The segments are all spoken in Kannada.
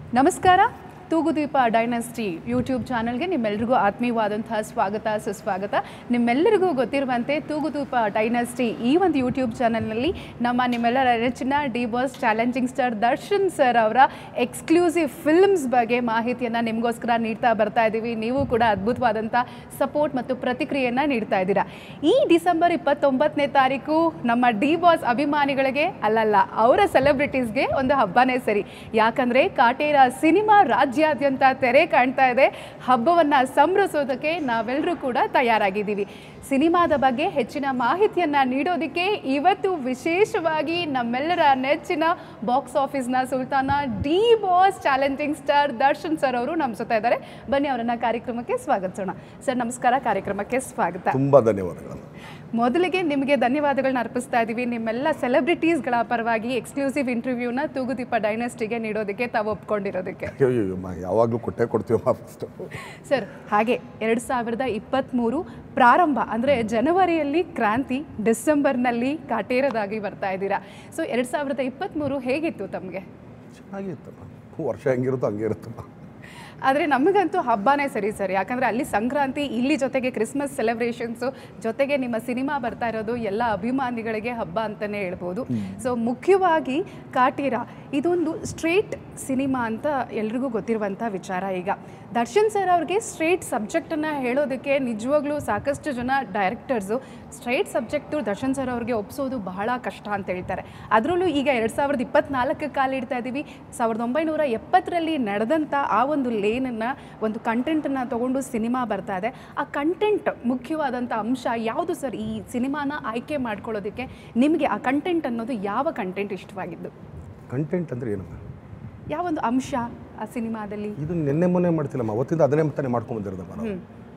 ನಮಸ್ಕಾರ ತೂಗುದೀಪ ಡೈನಸ್ಟಿ ಯೂಟ್ಯೂಬ್ ಚಾನಲ್ಗೆ ನಿಮ್ಮೆಲ್ಲರಿಗೂ ಆತ್ಮೀಯವಾದಂತಹ ಸ್ವಾಗತ ಸುಸ್ವಾಗತ ನಿಮ್ಮೆಲ್ಲರಿಗೂ ಗೊತ್ತಿರುವಂತೆ ತೂಗುದೀಪ ಡೈನಸ್ಟಿ ಈ ಒಂದು ಯೂಟ್ಯೂಬ್ ಚಾನಲ್ನಲ್ಲಿ ನಮ್ಮ ನಿಮ್ಮೆಲ್ಲರ ನೆಚ್ಚಿನ D boss challenging star Darshan sir ಅವರ ಎಕ್ಸ್ಕ್ಲೂಸಿವ್ ಫಿಲ್ಮ್ಸ್ ಬಗ್ಗೆ ಮಾಹಿತಿಯನ್ನು ನಿಮಗೋಸ್ಕರ ನೀಡ್ತಾ ಬರ್ತಾ ಇದ್ದೀವಿ ನೀವು ಕೂಡ ಅದ್ಭುತವಾದಂಥ ಸಪೋರ್ಟ್ ಮತ್ತು ಪ್ರತಿಕ್ರಿಯೆಯನ್ನು ನೀಡ್ತಾ ಇದ್ದೀರಾ ಈ ಡಿಸೆಂಬರ್ ಇಪ್ಪತ್ತೊಂಬತ್ತನೇ ತಾರೀಕು ನಮ್ಮ ಡಿ ಬಾಸ್ ಅಭಿಮಾನಿಗಳಿಗೆ ಅಲ್ಲಲ್ಲ ಅವರ ಸೆಲೆಬ್ರಿಟೀಸ್ಗೆ ಒಂದು ಹಬ್ಬನೇ ಸರಿ ಯಾಕಂದ್ರೆ ಕಾಟೇರ ಸಿನಿಮಾ ರಾಜ್ಯಾದ್ಯಂತ ತೆರೆ ಕಾಣ್ತಾ ಇದೆ ಹಬ್ಬವನ್ನ ಸಂಭ್ರಮಿಸೋದಕ್ಕೆ ನಾವೆಲ್ಲರೂ ಕೂಡ ತಯಾರಾಗಿದ್ದೀವಿ ಸಿನಿಮಾದ ಬಗ್ಗೆ ಹೆಚ್ಚಿನ ಮಾಹಿತಿಯನ್ನ ನೀಡೋದಕ್ಕೆ ಇವತ್ತು ವಿಶೇಷವಾಗಿ ನಮ್ಮೆಲ್ಲರ ನೆಚ್ಚಿನ ಬಾಕ್ಸ್ ಆಫೀಸ್ನ ಸುಲ್ತಾನ D boss challenging star Darshan sir ಅವರು ನಮ್ಮ ಜೊತೆ ಇದ್ದಾರೆ ಬನ್ನಿ ಅವರನ್ನ ಕಾರ್ಯಕ್ರಮಕ್ಕೆ ಸ್ವಾಗತಿಸೋಣ ಸರ್ ನಮಸ್ಕಾರ ಕಾರ್ಯಕ್ರಮಕ್ಕೆ ಸ್ವಾಗತ ತುಂಬ ಧನ್ಯವಾದಗಳು ಮೊದಲಿಗೆ ನಿಮಗೆ ಧನ್ಯವಾದಗಳನ್ನ ಅರ್ಪಿಸ್ತಾ ಇದ್ದೀವಿ ನಿಮ್ಮೆಲ್ಲ ಸೆಲೆಬ್ರಿಟೀಸ್ಗಳ ಪರವಾಗಿ ಎಕ್ಸ್ಕ್ಲೂಸಿವ್ ಇಂಟರ್ವ್ಯೂನ ತೂಗುದೀಪ ಡೈನೆಸ್ಟಿಗೆ ನೀಡೋದಕ್ಕೆ ತಾವು ಒಪ್ಕೊಂಡಿರೋದಕ್ಕೆ ಅಯ್ಯೋ ಅಯ್ಯೋ ಅಮ್ಮ ಯಾವಾಗಲೂ ಕೊಟ್ಟೆ ಕೊಡ್ತೀವಮ್ಮ ಫಸ್ಟು ಸರ್ ಹಾಗೆ ಎರಡು ಸಾವಿರದ ಇಪ್ಪತ್ತ್ಮೂರು ಪ್ರಾರಂಭ ಅಂದರೆ ಜನವರಿಯಲ್ಲಿ ಕ್ರಾಂತಿ ಡಿಸೆಂಬರ್ನಲ್ಲಿ ಕಾಟೇರದಾಗಿ ಬರ್ತಾ ಇದ್ದೀರಾ ಸೊ ಎರಡು ಸಾವಿರದ ಇಪ್ಪತ್ತ್ಮೂರು ಹೇಗಿತ್ತು ತಮಗೆ ಚೆನ್ನಾಗಿತ್ತಮ್ಮ ವರ್ಷ ಹೆಂಗಿರುತ್ತೋ ಹಂಗೆ ಇರುತ್ತಮ್ಮ ಆದರೆ ನಮಗಂತೂ ಹಬ್ಬನೇ ಸರಿ ಸರ್ ಯಾಕಂದರೆ ಅಲ್ಲಿ ಸಂಕ್ರಾಂತಿ ಇಲ್ಲಿ ಜೊತೆಗೆ ಕ್ರಿಸ್ಮಸ್ ಸೆಲೆಬ್ರೇಷನ್ಸು ಜೊತೆಗೆ ನಿಮ್ಮ ಸಿನಿಮಾ ಬರ್ತಾ ಇರೋದು ಎಲ್ಲ ಅಭಿಮಾನಿಗಳಿಗೆ ಹಬ್ಬ ಅಂತಲೇ ಹೇಳ್ಬೋದು ಸೊ ಮುಖ್ಯವಾಗಿ ಕಾಟೀರ ಇದೊಂದು ಸ್ಟ್ರೇಟ್ ಸಿನಿಮಾ ಅಂತ ಎಲ್ರಿಗೂ ಗೊತ್ತಿರುವಂಥ ವಿಚಾರ ಈಗ ದರ್ಶನ್ ಸರ್ ಅವ್ರಿಗೆ ಸ್ಟ್ರೇಟ್ ಸಬ್ಜೆಕ್ಟನ್ನು ಹೇಳೋದಕ್ಕೆ ನಿಜವಾಗ್ಲೂ ಸಾಕಷ್ಟು ಜನ directors straight subject Darshan sir ಅವ್ರಿಗೆ ಒಪ್ಸೋದು ಬಹಳ ಕಷ್ಟ ಅಂತ ಹೇಳ್ತಾರೆ ಅದರಲ್ಲೂ ಈಗ ಎರಡು ಸಾವಿರದ ಇಪ್ಪತ್ನಾಲ್ಕಕ್ಕೆ ಕಾಲಿಡ್ತಾ ಇದ್ದೀವಿ ಸಾವಿರದ ಒಂಬೈನೂರ ಎಪ್ಪತ್ತರಲ್ಲಿ ನಡೆದಂಥ ಆ ಒಂದು ಲೇನನ್ನು ಒಂದು ಕಂಟೆಂಟನ್ನು ತಗೊಂಡು ಸಿನಿಮಾ ಬರ್ತಾ ಇದೆ ಆ ಕಂಟೆಂಟ್ ಮುಖ್ಯವಾದಂಥ ಅಂಶ ಯಾವುದು ಸರ್ ಈ ಸಿನಿಮಾನ ಆಯ್ಕೆ ಮಾಡ್ಕೊಳ್ಳೋದಕ್ಕೆ ನಿಮಗೆ ಆ ಕಂಟೆಂಟ್ ಅನ್ನೋದು ಯಾವ ಕಂಟೆಂಟ್ ಇಷ್ಟವಾಗಿದ್ದು ಕಂಟೆಂಟ್ ಅಂದರೆ ಏನಮ್ಮ ಯಾವ ಒಂದು ಅಂಶ ಆ ಸಿನಿಮಾದಲ್ಲಿ ಇದು ನಿನ್ನೆ ಮೊನ್ನೆ ಮಾಡ್ತಿಲ್ಲಮ್ಮ ಅವತ್ತಿಂದ ಅದನ್ನೇ ತಾನೇ ಮಾಡ್ಕೊಂಬಂದಿರೋದಮ್ಮ ನಾವು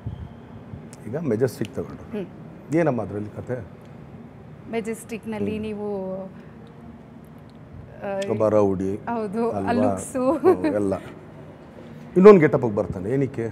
ಈಗ ಮೆಜೆಸ್ಟಿಕ್ ತಗೊಂಡು ಏನಮ್ಮ ಅದರಲ್ಲಿ ಕತೆ ಮೆಜೆಸ್ಟಿಕ್ನಲ್ಲಿ ನೀವು ಆ, ಒಬ್ಬ ರೌಡಿ ಹೌದು ಆ ಅಲ್ವಾ ಲುಕ್ಸು ಹ್ಮ್, ಎಲ್ಲ ಇನ್ನೊಂದು ಗೆಟಪ್ಗೆ ಬರ್ತಾನೆ ಏನಕ್ಕೆ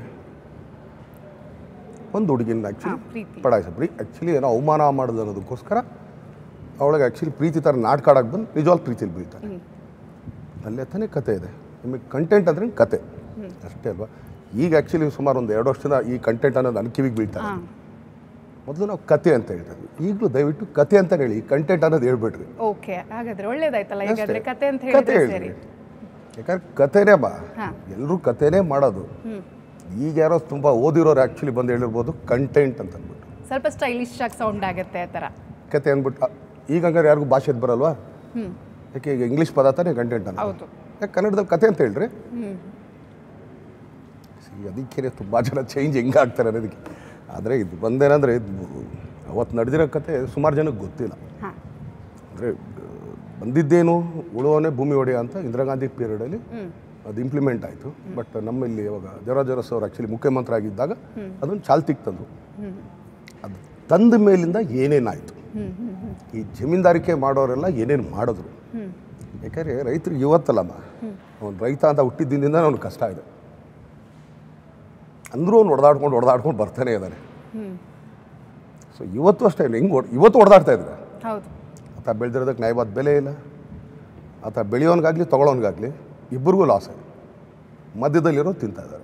ಒಂದು ಹುಡುಗಿನ ಹಾ, ಆ್ಯಕ್ಚುಲಿ ಪ್ರೀತಿ ಪಡಾಯಿಸ ಬರೀ ಆ್ಯಕ್ಚುಲಿ ಏನೋ ಅವಮಾನ ಮಾಡೋದು ಅನ್ನೋದಕ್ಕೋಸ್ಕರ ಅವಳಿಗೆ ಆ್ಯಕ್ಚುಲಿ ಪ್ರೀತಿ ಥರ ನಾಟಕ ಆಡಕ್ಕೆ ಬಂದು ನಿಜವಾಗ್ ಪ್ರೀತಿಲಿ ಬೀಳ್ತಾನೆ ಹ್ಮ್. ಅಲ್ಲೇ ತಾನೇ ಕತೆ ಇದೆ ನಿಮಗೆ ಕಂಟೆಂಟ್ ಅಂದ್ರೆ ಕತೆ ಅಷ್ಟೇ ಅಲ್ವಾ ಈಗ ಆ್ಯಕ್ಚುಲಿ ಸುಮಾರು ಒಂದು ಎರಡು ವರ್ಷದಿಂದ ಈ ಕಂಟೆಂಟ್ ಅನ್ನೋದು ನನ್ನ ಕಿವಿಗೆ ಬೀಳ್ತಾರೆ ಹಾಂ ಮೊದಲು ನಾವು ಕತೆ ಅಂತ ಹೇಳ್ತೀವಿ ಈಗಲೂ ದಯವಿಟ್ಟು ಕತೆ ಅಂತ ಹೇಳಿ ಕಂಟೆಂಟ್ ಅನ್ನೋದು ಹೇಳ್ಬಿಡ್ರಿ ಓಕೆ ಹಾಗಾದ್ರೆ ಒಳ್ಳೇದಾಯ್ತಲ್ಲ ಈಗಾದ್ರೆ ಅಷ್ಟೇ. ಕತೆ ಅಂತ ಕತೆ ಹೇಳಿದ್ರೆ ಹೇಳ್ರಿ ಸರಿ ಯಾಕಂದ್ರೆ ಕತೆನೇ ಬಾ ಹಾ. ಎಲ್ಲರೂ ಕತೆನೇ ಮಾಡೋದು ಹ್ಮ್ ಈಗ ಯಾರೋ ತುಂಬ ಓದಿರೋರು ಆ್ಯಕ್ಚುಲಿ ಬಂದು ಹೇಳಿರ್ಬೋದು ಕಂಟೆಂಟ್ ಅಂತ ಅಂದ್ಬಿಟ್ಟು ಸ್ವಲ್ಪ ಸ್ಟೈಲಿಶ್ ಆಗಿ ಸೌಂಡ್ ಆಗುತ್ತೆ ಆ ಥರ ಕತೆ ಅಂದ್ಬಿಟ್ಟು ಅ, ಈಗ ಹಂಗಾರೆ ಯಾರಿಗೂ ಭಾಷೆ ಎದ್ದು ಬರಲ್ವಾ ಹ್ಮ್ ಯಾಕೆ ಈಗ ಇಂಗ್ಲೀಷ್ ಪದ ತಾನೇ ಕಂಟೆಂಟ್ ಅನ್ನೋ ಹೌದು ಯಾಕೆ ಕನ್ನಡದಲ್ಲಿ ಕತೆ ಅಂತ ಹೇಳ್ರಿ ಹ್ಮ್ See, ಅದಕ್ಕೆ ತುಂಬ ಜನ ಚೇಂಜ್ ಹೆಂಗೆ ಆಗ್ತಾರೆ ಅನ್ನೋದಕ್ಕೆ ಆದರೆ ಇದು ಬಂದೇನಂದರೆ ಇದು ಅವತ್ತು ನಡೆದಿರೋ ಕತೆ ಸುಮಾರು ಜನಕ್ಕೆ ಗೊತ್ತಿಲ್ಲ ಹಾಂ ಅಂದರೆ ಬಂದಿದ್ದೇನು ಉಳುವನೇ ಭೂಮಿ ಒಡೆಯ ಅಂತ ಇಂದಿರಾ ಗಾಂಧಿ ಪೀರಿಯಡಲ್ಲಿ ಹ್ಮ್ ಅದು ಇಂಪ್ಲಿಮೆಂಟ್ ಆಯಿತು ಬಟ್ ನಮ್ಮಲ್ಲಿ ಇವಾಗ ದೇವರಾಜ ಅರಸು ಅವರು ಆ್ಯಕ್ಚುಲಿ ಮುಖ್ಯಮಂತ್ರಿ ಆಗಿದ್ದಾಗ ಅದನ್ನು ಚಾಲ್ತಿಗೆ ತಂದರು ಹ್ಮ್ ಅದು ತಂದ ಮೇಲಿಂದ ಏನೇನಾಯಿತು ಹ್ಮ್ ಹ್ಮ್ ಹ್ಮ್ ಈ ಜಮೀನ್ದಾರಿಕೆ ಮಾಡೋರೆಲ್ಲ ಏನೇನು ಮಾಡಿದ್ರು ಹ್ಮ್ ಯಾಕಂದರೆ ರೈತರಿಗೆ ಇವತ್ತಲ್ಲಮ್ಮ ಅವ್ನು ರೈತ ಅಂತ ಹುಟ್ಟಿದ್ದಿಂದ ಅವ್ನಿಗೆ ಕಷ್ಟ ಇದೆ ಅಂದರೂ ಅವ್ನು ಹೊಡೆದಾಡ್ಕೊಂಡು ಹೊಡೆದಾಡ್ಕೊಂಡು ಬರ್ತಾನೆ ಇದ್ದಾನೆ ಹ್ಮ್ ಸೊ ಇವತ್ತು ಅಷ್ಟೇ ಹೆಂಗೆ ಹೊಡ್ ಇವತ್ತು ಹೊಡೆದಾಡ್ತಾ ಇದ್ದಾರೆ ಹೌದು ಆತ ಬೆಳೆದಿರೋದಕ್ಕೆ ನ್ಯಾಯವಾದ ಬೆಲೆ ಇಲ್ಲ ಆತ ಬೆಳೆಯೋನ್ಗಾಗಲಿ ತೊಗೊಳೋನ್ಗಾಗಲಿ ಇಬ್ಬರಿಗೂ ಲಾಸ್ ಮಧ್ಯದಲ್ಲಿರೋ ತಿಂತಾ ಇದ್ದಾರೆ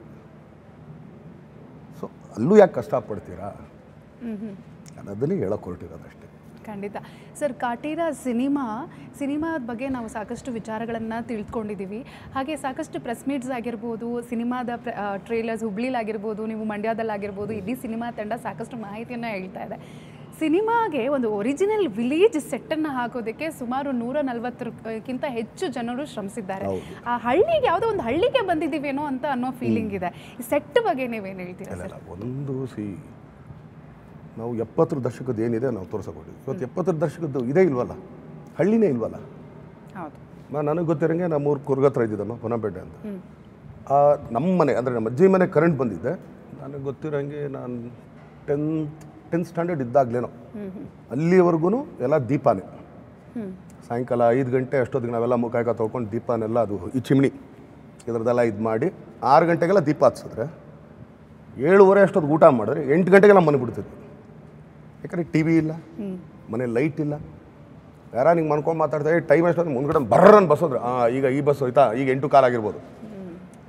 ಸೊ ಅಲ್ಲೂ ಯಾಕೆ ಕಷ್ಟಪಡ್ತೀರಾ ಹ್ಮ್ ಹ್ಮ್ ಅನ್ನೋದನ್ನೇ ಹೇಳೋಕೆ ಹೊರಟಿರೋದು ಅಷ್ಟೇ ಖಂಡಿತ ಸರ್ ಕಾಟೀರ ಸಿನಿಮಾ ಸಿನಿಮಾದ ಬಗ್ಗೆ ನಾವು ಸಾಕಷ್ಟು ವಿಚಾರಗಳನ್ನು ತಿಳ್ಕೊಂಡಿದ್ದೀವಿ ಹಾಗೆ ಸಾಕಷ್ಟು ಪ್ರೆಸ್ ಮೀಟ್ಸ್ ಆಗಿರ್ಬೋದು ಸಿನಿಮಾದ ಟ್ರೇಲರ್ಸ್ ಹುಬ್ಳಿಲಾಗಿರ್ಬೋದು ನೀವು ಮಂಡ್ಯದಲ್ಲಾಗಿರ್ಬೋದು ಇಡೀ ಸಿನಿಮಾ ತಂಡ ಸಾಕಷ್ಟು ಮಾಹಿತಿಯನ್ನು ಹೇಳ್ತಾ ಇದೆ ಸಿನಿಮಾಗೆ ಒಂದು ಒರಿಜಿನಲ್ ವಿಲೇಜ್ ಸೆಟ್ಟನ್ನು ಹಾಕೋದಕ್ಕೆ ಸುಮಾರು ನೂರ ನಲವತ್ತಕ್ಕಿಂತ ಹೆಚ್ಚು ಜನರು ಶ್ರಮಿಸಿದ್ದಾರೆ ಹೌದು. ಆ ಹಳ್ಳಿಗೆ ಯಾವುದೋ ಒಂದು ಹಳ್ಳಿಗೆ ಬಂದಿದ್ದೀವೇನೋ ಅಂತ ಅನ್ನೋ ಫೀಲಿಂಗ್ ಇದೆ ಈ ಸೆಟ್ ಬಗ್ಗೆ ನೀವೇನು ಹೇಳ್ತೀರಾ ಇಲ್ಲ ಸರ್ ಇಲ್ಲ ಒಂದು ಸಿ ನಾವು ಎಪ್ಪತ್ತರ ದಶಕದ ಏನಿದೆ ನಾವು ತೋರ್ಸಕೊಟ್ಟಿವಿ ಇವತ್ತು ಎಪ್ಪತ್ತರ ದಶಕದ್ದು ಇದೇ ಇಲ್ವಲ್ಲ ಹಳ್ಳಿನೇ ಇಲ್ವಲ್ಲ ಹೌದು ನಾ- ನನಗೆ ಗೊತ್ತಿರಂಗೆ ನಮ್ಮೂರು ಕುರ್ಗ ಹತ್ರ ಇದ್ದಿದ್ದಮ್ಮ ಪೊನ್ನಪೇಟೆ ಅಂತ ಹ್ಮ್ ಆ ನಮ್ಮ ಮನೆ ಅಂದರೆ ನಮ್ಮ ಅಜ್ಜಿ ಮನೆ ಕರೆಂಟ್ ಬಂದಿದ್ದೆ ನನಗೆ ಗೊತ್ತಿರೋಂಗೆ ನಾನು ಟೆಂತ್ ಟೆಂತ್ ಸ್ಟ್ಯಾಂಡರ್ಡ್ ಇದ್ದಾಗಲೇನೋ ಹ್ಮ್ ಹ್ಮ್ ಅಲ್ಲಿವರೆಗೂ ಎಲ್ಲ ದೀಪಾನೇ ಹ್ಮ್ ಸಾಯಂಕಾಲ ಐದು ಗಂಟೆ ಅಷ್ಟೊತ್ತಿಗೆ ನಾವೆಲ್ಲ ಮುಖಾಯ್ಕ ತೊಳ್ಕೊಂಡು ದೀಪನೆಲ್ಲ ಅದು ಈ ಚಿಮ್ನಿ ಇದ್ರದ್ದೆಲ್ಲ ಇದು ಮಾಡಿ ಆರು ಗಂಟೆಗೆಲ್ಲ ದೀಪ ಹಚ್ಸಿದ್ರೆ ಏಳುವರೆ ಅಷ್ಟೊತ್ತು ಊಟ ಮಾಡಿದ್ರೆ ಎಂಟು ಗಂಟೆಗೆಲ್ಲ ಮನೆ ಬಿಡ್ತಿದ್ವಿ ಯಾಕಂದ್ರೆ ಟಿ ವಿ ಇಲ್ಲ ಹ್ಮ್ ಮನೆ ಲೈಟ್ ಇಲ್ಲ ಯಾರ ನಿಂಗೆ ಮನ್ಕೊಂಡು ಮಾತಾಡ್ತಾ ಟೈಮ್ ಎಷ್ಟೊಂದು ಮುಂದ್ಗಡೆ ಬರ್ರನ್ ಬಸ್ ಹೋದ್ರೆ ಹಾಂ ಈಗ ಈ ಬಸ್ ಹೋಯ್ತಾ ಈಗ ಎಂಟು ಕಾಲ್ ಆಗಿರ್ಬೋದು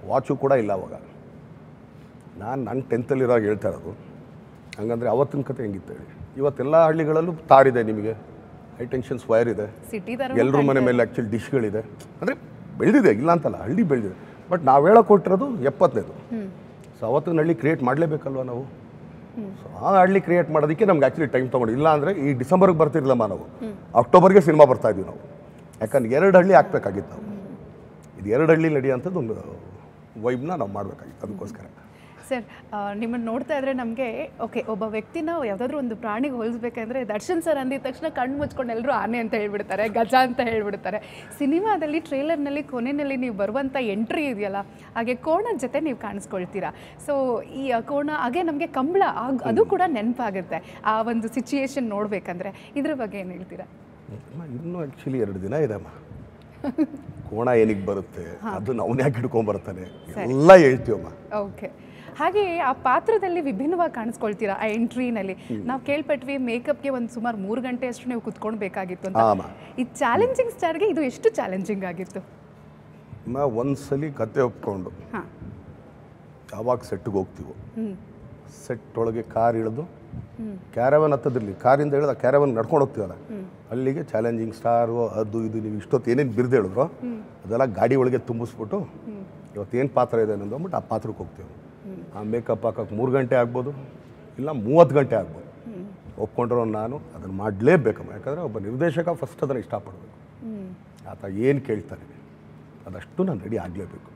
ವಾಚು ಕೂಡ ಇಲ್ಲ ಅವಾಗ ನಾನು ನನ್ನ ಟೆಂತಲ್ಲಿರುವಾಗ ಹೇಳ್ತಾ ಇರೋದು ಹಂಗಂದರೆ ಅವತ್ತಿನ ಕತೆ ಹೆಂಗಿತ್ತು ಹೇಳಿ ಇವತ್ತೆಲ್ಲ ಹಳ್ಳಿಗಳಲ್ಲೂ ತಾರಿದೆ ನಿಮಗೆ ಹೈ ಟೆನ್ಷನ್ಸ್ ವೈರ್ ಇದೆ ಸಿಟಿ ತರ ಎಲ್ಲರ ಮನೆ ಮೇಲೆ ಆ್ಯಕ್ಚುಲಿ ಡಿಶ್ಗಳಿದೆ ಅಂದರೆ ಬೆಳೆದಿದೆ ಇಲ್ಲ ಅಂತಲ್ಲ ಹಳ್ಳಿ ಬೆಳೆದಿದೆ ಬಟ್ ನಾವು ಹೇಳೋ ಕೊಟ್ಟಿರೋದು ಎಪ್ಪತ್ತನೇದು ಸೊ ಅವತ್ತಿನ ಹಳ್ಳಿ ಕ್ರಿಯೇಟ್ ಮಾಡಲೇಬೇಕಲ್ವ ನಾವು ಸೊ ಆ ಹಳ್ಳಿ ಕ್ರಿಯೇಟ್ ಮಾಡೋದಕ್ಕೆ ನಮ್ಗೆ ಆ್ಯಕ್ಚುಲಿ ಟೈಮ್ ತೊಗೊಂಡು ಇಲ್ಲ ಅಂದರೆ ಈ ಡಿಸೆಂಬರ್ಗೆ ಬರ್ತಿರ್ಲಮ್ಮ ನಾವು ಅಕ್ಟೋಬರ್ಗೆ ಸಿನಿಮಾ ಬರ್ತಾ ಇದೀವಿ ನಾವು ಯಾಕಂದ್ರೆ ಎರಡು ಹಳ್ಳಿ ಹಾಕ್ಬೇಕಾಗಿತ್ತು ನಾವು ಇದು ಎರಡು ಹಳ್ಳಿ ನಡೆಯೋಂಥದ್ದು ಒಂದು ವೈಬ್ನ ನಾವು ಮಾಡಬೇಕಾಗಿತ್ತು ಅದಕ್ಕೋಸ್ಕರ ಸರ್ ನಿಮ್ಮನ್ನು ನೋಡ್ತಾ ಇದ್ರೆ ನಮಗೆ ಓಕೆ ಒಬ್ಬ ವ್ಯಕ್ತಿನ ಯಾವುದಾದ್ರೂ ಒಂದು ಪ್ರಾಣಿಗೆ ಹೋಲಿಸ್ಬೇಕಂದ್ರೆ ದರ್ಶನ್ ಸರ್ ಅಂದಿದ ತಕ್ಷಣ ಕಣ್ಣು ಮುಚ್ಕೊಂಡು ಎಲ್ಲರೂ ಆನೆ ಅಂತ ಹೇಳ್ಬಿಡ್ತಾರೆ ಗಜ ಅಂತ ಹೇಳ್ಬಿಡ್ತಾರೆ ಸಿನಿಮಾದಲ್ಲಿ ಟ್ರೇಲರ್ನಲ್ಲಿ ಕೊನೆಯಲ್ಲಿ ನೀವು ಬರುವಂಥ ಎಂಟ್ರಿ ಇದೆಯಲ್ಲ ಹಾಗೆ ಕೋಣದ ಜೊತೆ ನೀವು ಕಾಣಿಸ್ಕೊಳ್ತೀರಾ ಸೊ ಈ ಆ ಕೋಣ ಹಾಗೆ ನಮಗೆ ಕಂಬಳ ಆಗ್- ಅದು ಕೂಡ ನೆನಪಾಗುತ್ತೆ ಆ ಒಂದು ಸಿಚುಯೇಷನ್ ನೋಡ್ಬೇಕಂದ್ರೆ ಇದ್ರ ಬಗ್ಗೆ ಏನು ಹೇಳ್ತೀರಾ ಅಮ್ಮ, ಇನ್ನೂ ಆ್ಯಕ್ಚುಲಿ ಎರಡು ದಿನ ಇದೆ ಅಮ್ಮ ಕೋಣ ಏನಿಗೆ ಬರುತ್ತೆ ಅದನ್ನ ಅವನ ಯಾಕೆ ಹಿಡ್ಕೊಂಬರ್ತಾನೆ ಎಲ್ಲ ಹೇಳ್ತೀವಮ್ಮ ಓಕೆ ಹಾಗೆ ಆ ಪಾತ್ರದಲ್ಲಿ ವಿಭಿನ್ನವಾಗಿ ಕಾಣಿಸ್ಕೊಳ್ತೀರಾ ಆ ಎಂಟ್ರಿನಲ್ಲಿ ನಾವು ಕೇಳ್ಪಟ್ವಿ ಮೇಕಪ್ಗೆ ಒಂದು ಸುಮಾರು ಮೂರು ಗಂಟೆ ಅಷ್ಟು ನೀವು ಕುತ್ಕೊಳ್ಬೇಕಾಗಿತ್ತು ಅಂತ ಆಮ ಈ ಚಾಲೆಂಜಿಂಗ್ ಸ್ಟಾರ್ಗೆ ಇದು ಎಷ್ಟು ಚಾಲೆಂಜಿಂಗ್ ಆಗಿತ್ತು ಅಮ್ಮ ಒಂದ್ಸಲಿ ಕತೆ ಒಪ್ಕೊಂಡು ಹಾಂ ಯಾವಾಗ ಸೆಟ್ಗೆ ಹೋಗ್ತೀವೋ ಹ್ಞೂ ಸೆಟ್ ಒಳಗೆ ಕಾರ್ ಇಳಿದು ಕ್ಯಾರವನ್ ಹತ್ತದಿರಲಿ ಕಾರಿಂದ ಇಳಿದ ಕ್ಯಾರವನ್ ನಡ್ಕೊಂಡು ಹೋಗ್ತೀವಲ್ಲ ಅಲ್ಲಿಗೆ ಚಾಲೆಂಜಿಂಗ್ ಸ್ಟಾರು ಅದು ಇದು ನೀವು ಇಷ್ಟೊತ್ತು ಏನೇನು ಬಿರ್ದು ಹೇಳಿದ್ರು ಅದೆಲ್ಲ ಗಾಡಿ ಒಳಗೆ ತುಂಬಿಸ್ಬಿಟ್ಟು ಇವತ್ತೇನು ಪಾತ್ರ ಇದೆ ಅನ್ನೋದು ಅಂದ್ಬಿಟ್ಟು ಆ ಪಾತ್ರಕ್ಕೆ ಹೋಗ್ತೀವಿ ಆ ಮೇಕಪ್ ಹಾಕೋಕೆ ಮೂರು ಗಂಟೆ ಆಗ್ಬೋದು ಇಲ್ಲ ಮೂವತ್ತು ಗಂಟೆ ಆಗ್ಬೋದು ಒಪ್ಕೊಂಡಿರೋ ನಾನು ಅದನ್ನು ಮಾಡಲೇಬೇಕಮ್ಮ ಯಾಕಂದರೆ ಒಬ್ಬ ನಿರ್ದೇಶಕ ಫಸ್ಟ್ ಅದನ್ನು ಇಷ್ಟಪಡಬೇಕು ಆತ ಏನು ಕೇಳ್ತಾನೆ ಅದಷ್ಟು ನಾನು ರೆಡಿ ಆಗಲೇಬೇಕು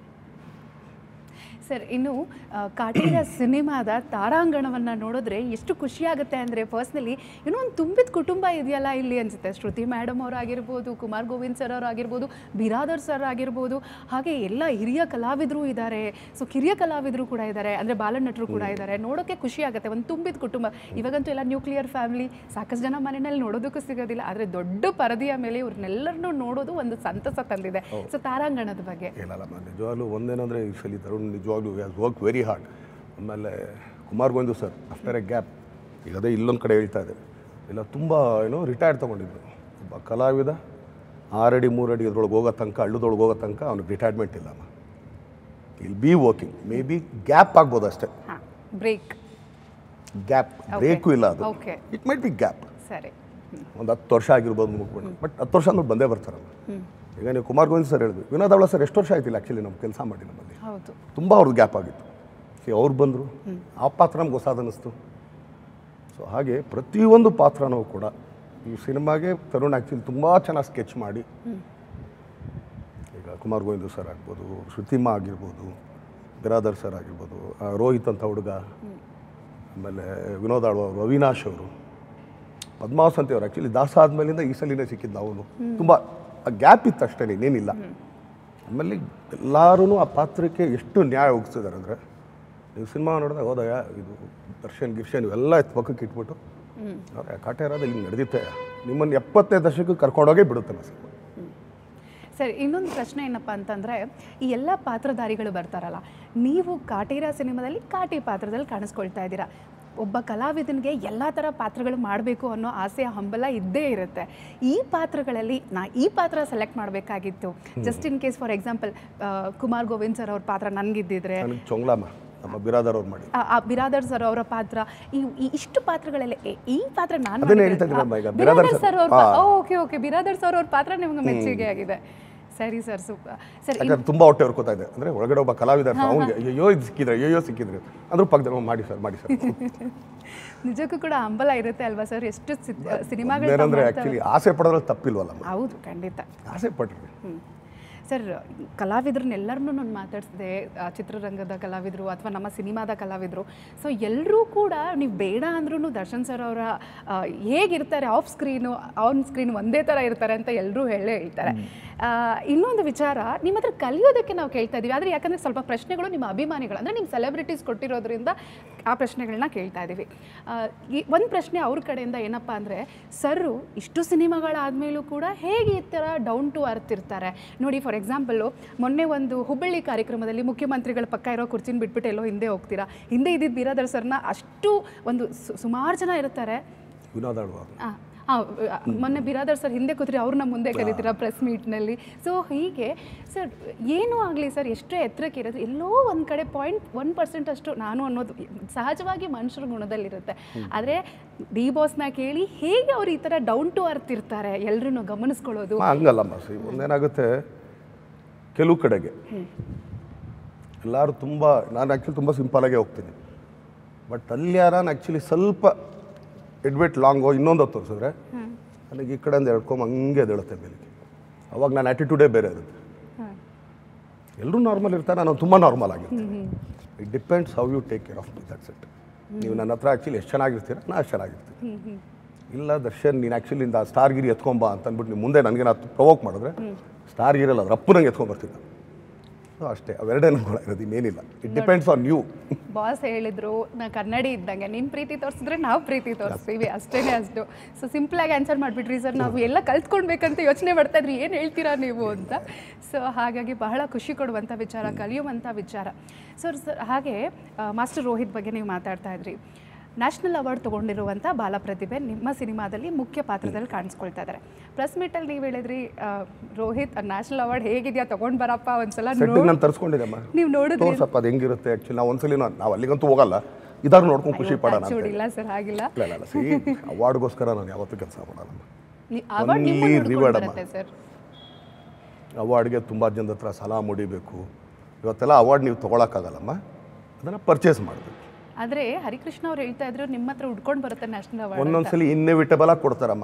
ಸರ್ ಇನ್ನು ಆ, ಕಾಟೀರ ಸಿನಿಮಾದ ತಾರಾಂಗಣವನ್ನು ನೋಡಿದ್ರೆ ಎಷ್ಟು ಖುಷಿಯಾಗುತ್ತೆ ಅಂದರೆ ಪರ್ಸ್ನಲಿ ಇನ್ನೂ ಒಂದು ತುಂಬಿದ ಕುಟುಂಬ ಇದೆಯಲ್ಲ ಇಲ್ಲಿ ಅನ್ಸುತ್ತೆ ಶ್ರುತಿ ಮೇಡಮ್ ಅವರು ಆಗಿರ್ಬೋದು ಕುಮಾರ್ ಗೋವಿಂದ್ ಸರ್ ಅವರು ಆಗಿರ್ಬೋದು ಬಿರಾದರ್ ಸರ್ ಆಗಿರ್ಬೋದು ಹಾಗೆ ಎಲ್ಲ ಹಿರಿಯ ಕಲಾವಿದರು ಇದ್ದಾರೆ ಸೊ ಕಿರಿಯ ಕಲಾವಿದರು ಕೂಡ ಇದ್ದಾರೆ ಅಂದರೆ ಬಾಲನಟರು ಕೂಡ ಇದ್ದಾರೆ ನೋಡೋಕ್ಕೆ ಖುಷಿ ಆಗುತ್ತೆ ಒಂದು ತುಂಬಿದ ಕುಟುಂಬ ಇವಾಗಂತೂ ಎಲ್ಲ ನ್ಯೂಕ್ಲಿಯರ್ ಫ್ಯಾಮಿಲಿ ಸಾಕಷ್ಟು ಜನ ಮನೆಯಲ್ಲಿ ನೋಡೋದಕ್ಕೂ ಸಿಗೋದಿಲ್ಲ ಆದರೆ ದೊಡ್ಡ ಪರದೆಯ ಮೇಲೆ ಇವ್ರನ್ನೆಲ್ಲರನ್ನೂ ನೋಡೋದು ಒಂದು ಸಂತಸ ತಂದಿದೆ ಸೊ ತಾರಾಂಗಣದ ಬಗ್ಗೆ ಹೇಳಲ್ಲಮ್ಮ ನಿಜವಾಗ್ಲೂ ಒಂದೇನಂದರೆ ಈ ಸಲ ತರುಣ್ ನಿಜವಾಗ್ಲೂ ಹ್ಯಾಸ್ ವರ್ಕ್ ವೆರಿ ಹಾರ್ಡ್ ಆಮೇಲೆ Kumar Govind sir after a gap ಈಗ ಅದೇ ಇಲ್ಲೊಂದು ಕಡೆ ಹೇಳ್ತಾ ಇದೆ ಇಲ್ಲ ತುಂಬ ಏನೋ ರಿಟೈರ್ ತೊಗೊಂಡಿದ್ರು ಒಬ್ಬ ಕಲಾವಿದ ಆರಡಿ ಮೂರಡಿ ಅದ್ರೊಳಗೆ ಹೋಗೋ ತನಕ ಹಳ್ಳದೊಳಗೆ ಹೋಗೋ ತನಕ ಅವ್ನಿಗೆ ರಿಟೈರ್ಮೆಂಟ್ ಇಲ್ಲಮ್ಮ will be working maybe gap ಗ್ಯಾಪ್ ಆಗ್ಬೋದು ಅಷ್ಟೇ ಹಾಂ ಬ್ರೇಕ್ ಗ್ಯಾಪ್ ಬ್ರೇಕು ಇಲ್ಲ ಅದು okay it might be gap ಸರಿ ಒಂದು ಹತ್ತು ವರ್ಷ ಆಗಿರ್ಬೋದು ಮುಗ್ಬಿಟ್ಟು ಬಟ್ ಹತ್ತು ವರ್ಷ ಅಂದ್ರೆ ಬಂದೇ ಬರ್ತಾರಲ್ಲ ಈಗ ನೀವು ಕುಮಾರ್ ಗೋವಿಂದ್ ಸರ್ ಹೇಳಿದ್ವಿ ವಿನೋದ್ ಅವಳ ಸರ್ ಎಷ್ಟು ವರ್ಷ ಆಯ್ತಿಲ್ಲ ಆ್ಯಕ್ಚುಲಿ ನಮ್ಮ ಕೆಲಸ ಮಾಡಿ ನಮ್ಮಲ್ಲಿ ಹೌದು ತುಂಬ ಅವ್ರದ್ದು ಗ್ಯಾಪ್ ಆಗಿತ್ತು ಸಿ ಅವ್ರು ಬಂದರು ಆ ಪಾತ್ರ ನಮ್ಗೆ ಹೊಸದನ್ನಿಸ್ತು ಸೊ ಹಾಗೆ ಪ್ರತಿಯೊಂದು ಪಾತ್ರನೂ ಕೂಡ ಈ ಸಿನಿಮಾಗೆ ತರುಣ್ ಆ್ಯಕ್ಚುಲಿ ತುಂಬ ಚೆನ್ನಾಗಿ ಸ್ಕೆಚ್ ಮಾಡಿ ಈಗ ಕುಮಾರ್ ಗೋವಿಂದು ಸರ್ ಆಗ್ಬೋದು ಶ್ರುತಿಮ್ಮ ಆಗಿರ್ಬೋದು ಬಿರಾದರ್ ಸರ್ ಆಗಿರ್ಬೋದು ಆ ರೋಹಿತ್ ಅಂತ ಹುಡುಗ ಆಮೇಲೆ ವಿನೋದ್ ಆಳ್ವ ಅವರು ಅವಿನಾಶ್ ಅವರು ಪದ್ಮಾವಸಂತಿ ಅವರು ಆ್ಯಕ್ಚುಲಿ ದಾಸ ಆದಮೇಲಿಂದ ಈ ಸಲಿನೇ ಸಿಕ್ಕಿದ್ದು ಅವನು ತುಂಬ ಗ್ಯಾಪ್ ಇತ್ತು ಅಷ್ಟೇ ಇನ್ನೇನಿಲ್ಲ ಆಮೇಲೆ ಎಲ್ಲರೂ ಆ ಪಾತ್ರಕ್ಕೆ ಎಷ್ಟು ನ್ಯಾಯ ಒಗ್ಸಿದ್ದಾರೆ ಅಂದರೆ ನೀವು ಸಿನಿಮಾ ನೋಡಿದಾಗ ಹೋದಾಗ ಇದು ದರ್ಶನ್ ಗಿರ್ಶನ್ ಇವೆಲ್ಲ ಎತ್ತು ಪಕ್ಕಕ್ಕೆ ಇಟ್ಬಿಟ್ಟು ಅವ್ರೆ ಕಾಟೇರಾದ ಇಲ್ಲಿ ನಡೆದಿತ್ತೆ ನಿಮ್ಮನ್ನು ಎಪ್ಪತ್ತನೇ ದಶಕಕ್ಕೆ ಕರ್ಕೊಂಡೋಗೇ ಬಿಡುತ್ತೆ ನಾ ಸಿನಿಮಾ ಸರಿ ಇನ್ನೊಂದು ಪ್ರಶ್ನೆ ಏನಪ್ಪ ಅಂತಂದರೆ ಈ ಎಲ್ಲ ಪಾತ್ರಧಾರಿಗಳು ಬರ್ತಾರಲ್ಲ ನೀವು ಕಾಟೀರ ಸಿನಿಮಾದಲ್ಲಿ ಕಾಟಿ ಪಾತ್ರದಲ್ಲಿ ಕಾಣಿಸ್ಕೊಳ್ತಾ ಇದ್ದೀರಾ ಒಬ್ಬ ಕಲಾವಿದನಿಗೆ ಎಲ್ಲ ಥರ ಪಾತ್ರಗಳು ಮಾಡಬೇಕು ಅನ್ನೋ ಆಸೆ ಹಂಬಲ ಇದ್ದೇ ಇರುತ್ತೆ ಈ ಪಾತ್ರಗಳಲ್ಲಿ ನಾ ಈ ಪಾತ್ರ ಸೆಲೆಕ್ಟ್ ಮಾಡಬೇಕಾಗಿತ್ತು just in case for example Kumar Govind sir ಅವ್ರ ಪಾತ್ರ ನನಗಿದ್ದಿದ್ರೆ ನನಗೆ ಚೊಂಗ್ಲಮ್ಮ ನಮ್ಮ ಬಿರಾದರ್ ಅವ್ರು ಮಾಡಿ ಆ- ಆ ಬಿರಾದರ್ ಸರ್ ಅವರ ಪಾತ್ರ ಈ ಈ ಇಷ್ಟು ಪಾತ್ರಗಳಲ್ಲಿ ಏ- ಈ ಪಾತ್ರ ನಾನು ಅದನ್ನೇ ಹೇಳ್ತಾ ಇದ್ದೀನಮ್ಮ ಈಗ, ಬಿರಾದರ್ ಬಿರಾದರ್ ಸರ್. ಸರ್ ಅವ್ರ ಹಾ. ಓಕೆ ಓಕೆ ಬಿರಾದರ್ ಸರ್ ಅವ್ರ ಪಾತ್ರ ನಿಮ್ಗೆ ಮೆಚ್ಚುಗೆ ಆಗಿದೆ ಸರಿ ಸರ್ ಸೂಪರ್ ಸರ್ ಯಾಕಂದ್ರೆ ತುಂಬ ಹೊಟ್ಟೆ ಹೊರ್ಕೋತಾ ಇದೆ ಅಂದರೆ ಒಳಗಡೆ ಒಬ್ಬ ಕಲಾವಿದ ಇರ್ತಾನೆ, ಅವ್ನಿಗೆ ಅಯ್ಯೋ ಇದು ಸಿಕ್ಕಿದ್ರೆ ಅಯ್ಯೋ ಸಿಕ್ಕಿದ್ರೆ ಅಂದ್ರೂ ಪಕ್ಕದಲ್ಲಿ ಮಾಡಿ ಸರ್ ಮಾಡಿ ಸರ್ ನಿಜಕ್ಕೂ ಕೂಡ ಹಂಬಲ ಇರುತ್ತೆ ಅಲ್ವಾ ಸರ್ ಎಷ್ಟು ಸಿನಿಮಾಗಳು ಏನಂದ್ರೆ ಆ್ಯಕ್ಚುಲಿ ಆಸೆ ಪಡೋದ್ರಲ್ಲಿ ತಪ್ಪಿಲ್ವಲ್ಲಮ್ಮ ಹೌದು ಖಂಡಿತ ಆಸೆ ಪಟ್ರಿ ಹ್ಮ್. ಸರ್ ಕಲಾವಿದ್ರನ್ನೆಲ್ಲರನ್ನೂ ನಾನು ಮಾತಾಡಿಸಿದೆ ಆ, ಚಿತ್ರರಂಗದ ಕಲಾವಿದರು ಅಥವಾ ನಮ್ಮ ಸಿನಿಮಾದ ಕಲಾವಿದರು ಸೊ ಎಲ್ಲರೂ ಕೂಡ ನೀವು ಬೇಡ ಅಂದ್ರೂ ದರ್ಶನ್ ಸರ್ ಅವರ ಆ, ಹೇಗಿರ್ತಾರೆ ಆಫ್ ಸ್ಕ್ರೀನು ಆನ್ ಸ್ಕ್ರೀನ್ ಒಂದೇ ಥರ ಇರ್ತಾರೆ ಅಂತ ಎಲ್ಲರೂ ಹೇಳೇ ಹೇಳ್ತಾರೆ ಆ, ಇನ್ನೊಂದು ವಿಚಾರ ನಿಮ್ಮ ಹತ್ರ ಕಲಿಯೋದಕ್ಕೆ ನಾವು ಕೇಳ್ತಾ ಇದ್ದೀವಿ ಆದರೆ ಯಾಕಂದರೆ ಸ್ವಲ್ಪ ಪ್ರಶ್ನೆಗಳು ನಿಮ್ಮ ಅಭಿಮಾನಿಗಳು ಅಂದರೆ ನಿಮ್ಮ ಸೆಲೆಬ್ರಿಟೀಸ್ ಕೊಟ್ಟಿರೋದ್ರಿಂದ ಆ ಪ್ರಶ್ನೆಗಳನ್ನ ಕೇಳ್ತಾ ಇದ್ದೀವಿ ಆ, ಈ ಒಂದು ಪ್ರಶ್ನೆ ಅವ್ರ ಕಡೆಯಿಂದ ಏನಪ್ಪ ಅಂದರೆ ಸರ್ರು ಇಷ್ಟು ಸಿನಿಮಾಗಳಾದಮೇಲೂ ಕೂಡ ಹೇಗೆ ಈ ಥರ ಡೌನ್ ಟು ಅರ್ತ್ ಇರ್ತಾರೆ ನೋಡಿ ಫಾರ್ ಎಕ್ಸಾಂಪಲ್ಲು ಮೊನ್ನೆ ಒಂದು ಹುಬ್ಬಳ್ಳಿ ಕಾರ್ಯಕ್ರಮದಲ್ಲಿ ಮುಖ್ಯಮಂತ್ರಿಗಳ ಪಕ್ಕ ಇರೋ ಕುರ್ಚಿನ ಬಿಟ್ಬಿಟ್ಟು ಎಲ್ಲೋ ಹಿಂದೆ ಹೋಗ್ತೀರಾ ಹಿಂದೆ ಇದ್ದಿದ್ದು ಬಿರಾದರ್ ಸರ್ನ ಅಷ್ಟು ಒಂದು ಸುಮಾರು ಜನ ಇರ್ತಾರೆ ವಿನೋದ್ ಆಳ್ವ ಆ, ಹಾಂ ಮೊನ್ನೆ ಬಿರಾದರ್ ಸರ್ ಹಿಂದೆ ಕೂತ್ರಿ ಅವ್ರನ್ನ ಮುಂದೆ ಕರೀತೀರಾ ಪ್ರೆಸ್ ಮೀಟ್ನಲ್ಲಿ ಸೊ ಹೀಗೆ ಸರ್ ಏನೂ ಆಗಲಿ ಸರ್ ಎಷ್ಟೇ ಎತ್ತರಕ್ಕೆ ಇರೋದು ಎಲ್ಲೋ ಒಂದು ಕಡೆ ಪಾಯಿಂಟ್ ಒನ್ ಪರ್ಸೆಂಟ್ ಅಷ್ಟು ನಾನು ಅನ್ನೋದು ಸಹಜವಾಗಿ ಮನುಷ್ಯರ ಗುಣದಲ್ಲಿರುತ್ತೆ ಆದರೆ ಡಿ ಬಾಸ್ನ ಕೇಳಿ ಹೇಗೆ ಅವ್ರು ಈ ಥರ ಡೌನ್ ಟು ಅರ್ತ್ ಇರ್ತಾರೆ ಎಲ್ಲರೂ ಗಮನಿಸ್ಕೊಳ್ಳೋದು ಮಾ, ಹಂಗಲ್ಲಮ್ಮ ಸಿ ಒಂದೇನಾಗುತ್ತೆ ಕೆಲವು ಕಡೆಗೆ ಎಲ್ಲರೂ ತುಂಬ ನಾನು ಆ್ಯಕ್ಚುಲಿ ತುಂಬ ಸಿಂಪಲಾಗೆ ಹೋಗ್ತೀನಿ ಬಟ್ ಅಲ್ಲಿ ಯಾರನ್ನ ಆ್ಯಕ್ಚುಲಿ ಸ್ವಲ್ಪ ಎಡ್ಬಿಟ್ ಲಾಂಗು ಇನ್ನೊಂದು ಹೊತ್ತು ತೋರಿಸಿದ್ರೆ ನನಗೆ ಈ ಕಡೆಯಿಂದ ಎಳ್ಕೊಂಬ ಹಂಗೆ ಎದ್ದೇಳುತ್ತೆ ಮೇಲಿಗೆ ಅವಾಗ ನನ್ನ ಆ್ಯಟಿಟ್ಯೂಡೇ ಬೇರೆ ಇರುತ್ತೆ ಹಾಂ ಎಲ್ಲರೂ ನಾರ್ಮಲ್ ಇರ್ತಾರೆ ನಾನು ತುಂಬ ನಾರ್ಮಲ್ ಆಗಿರ್ತೀನಿ it depends how you take care of me that's it ನೀವು ನನ್ನ ಹತ್ರ ಆ್ಯಕ್ಚುಲಿ ಎಷ್ಟು ಚೆನ್ನಾಗಿರ್ತೀರ ನಾ ಅಷ್ಟು ಚೆನ್ನಾಗಿರ್ತೀನಿ ಇಲ್ಲ ದರ್ಶನ್ ನೀನು ಆ್ಯಕ್ಚುಲಿ ಇಂದ ಸ್ಟಾರ್ ಗಿರಿ ಎತ್ಕೊಂಬ ಅಂತ ಅಂದ್ಬಿಟ್ಟು ನೀವು ಮುಂದೆ ನನಗೆ ನಾನು ಪ್ರವೋಕ್ ಮಾಡಿದ್ರೆ ಸ್ಟಾರ್ ಗಿರಲ್ಲ ಅದ್ರ ಅಪ್ಪು ನಂಗೆ ಎತ್ಕೊಂಡ್ಬರ್ತೀನಿ ಸೊ ಅಷ್ಟೇ ಅವೆರಡೇ ನಂಗೆ ಇರೋದು ಇನ್ನೇನಿಲ್ಲ it depends on you boss ಹೇಳಿದ್ರು ನಾ ಕನ್ನಡಿ ಇದ್ದಂಗೆ ನಿನ್ನ ಪ್ರೀತಿ ತೋರಿಸಿದ್ರೆ ನಾವು ಪ್ರೀತಿ ತೋರಿಸ್ತೀವಿ ಅಷ್ಟೇ ಅಷ್ಟು ಸೊ ಸಿಂಪಲಾಗಿ ಆನ್ಸರ್ ಮಾಡಿಬಿಟ್ರಿ ಸರ್ ನಾವು ಎಲ್ಲ ಕಲ್ತ್ಕೊಳ್ಬೇಕಂತ ಯೋಚನೆ ಮಾಡ್ತಾ ಇದ್ರಿ ಏನು ಹೇಳ್ತೀರಾ ನೀವು ಅಂತ ಸೊ ಹಾಗಾಗಿ ಬಹಳ ಖುಷಿ ಕೊಡುವಂಥ ವಿಚಾರ ಕಲಿಯುವಂಥ ವಿಚಾರ ಸರ್ ಸರ್ ಹಾಗೆ ಮಾಸ್ಟರ್ ರೋಹಿತ್ ಬಗ್ಗೆ ನೀವು ಮಾತಾಡ್ತಾ ಇದ್ರಿ ನ್ಯಾಷನಲ್ ಅವಾರ್ಡ್ ತೊಗೊಂಡಿರುವಂಥ ಬಾಲ ಪ್ರತಿಭೆ ನಿಮ್ಮ ಸಿನಿಮಾದಲ್ಲಿ ಮುಖ್ಯ ಪಾತ್ರದಲ್ಲಿ ಕಾಣಿಸ್ಕೊಳ್ತಾ ಇದ್ದಾರೆ ಪ್ರೆಸ್ ಮೀಟಲ್ಲಿ ನೀವು ಹೇಳಿದ್ರಿ ಆ, ರೋಹಿತ್ ನ್ಯಾಷನಲ್ ಅವಾರ್ಡ್ ಹೇಗಿದೆಯಾ ತೊಗೊಂಡು ಬರಪ್ಪ ಒಂದ್ಸಲ ಸೆಟ್ಟಿಗೆ ನಾನು ತರಿಸ್ಕೊಂಡಿದ್ದೆಮ್ಮ ನೀವು ನೋಡಿದ್ರಿ ತೋರ್ಸಪ್ಪ ಅದು ಹೆಂಗಿರುತ್ತೆ ಆ್ಯಕ್ಚುಲಿ ನಾವು ಒಂದ್ಸಲಿ ನಾವು ಅಲ್ಲಿಗಂತೂ ಹೋಗಲ್ಲ ಇದಾರು ನೋಡ್ಕೊಂಡು ಖುಷಿ ಪಡೋಣ ಅಂತ ಚೂಡಿಲ್ಲ ಸರ್ ಹಾಗಿಲ್ಲ ಇಲ್ಲ ಇಲ್ಲ ಇಲ್ಲ ಸಿ ಅವಾರ್ಡ್ಗೋಸ್ಕರ ನಾನು ಯಾವತ್ತೂ ಕೆಲಸ ಮಾಡಲ್ಲ ಅವಾರ್ಡ್ Only ನಿಮ್ಮನ್ನು ಹುಡ್ಕೊಂಡು reward ಅಮ್ಮ. ಬರುತ್ತೆ ಸರ್ ಅವಾರ್ಡ್ಗೆ ತುಂಬ ಜನದ ಹತ್ರ ಸಾಲ ಮುಡಿಬೇಕು ಇವತ್ತೆಲ್ಲ ಅವಾರ್ಡ್ ನೀವು ತೊಗೊಳಕ್ಕಾಗಲ್ಲಮ್ಮ ಅದನ್ನು ಪರ್ಚೇಸ್ ಮಾಡಬೇಕು ಆದ್ರೆ ಹರಿಕೃಷ್ಣ ಅವ್ರು ಹೇಳ್ತಾ ಇದ್ರು ನಿಮ್ಮ ಹತ್ರ ಉಡ್ಕೊಂಡು ಬರುತ್ತೆ ನ್ಯಾಷನಲ್ ಅವಾರ್ಡ್ ಒಂದೊಂದ್ಸಲಿ ಇನ್ನೆವಿಟಬಲ್ ಆಗಿ ಕೊಡ್ತಾರಮ್ಮ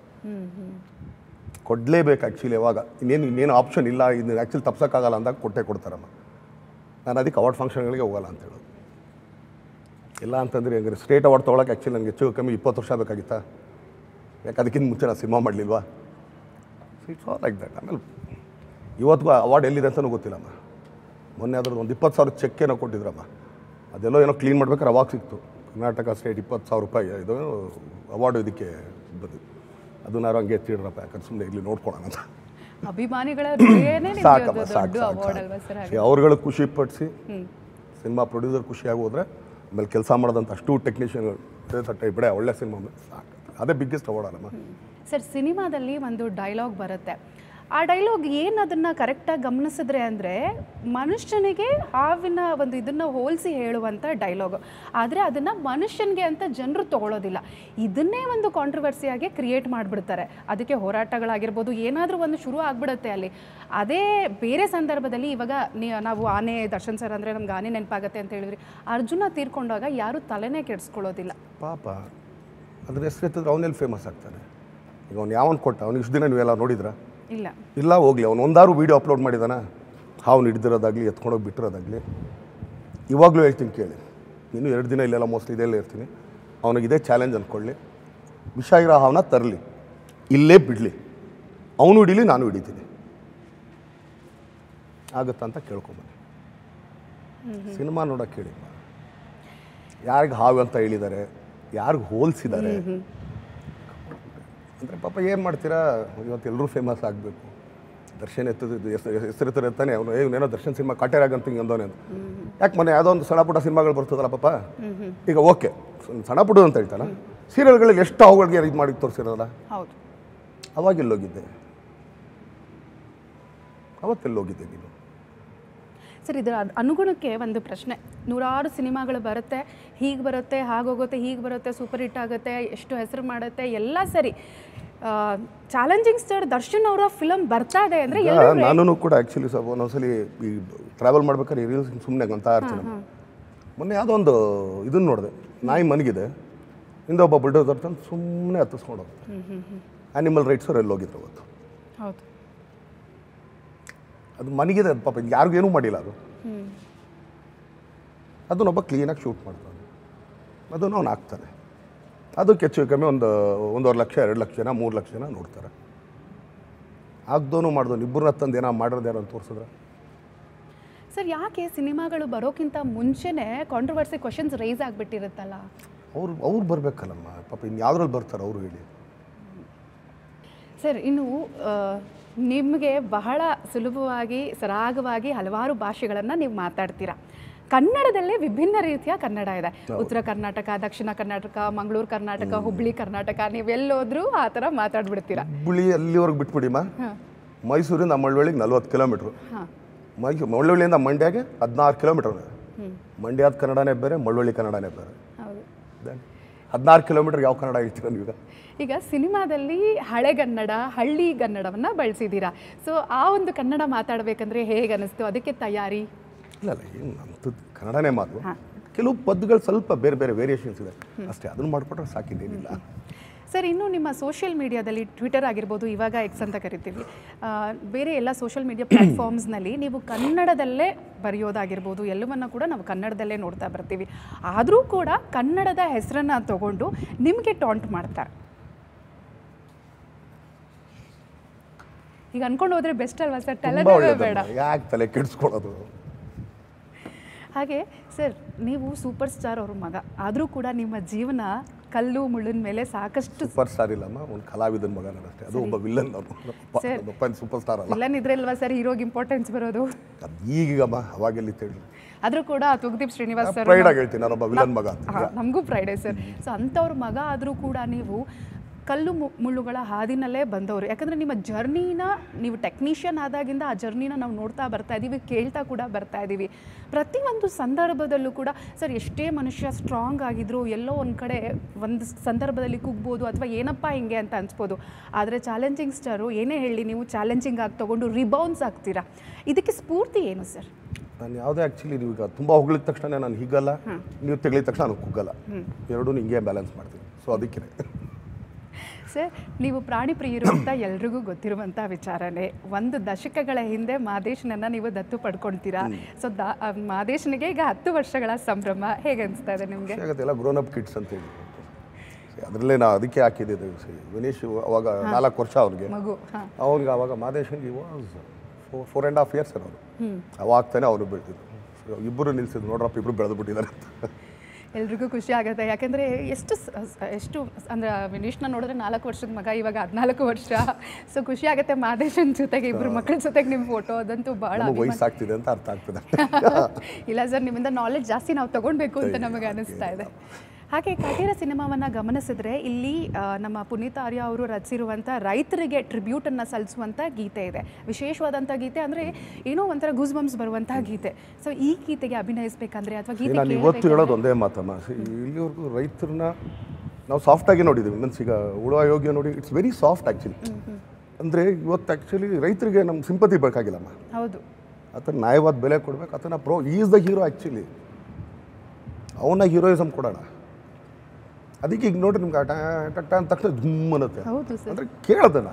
ಕೊಡಲೇಬೇಕು ಆ್ಯಕ್ಚುಲಿ ಯಾವಾಗ ಇನ್ನೇನು ಇನ್ನೇನು ಆಪ್ಷನ್ ಇಲ್ಲ ಇದು ಆ್ಯಕ್ಚುಲಿ ತಪ್ಸೋಕ್ಕಾಗಲ್ಲ ಅಂದಾಗ ಕೊಟ್ಟೆ ಕೊಡ್ತಾರಮ್ಮ ನಾನು ಅದಕ್ಕೆ ಅವಾರ್ಡ್ ಫಂಕ್ಷನ್ಗಳಿಗೆ ಹೋಗಲ್ಲ ಅಂತ ಹೇಳೋದು ಇಲ್ಲ ಅಂತಂದ್ರೆ ಹೆಂಗ್ರೆ ಸ್ಟೇಟ್ ಅವಾರ್ಡ್ ತೊಗೊಳಕ್ಕೆ ಆ್ಯಕ್ಚುಲಿ ನನಗೆ ಹೆಚ್ಚು ಕಮ್ಮಿ ಇಪ್ಪತ್ತು ವರ್ಷ ಬೇಕಾಗಿತ್ತಾ ಯಾಕೆ ಅದಕ್ಕಿಂತ ಮುಂಚೆ ನಾನು ಸಿನಿಮಾ ಮಾಡಲಿಲ್ವಾ ಇಟ್ಸ್ ಆಲ್ ಲೈಕ್ ದಟ್ ಆಮೇಲೆ ಇವತ್ತಿಗೂ ಅವಾರ್ಡ್ ಎಲ್ಲಿದೆ ಅಂತಲೂ ಗೊತ್ತಿಲ್ಲಮ್ಮ ಮೊನ್ನೆ ಅದ್ರದ್ದು ಒಂದು ಇಪ್ಪತ್ತು ಸಾವಿರ ಚೆಕ್ ಏನೋ ಕೊಟ್ಟಿದ್ರಮ್ಮ ಅದೆಲ್ಲೋ ಏನೋ ಕ್ಲೀನ್ ಮಾಡ್ಬೇಕಾದ್ರೆ ಅವಾಗ ಸಿಕ್ತು ಕರ್ನಾಟಕ ಸ್ಟೇಟ್ ಇಪ್ಪತ್ತು ಸಾವಿರ ರೂಪಾಯಿ ಇದು ಅವಾರ್ಡು ಇದಕ್ಕೆ ಬಂದಿದ್ದು ಅದನ್ನ ಯಾರೋ ಹಂಗೆ ಎತ್ತಿಡ್ರಪ್ಪ ಯಾಕಂದ್ರೆ ಸುಮ್ಮನೆ ಇಲ್ಲಿ ನೋಡ್ಕೊಳೋಣ ಅಂತ ಅಭಿಮಾನಿಗಳ ಹೃದಯನೇ ನಿಮ್ಗೆ ಸಾಕಮ್ಮ ಅದು ಸಾಕು ದೊಡ್ಡ ಸಾಕು ಅವಾರ್ಡ್ ಅಲ್ವಾ ಸರ್ ಸಾಕು ಅವ್ರುಗಳು ಖುಷಿ ಪಡಿಸಿ ಸಿನಿಮಾ ಪ್ರೊಡ್ಯೂಸರ್ ಖುಷಿಯಾಗಿ ಹೋದ್ರೆ ಆಮೇಲೆ ಕೆಲಸ ಮಾಡೋದಂಥ ಅಷ್ಟು ಟೆಕ್ನಿಷಿಯನ್ ತಟ್ಟೆ ಬಿಡೆ ಒಳ್ಳೆ ಸಿನಿಮಾ ಸಾಕು ಅದೇ ಬಿಗ್ಗೆಸ್ಟ್ ಅವಾರ್ಡ್ ಅಲ್ಲಮ್ಮ ಸರ್ ಸಿನಿಮಾದಲ್ಲಿ ಒಂದು ಡೈಲಾಗ್ ಬರುತ್ತೆ ಆ ಡೈಲಾಗ್ ಏನು ಅದನ್ನು ಕರೆಕ್ಟಾಗಿ ಗಮನಿಸಿದ್ರೆ ಅಂದರೆ ಮನುಷ್ಯನಿಗೆ ಹಾವಿನ ಒಂದು ಇದನ್ನು ಹೋಲಿಸಿ ಹೇಳುವಂಥ ಡೈಲಾಗು ಆದರೆ ಅದನ್ನು ಮನುಷ್ಯನಿಗೆ ಅಂತ ಜನರು ತಗೊಳ್ಳೋದಿಲ್ಲ ಇದನ್ನೇ ಒಂದು ಕಾಂಟ್ರವರ್ಸಿಯಾಗಿ ಕ್ರಿಯೇಟ್ ಮಾಡಿಬಿಡ್ತಾರೆ ಅದಕ್ಕೆ ಹೋರಾಟಗಳಾಗಿರ್ಬೋದು ಏನಾದರೂ ಒಂದು ಶುರು ಆಗಿಬಿಡುತ್ತೆ ಅಲ್ಲಿ ಅದೇ ಬೇರೆ ಸಂದರ್ಭದಲ್ಲಿ ಇವಾಗ ನೀ- ನಾವು ಆನೆ ದರ್ಶನ್ ಸರ್ ಅಂದರೆ ನಮ್ಗೆ ಆನೆ ನೆನಪಾಗತ್ತೆ ಅಂತ ಹೇಳಿದ್ರಿ ಅರ್ಜುನ ತೀರ್ಕೊಂಡಾಗ ಯಾರೂ ತಲೆನೇ ಕೆಡಿಸ್ಕೊಳ್ಳೋದಿಲ್ಲ ಪಾಪ ಅದ್ರ ಹೆಸರು ಎತ್ತಿದ್ರೆ ಅವನೆಲ್ಲಿ ಫೇಮಸ್ ಆಗ್ತಾನೆ ಈಗ ಅವ್ನು ಯಾವನ್ ಕೊಟ್ಟ ಅವ್ನಿಗೆ ಇಷ್ಟು ದಿನ ನೀವೆಲ್ಲ ನೋಡಿದ್ರಾ ಇಲ್ಲ ಇಲ್ಲ ಹೋಗಲಿ ಅವ್ನು ಒಂದಾರು ವೀಡಿಯೋ ಅಪ್ಲೋಡ್ ಮಾಡಿದಾನ ಹಾವು ಹಿಡ್ದಿರೋದಾಗಲಿ ಎತ್ಕೊಂಡೋಗಿ ಬಿಟ್ಟಿರೋದಾಗಲಿ ಇವಾಗಲೂ ಹೇಳ್ತೀನಿ ಕೇಳಿ ನೀನು ಎರಡು ದಿನ ಇಲ್ಲೆಲ್ಲ ಮೋಸ್ಟ್ಲಿ ಇದೆಲ್ಲ ಇರ್ತೀನಿ ಅವನಿಗೆ ಇದೇ ಚಾಲೆಂಜ್ ಅಂದ್ಕೊಳ್ಳಿ ವಿಷ ಇರೋ ಹಾವನ್ನ ತರಲಿ ಇಲ್ಲೇ ಬಿಡಲಿ ಅವನು ಹಿಡೀಲಿ ನಾನು ಹಿಡಿತೀನಿ ಆಗುತ್ತಾ ಅಂತ ಕೇಳ್ಕೊಂಬನ್ನಿ ಸಿನಿಮಾ ನೋಡೋಕೆ ಕೇಳಿ ಯಾರಿಗೆ ಹಾವು ಅಂತ ಹೇಳಿದ್ದಾರೆ ಯಾರಿಗೆ ಹೋಲಿಸಿದ್ದಾರೆ ಅಂದರೆ ಪಾಪ ಏನು ಮಾಡ್ತೀರಾ ಇವತ್ತು ಎಲ್ಲರೂ ಫೇಮಸ್ ಆಗಬೇಕು ದರ್ಶನ್ ಎತ್ತದ ಹೆಸರು ಇರ್ತಾನೆ ಅವನು ಏನೋ ದರ್ಶನ್ ಸಿನಿಮಾ ಕಾಟೇರಾಗ ಅಂತ ಹಿಂಗೆ ಅಂದವನೇ ಅಂತ ಯಾಕೆ ಮೊನ್ನೆ ಯಾವುದೋ ಒಂದು ಸಣ್ಣ ಪುಟ್ಟ ಸಿನಿಮಾಗಳು ಬರ್ತದಲ್ಲ ಪಾಪ ಈಗ ಓಕೆ ಸಣ್ಣ ಪುಟ್ಟ ಅಂತ ಹೇಳ್ತಾನೆ ಸೀರಿಯಲ್ಗಳಲ್ಲಿ ಎಷ್ಟು ಅವುಗಳಿಗೆ ಇದು ಮಾಡಿ ತೋರಿಸಿರೋಲ್ಲ ಹೌದು ಅವಾಗ ಎಲ್ಲೋಗಿದ್ದೆ ಅವತ್ತೆಲ್ಲೋಗಿದ್ದೆ ನೀನು ಸರ್ ಇದರ ಅದ್- ಅನುಗುಣಕ್ಕೆ ಒಂದು ಪ್ರಶ್ನೆ ನೂರಾರು ಸಿನಿಮಾಗಳು ಬರುತ್ತೆ ಹೀಗೆ ಬರುತ್ತೆ ಹಾಗೋಗುತ್ತೆ ಹೀಗೆ ಬರುತ್ತೆ ಸೂಪರ್ ಹಿಟ್ ಆಗುತ್ತೆ ಎಷ್ಟು ಹೆಸರು ಮಾಡುತ್ತೆ ಎಲ್ಲ ಸರಿ ಚಾಲೆಂಜಿಂಗ್ ಸ್ಟಾರ್ ದರ್ಶನ್ ಅವರ ಫಿಲಮ್ ಬರ್ತಾ ಇದೆ ಅಂದರೆ ಈಗ ನಾನು ಕೂಡ ಆ್ಯಕ್ಚುಲಿ ಸ್ವಲ್ಪ ಒಂದೊಂದ್ಸಲಿ ಈ ಟ್ರಾವೆಲ್ ಮಾಡ್ಬೇಕಾದ್ರೆ ರೀಲ್ಸ್ ಸುಮ್ಮನೆ ಅಂತ ಇರ್ತೀನಿ ಮೊನ್ನೆ ಯಾವುದೋ ಒಂದು ಇದನ್ನು ನೋಡಿದೆ ನಾಯಿ ಮನಗಿದೆ ಹಿಂದೆ ಒಬ್ಬ ಬುಲ್ಡೋಸರ್ ತಂದು ಸುಮ್ಮನೆ ಹತ್ತಿಸ್ಕೊಂಡು ಹೋಗ್ತಾರೆ ಆ್ಯನಿಮಲ್ ರೈಟ್ಸವ್ರು ಎಲ್ಲಿ ಹೋಗಿದ್ರು ಅವತ್ತು ಹೌದು ಅದು ಮನಗಿದೆ ಅದು ಪಾಪ ಯಾರಿಗೂ ಏನೂ ಮಾಡಿಲ್ಲ ಅದು ಅದನ್ನೊಬ್ಬ ಕ್ಲೀನಾಗಿ ಶೂಟ್ ಮಾಡ್ತಾನೆ ಅದನ್ನು ಅವ್ನು ಹಾಕ್ತಾನೆ ಅದಕ್ಕೆ ಹೆಚ್ಚು ಕಮ್ಮಿ ಒಂದು ಒಂದೂವರೆ ಲಕ್ಷ ಎರಡು ಲಕ್ಷ ಜನ ಮೂರು ಲಕ್ಷ ಜನ ನೋಡ್ತಾರೆ ಆಗ್ದೋನು ಮಾಡ್ದೋನು ಇಬ್ಬರನ್ನ ತಂದು ಏನೋ ಮಾಡಿರೋದು ಯಾರು ಅಂತ ತೋರಿಸಿದ್ರೆ ಸರ್ ಯಾಕೆ ಸಿನಿಮಾಗಳು ಬರೋಕ್ಕಿಂತ ಮುಂಚೆನೇ ಕಾಂಟ್ರವರ್ಸಿ ಕ್ವಶನ್ಸ್ ರೈಸ್ ಆಗಿಬಿಟ್ಟಿರುತ್ತಲ್ಲ ಅವ್ರು ಅವ್ರು ಬರಬೇಕಲ್ಲಮ್ಮ ಪಾಪ ಇನ್ನು ಯಾವ್ದ್ರಲ್ಲಿ ಬರ್ತಾರೆ ಅವರು ಹೇಳಿ ಸರ್ ಇನ್ನು ಆ, ನಿಮಗೆ ಬಹಳ ಸುಲಭವಾಗಿ ಸರಾಗವಾಗಿ ಹಲವಾರು ಭಾಷೆಗಳನ್ನು ನೀವು ಮಾತಾಡ್ತೀರಾ ಕನ್ನಡದಲ್ಲೇ ವಿಭಿನ್ನ ರೀತಿಯ ಕನ್ನಡ ಇದೆ ಉತ್ತರ ಕರ್ನಾಟಕ ದಕ್ಷಿಣ ಕರ್ನಾಟಕ ಮಂಗಳೂರು ಕರ್ನಾಟಕ ಹುಬ್ಳಿ ಕರ್ನಾಟಕ ನೀವೆಲ್ಲೋದ್ರೂ ಆ ಥರ ಮಾತಾಡ್ಬಿಡ್ತೀರಾ ಹುಬ್ಬಳ್ಳಿ ಅಲ್ಲಿವರೆಗೆ ಬಿಟ್ಬಿಡಿಮ್ಮ ಮೈಸೂರಿಂದ ಮಳ್ಳವಳ್ಳಿಗೆ ನಲ್ವತ್ತು ಕಿಲೋಮೀಟ್ರು ಹಾಂ ಮೈಸೂರು ಮಳ್ಳವಳ್ಳಿಯಿಂದ ಮಂಡ್ಯಗೆ ಹದಿನಾರು ಕಿಲೋಮೀಟರ್ ಮಂಡ್ಯದ ಕನ್ನಡನೇ ಬೇರೆ ಮಳ್ಳವಳ್ಳಿ ಕನ್ನಡನೇ ಬೇರೆ ಹೌದು ಹದಿನಾರು ಕಿಲೋಮೀಟರ್ ಯಾವ ಕನ್ನಡ ಹೇಳ್ತೀರ ನೀವೀಗ ಈಗ ಸಿನಿಮಾದಲ್ಲಿ ಹಳೆಗನ್ನಡ ಹಳ್ಳಿ ಕನ್ನಡವನ್ನು ಬಳಸಿದ್ದೀರಾ ಸೊ ಆ ಒಂದು ಕನ್ನಡ ಮಾತಾಡಬೇಕಂದ್ರೆ ಹೇಗೆ ಅನಿಸ್ತು ಅದಕ್ಕೆ ತಯಾರಿ ಇಲ್ಲ ಇಲ್ಲ ಏನು ಅಂಥದ್ದು ಕನ್ನಡನೇ ಮಾತು ಕೆಲವು ಪದಗಳು ಸ್ವಲ್ಪ ಬೇರೆ ಬೇರೆ ವೇರಿಯೇಷನ್ಸ್ ಇದೆ ಅಷ್ಟೇ ಅದನ್ನು ಮಾಡಿಕೊಟ್ರೆ ಸಾಕಿದ್ದೇನಿಲ್ಲ ಸರ್ ಇನ್ನು ನಿಮ್ಮ ಸೋಷಿಯಲ್ ಮೀಡಿಯಾದಲ್ಲಿ ಟ್ವಿಟರ್ ಆಗಿರ್ಬೋದು ಇವಾಗ ಎಕ್ಸ್ ಅಂತ ಕರಿತೀವಿ ಆ, ಬೇರೆ ಎಲ್ಲ ಸೋಷಿಯಲ್ ಮೀಡಿಯಾ ಪ್ಲ್ಯಾಟ್ಫಾರ್ಮ್ಸ್ನಲ್ಲಿ ನೀವು ಕನ್ನಡದಲ್ಲೇ ಬರೆಯೋದಾಗಿರ್ಬೋದು ಎಲ್ಲವನ್ನ ಕೂಡ ನಾವು ಕನ್ನಡದಲ್ಲೇ ನೋಡ್ತಾ ಬರ್ತೀವಿ ಆದರೂ ಕೂಡ ಕನ್ನಡದ ಹೆಸರನ್ನು ತಗೊಂಡು ನಿಮಗೆ ಟಾಂಟ್ ಮಾಡ್ತಾರೆ ಈಗ ಅನ್ಕೊಂಡು ಹೋದ್ರೆ ಬೆಸ್ಟ್ ಅಲ್ವಾ ಸರ್ ತುಂಬ ತಲೆನೇ ಬೇಡ ಒಳ್ಳೇದಮ್ಮ ಯಾಕೆ ತಲೆ ಕೆಡಿಸ್ಕೊಳ್ಳೋದು ಹಾಗೆ ಸರ್ ನೀವು ಸೂಪರ್ ಸ್ಟಾರ್ ಅವ್ರ ಮಗ ಆದರೂ ಕೂಡ ನಿಮ್ಮ ಜೀವನ ಕಲ್ಲು ಮುಳ್ಳಿನ ಮೇಲೆ ಸಾಕಷ್ಟು ಸೂಪರ್ ಸ್ಟಾರ್ ಇಲ್ಲಮ್ಮ ಒಂದು ಕಲಾವಿದನ ಮಗ ನಾನು ಅಷ್ಟೇ ಅದು ಒಬ್ಬ ವಿಲ್ಲನ್ ಸರ್. ಒಬ್ಬ ಸೂಪರ್ ಸ್ಟಾರ್ ಅಲ್ಲ ವಿಲನ್ ಇದ್ರಲ್ವಾ ಸರ್ ಹೀರೋಗೆ ಇಂಪಾರ್ಟೆನ್ಸ್ ಬರೋದು ಅದು ಈಗೀಗಮ್ಮ ಅವಾಗೆಲ್ಲಿ ಹೇಳಿ ಆದರೂ ಕೂಡ ತುಗ್ದೀಪ್ ಶ್ರೀನಿವಾಸ್ ಸರ್ ಪ್ರೈಡ್ ಆಗಿ ಹೇಳ್ತೀನಿ ನಾನೊಬ್ಬ ವಿಲನ್ ಮಗ ಅಂತ ಹಾಂ ನಮಗೂ ಫ್ರೈಡೆ ಸರ್ ಸೊ ಅಂಥವ್ರ ಮಗ ಆದರೂ ಕೂಡ ನೀವು ಕಲ್ಲು ಮು- ಮುಳ್ಳುಗಳ ಹಾದಿನಲ್ಲೇ ಬಂದವರು ಯಾಕಂದರೆ ನಿಮ್ಮ ಜರ್ನಿನ ನೀವು ಟೆಕ್ನಿಷಿಯನ್ ಆದಾಗಿಂದ ಆ ಜರ್ನಿನ ನಾವು ನೋಡ್ತಾ ಬರ್ತಾ ಇದ್ದೀವಿ ಕೇಳ್ತಾ ಕೂಡ ಬರ್ತಾ ಇದ್ದೀವಿ ಪ್ರತಿಯೊಂದು ಸಂದರ್ಭದಲ್ಲೂ ಕೂಡ ಸರ್ ಎಷ್ಟೇ ಮನುಷ್ಯ ಸ್ಟ್ರಾಂಗ್ ಆಗಿದ್ರು ಎಲ್ಲೋ ಒಂದು ಕಡೆ ಒಂದು ಸಂದರ್ಭದಲ್ಲಿ ಕುಗ್ಬೋದು ಅಥವಾ ಏನಪ್ಪ ಹಿಂಗೆ ಅಂತ ಅನ್ಸ್ಬೋದು ಆದರೆ ಚಾಲೆಂಜಿಂಗ್ ಸ್ಟಾರು ಏನೇ ಹೇಳಿ ನೀವು ಚಾಲೆಂಜಿಂಗ್ ಆಗಿ ತೊಗೊಂಡು ರಿಬೌನ್ಸ್ ಆಗ್ತೀರಾ ಇದಕ್ಕೆ ಸ್ಫೂರ್ತಿ ಏನು ಸರ್ ನಾನು ಯಾವುದೇ ಆ್ಯಕ್ಚುಲಿ ನೀವು ಈಗ ತುಂಬ ಹೊಗಳಿದ ತಕ್ಷಣ ನಾನು ಹಿಗ್ಗಲ್ಲ ನೀವು ತೆಗಳಿದ ತಕ್ಷಣ ನಾನು ಕುಗ್ಗಲ್ಲ ಎರಡೂ ಹಿಂಗೆ ಬ್ಯಾಲೆನ್ಸ್ ಮಾಡ್ತೀನಿ ಸೊ ಅದಕ್ಕೆ ಸರ್ ನೀವು ಪ್ರಾಣಿ ಪ್ರಿಯರು ಅಂತ ಎಲ್ರಿಗೂ ಗೊತ್ತಿರುವಂಥ ವಿಚಾರನೇ ಒಂದು ದಶಕಗಳ ಹಿಂದೆ ಮಾದೇಶನನ್ನ ನೀವು ದತ್ತು ಪಡ್ಕೊಳ್ತೀರಾ ಸೊ ದ ಆ ಮಾದೇಶನಿಗೆ ಈಗ ಹತ್ತು ವರ್ಷಗಳ ಸಂಭ್ರಮ ಹೇಗೆ ಅನಿಸ್ತಾ ಇದೆ ನಿಮಗೆ ಆಗುತ್ತೆ ಎಲ್ಲ ಗ್ರೋನ್ ಅಪ್ ಕಿಡ್ಸ್ ಅಂತ ಹೇಳಿ ಅದರಲ್ಲೇ ನಾ ಅದಕ್ಕೆ ಹಾಕಿದ್ದೆ ವಿನೀಶ್ ಅವಾಗ ನಾಲ್ಕು ವರ್ಷ ಅವ್ರಿಗೆ ಮಗು ಹಾಂ ಅವ್ನಿಗೆ ಅವಾಗ ಮಾದೇಶನ್ಗೆ was four and half years ಅವರು ಅವಾಗ ತಾನೇ ಅವರು ಬೆಳೆದಿದ್ದು ಸೊ ಇಬ್ಬರು ನಿಲ್ಸಿದ್ರು ನೋಡ್ರಪ್ಪ ಇಬ್ಬರು ಬೆಳೆದು ಬಿಟ್ಟಿದ್ದಾರೆ ಅಂತ ಎಲ್ರಿಗೂ ಖುಷಿ ಆಗುತ್ತೆ ಯಾಕೆಂದರೆ ಎಷ್ಟು ಸ- ಸ- ಎಷ್ಟು ಅಂದರೆ ವಿನೀಶ್ನ ನೋಡಿದ್ರೆ ನಾಲ್ಕು ವರ್ಷದ ಮಗ ಇವಾಗ ಹದಿನಾಲ್ಕು ವರ್ಷ ಸೊ ಖುಷಿ ಆಗುತ್ತೆ ಮಾದೇಶನ್ ಜೊತೆಗೆ ಇಬ್ಬರು ಮಕ್ಕಳ ಜೊತೆಗೆ ನಿಮ್ಮ ಫೋಟೋ ಅದಂತೂ ಭಾಳ ನಮಗೆ ವಯಸ್ಸಾಗ್ತಿದೆ ಅಂತ ಅರ್ಥ ಆಗ್ತದೆ ಇಲ್ಲ ಸರ್ ನಿಮ್ಮಿಂದ ನಾಲೆಡ್ಜ್ ಜಾಸ್ತಿ ನಾವು ತಗೊಳ್ಬೇಕು ಅಂತ ನಮಗೆ ಅನಿಸ್ತಾ ಇದೆ ಹಾಗೆ ಕಾಟೇರ ಸಿನಿಮಾವನ್ನು ಗಮನಿಸಿದ್ರೆ ಇಲ್ಲಿ ಆ, ನಮ್ಮ ಪುನೀತ್ ಆರ್ಯ ಅವರು ರಚಿಸಿರುವಂಥ ರೈತರಿಗೆ ಟ್ರಿಬ್ಯೂಟನ್ನು ಸಲ್ಲಿಸುವಂಥ ಗೀತೆ ಇದೆ ವಿಶೇಷವಾದಂಥ ಗೀತೆ ಅಂದರೆ ಏನೋ ಒಂಥರ ಗೂಸ್ ಬಂಪ್ಸ್ ಬರುವಂತಹ ಗೀತೆ ಸೊ ಈ ಗೀತೆಗೆ ಅಭಿನಯಿಸಬೇಕಂದ್ರೆ ಅಥವಾ ಗೀತೆ ನಾನು ಇವತ್ತು ಹೇಳೋದು ಒಂದೇ ಮಾತಮ್ಮ See, ಇಲ್ಲಿವರೆಗೂ ರೈತರನ್ನ ನಾವು ಸಾಫ್ಟಾಗಿ ನೋಡಿದ್ದೀವಿ ಮೀನ್ಸ್ ಈಗ ಉಳುವ ಯೋಗ್ಯ ನೋಡಿ ಇಟ್ಸ್ ವೆರಿ ಸಾಫ್ಟ್ ಆ್ಯಕ್ಚುಲಿ ಅಂದರೆ ಇವತ್ತು ಆ್ಯಕ್ಚುಲಿ ರೈತರಿಗೆ ನಮ್ಮ ಸಿಂಪತಿ ಬೇಕಾಗಿಲ್ಲಮ್ಮ ಹೌದು ಆತನ ನ್ಯಾಯವಾದ ಬೆಲೆ ಕೊಡ್ಬೇಕು ಆತನ pro is the hero actually ಅವನ ಹೀರೋಯಿಸಮ್ ಕೊಡೋಣ ಅದಕ್ಕೆ ಈಗ ನೋಡ್ರಿ ನಿಮ್ಗೆ ಅಟ ಟಟ ಅಂದ ತಕ್ಷಣ ಧುಮ್ ಅನ್ನತ್ತೆ ಹೌದು ಸರ್ ಅಂದರೆ ಕೇಳೋದನ್ನ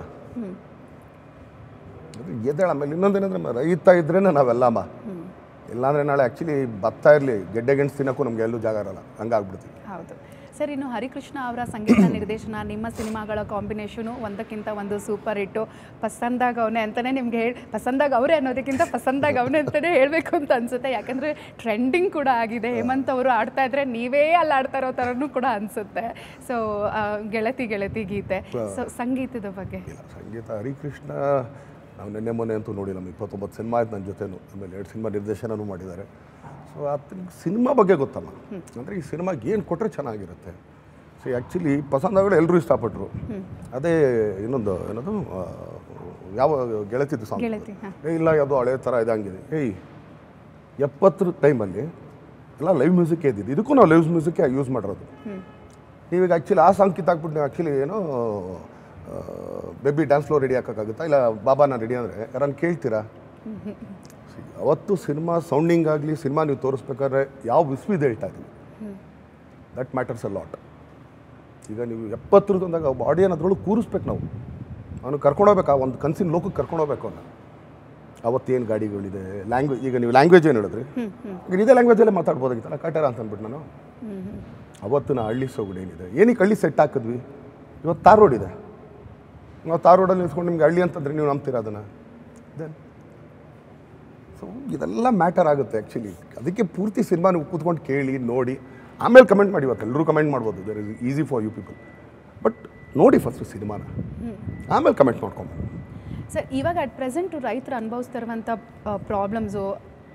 ಅದು ಎದ್ದೇಳ ಆಮೇಲೆ ಇನ್ನೊಂದೇನಂದ್ರೆ ರೈತ ಇದ್ರೇ ನಾವೆಲ್ಲಮ್ಮ ಇಲ್ಲಾಂದ್ರೆ ನಾಳೆ ಆ್ಯಕ್ಚುಲಿ ಭತ್ತ ಇರಲಿ ಗೆಡ್ಡೆ ಗೆಣಸು ತಿನ್ನೋಕ್ಕೂ ನಮ್ಗೆ ಎಲ್ಲೂ ಜಾಗ ಇರಲ್ಲ ಹಂಗಾಗ್ಬಿಡ್ತೀವಿ ಹೌದು ಸರ್ ಇನ್ನು ಹರಿಕೃಷ್ಣ ಅವರ ಸಂಗೀತ ನಿರ್ದೇಶನ ನಿಮ್ಮ ಸಿನಿಮಾಗಳ ಕಾಂಬಿನೇಷನು ಒಂದಕ್ಕಿಂತ ಒಂದು ಸೂಪರ್ ಹಿಟ್ಟು ಪಸಂದಾಗ ಅವನೇ ಅಂತಲೇ ನಿಮ್ಗೆ ಹೇಳಿ ಪಸಂದಾಗ ಅವರೇ ಅನ್ನೋದಕ್ಕಿಂತ ಪಸಂದಾಗ ಅವನೇ ಅಂತಲೇ ಹೇಳಬೇಕು ಅಂತ ಅನಿಸುತ್ತೆ ಯಾಕಂದರೆ ಟ್ರೆಂಡಿಂಗ್ ಕೂಡ ಆಗಿದೆ ಹೇಮಂತ್ ಅವರು ಆಡ್ತಾ ಇದ್ರೆ ನೀವೇ ಅಲ್ಲಿ ಆಡ್ತಾ ಇರೋ ಥರನೂ ಕೂಡ ಅನಿಸುತ್ತೆ ಸೊ ಗೆಳತಿ ಗೆಳತಿ ಗೀತೆ ಸೊ ಸಂಗೀತದ ಬಗ್ಗೆ ಇಲ್ಲ ಸಂಗೀತ ಹರಿಕೃಷ್ಣ ನಾವು ನಿನ್ನೆ ಮೊನ್ನೆ ಅಂತೂ ನೋಡಿ ನಮ್ಮ ಇಪ್ಪತ್ತೊಂಬತ್ತು ಸಿನಿಮಾ ಆಯ್ತು ನನ್ನ ಜೊತೆನೂ ಆಮೇಲೆ ಎರಡು ಸಿನಿಮಾ ನಿರ್ದೇಶನನೂ ಮಾಡಿದ್ದಾರೆ ಸೊ ಆತನ ಸಿನಿಮಾ ಬಗ್ಗೆ ಗೊತ್ತಲ್ಲ ಅಂದರೆ ಈ ಸಿನಿಮಾಗೆ ಏನು ಕೊಟ್ಟರೆ ಚೆನ್ನಾಗಿರುತ್ತೆ ಸೊ ಆ್ಯಕ್ಚುಲಿ ಪಸಂದಾಗಳು ಎಲ್ಲರೂ ಇಷ್ಟಪಟ್ಟರು ಅದೇ ಇನ್ನೊಂದು ಏನದು ಆ, ಯಾವ ಗೆಳತಿದ್ದು ಸಾಂಗ್ ಗೆಳತಿ, ಹಾ. ಏ ಇಲ್ಲ ಯಾವುದೋ ಹಳೆ ಥರ ಇದಂಗಿದೆ ಏಯ್ ಎಪ್ಪತ್ತರ ಟೈಮಲ್ಲಿ ಎಲ್ಲ ಲೈವ್ ಮ್ಯೂಸಿಕ್ ಇದ್ದಿದ್ದು ಇದಕ್ಕೂ ನಾವು ಲೈವ್ ಮ್ಯೂಸಿಕ್ಕೇ ಯೂಸ್ ಮಾಡಿರೋದು ನೀವೀಗ ಆ್ಯಕ್ಚುಲಿ ಆ ಸಾಂಗ್ ಕಿತ್ತಾಕ್ಬಿಟ್ಟು ನೀವು ಆ್ಯಕ್ಚುಲಿ ಏನೋ ಬೇಬಿ ಡ್ಯಾನ್ಸ್ ಫ್ಲೋರ್ ರೆಡಿ ಹಾಕೋಕ್ಕಾಗುತ್ತಾ ಇಲ್ಲ ಬಾಬಾ ನಾನು ರೆಡಿ ಅಂದರೆ ಯಾರನ್ನು ಕೇಳ್ತೀರಾ See, ಅವತ್ತು ಸಿನಿಮಾ ಸೌಂಡಿಂಗ್ ಆಗಲಿ ಸಿನಿಮಾ ನೀವು ತೋರಿಸ್ಬೇಕಾದ್ರೆ ಯಾವ ವಿಶ್ವಿದ್ ಹೇಳ್ತಾ ಇದ್ದೀವಿ ದಟ್ ಮ್ಯಾಟರ್ಸ್ ಅ ಲಾಟ್ ಈಗ ನೀವು ಎಪ್ಪತ್ತರದ್ದು ಅಂದಾಗ ಒಬ್ಬ ಆಡಿಯನ್ ಅದ್ರೊಳಗೆ ಕೂರಿಸ್ಬೇಕು ನಾವು ಅವನು ಕರ್ಕೊಂಡೋಗ್ಬೇಕು ಆ ಒಂದು ಕನಸಿನ ಲೋಕಕ್ಕೆ ಕರ್ಕೊಂಡೋಗ್ಬೇಕು ಅವನು ಅವತ್ತೇನು ಗಾಡಿಗಳಿದೆ ಲ್ಯಾಂಗ್ವೇಜ್ ಈಗ ನೀವು ಲ್ಯಾಂಗ್ವೇಜ್ ಏನು ಹೇಳಿದ್ರಿ ಈಗ ಇದೇ ಲ್ಯಾಂಗ್ವೇಜಲ್ಲೇ ಮಾತಾಡ್ಬೋದಾಗಿತ್ತಲ್ಲ ಕಟ್ಟಾರ ಅಂತ ಅಂದ್ಬಿಟ್ಟು ನಾನು ಅವತ್ತಿನ ಹಳ್ಳಿ ಸೊಗಡು ಏನಿದೆ ಏನಕ್ಕೆ ಹಳ್ಳಿ ಸೆಟ್ ಹಾಕಿದ್ವಿ ಇವತ್ತು ತಾರ್ ರೋಡ್ ಇದೆ ನಾವು ತಾರ್ ರೋಡಲ್ಲಿ ನಿಲ್ಸ್ಕೊಂಡು ನಿಮ್ಗೆ ಹಳ್ಳಿ ಅಂತಂದ್ರೆ ನೀವು ನಂಬ್ತೀರಾ ಅದನ್ನು ದೆನ್ ಸೊ ಇದೆಲ್ಲ ಮ್ಯಾಟರ್ ಆಗುತ್ತೆ ಆ್ಯಕ್ಚುಲಿ ಅದಕ್ಕೆ ಪೂರ್ತಿ ಸಿನಿಮಾ ನೀವು ಕೂತ್ಕೊಂಡು ಕೇಳಿ ನೋಡಿ ಆಮೇಲೆ ಕಮೆಂಟ್ ಮಾಡಿ ಇವತ್ತು ಎಲ್ಲರೂ ಕಮೆಂಟ್ ಮಾಡ್ಬೋದು there is easy for you people but ನೋಡಿ ಫಸ್ಟ್ ಸಿನಿಮಾನ ಆಮೇಲೆ ಕಮೆಂಟ್ ಮಾಡ್ಕೊಂಡು ಸರ್ ಇವಾಗ ಅಟ್ ಪ್ರೆಸೆಂಟ್ ರೈತರು ಅನುಭವಿಸ್ತಿರುವಂಥ ಪ್ರಾಬ್ಲಮ್ಸು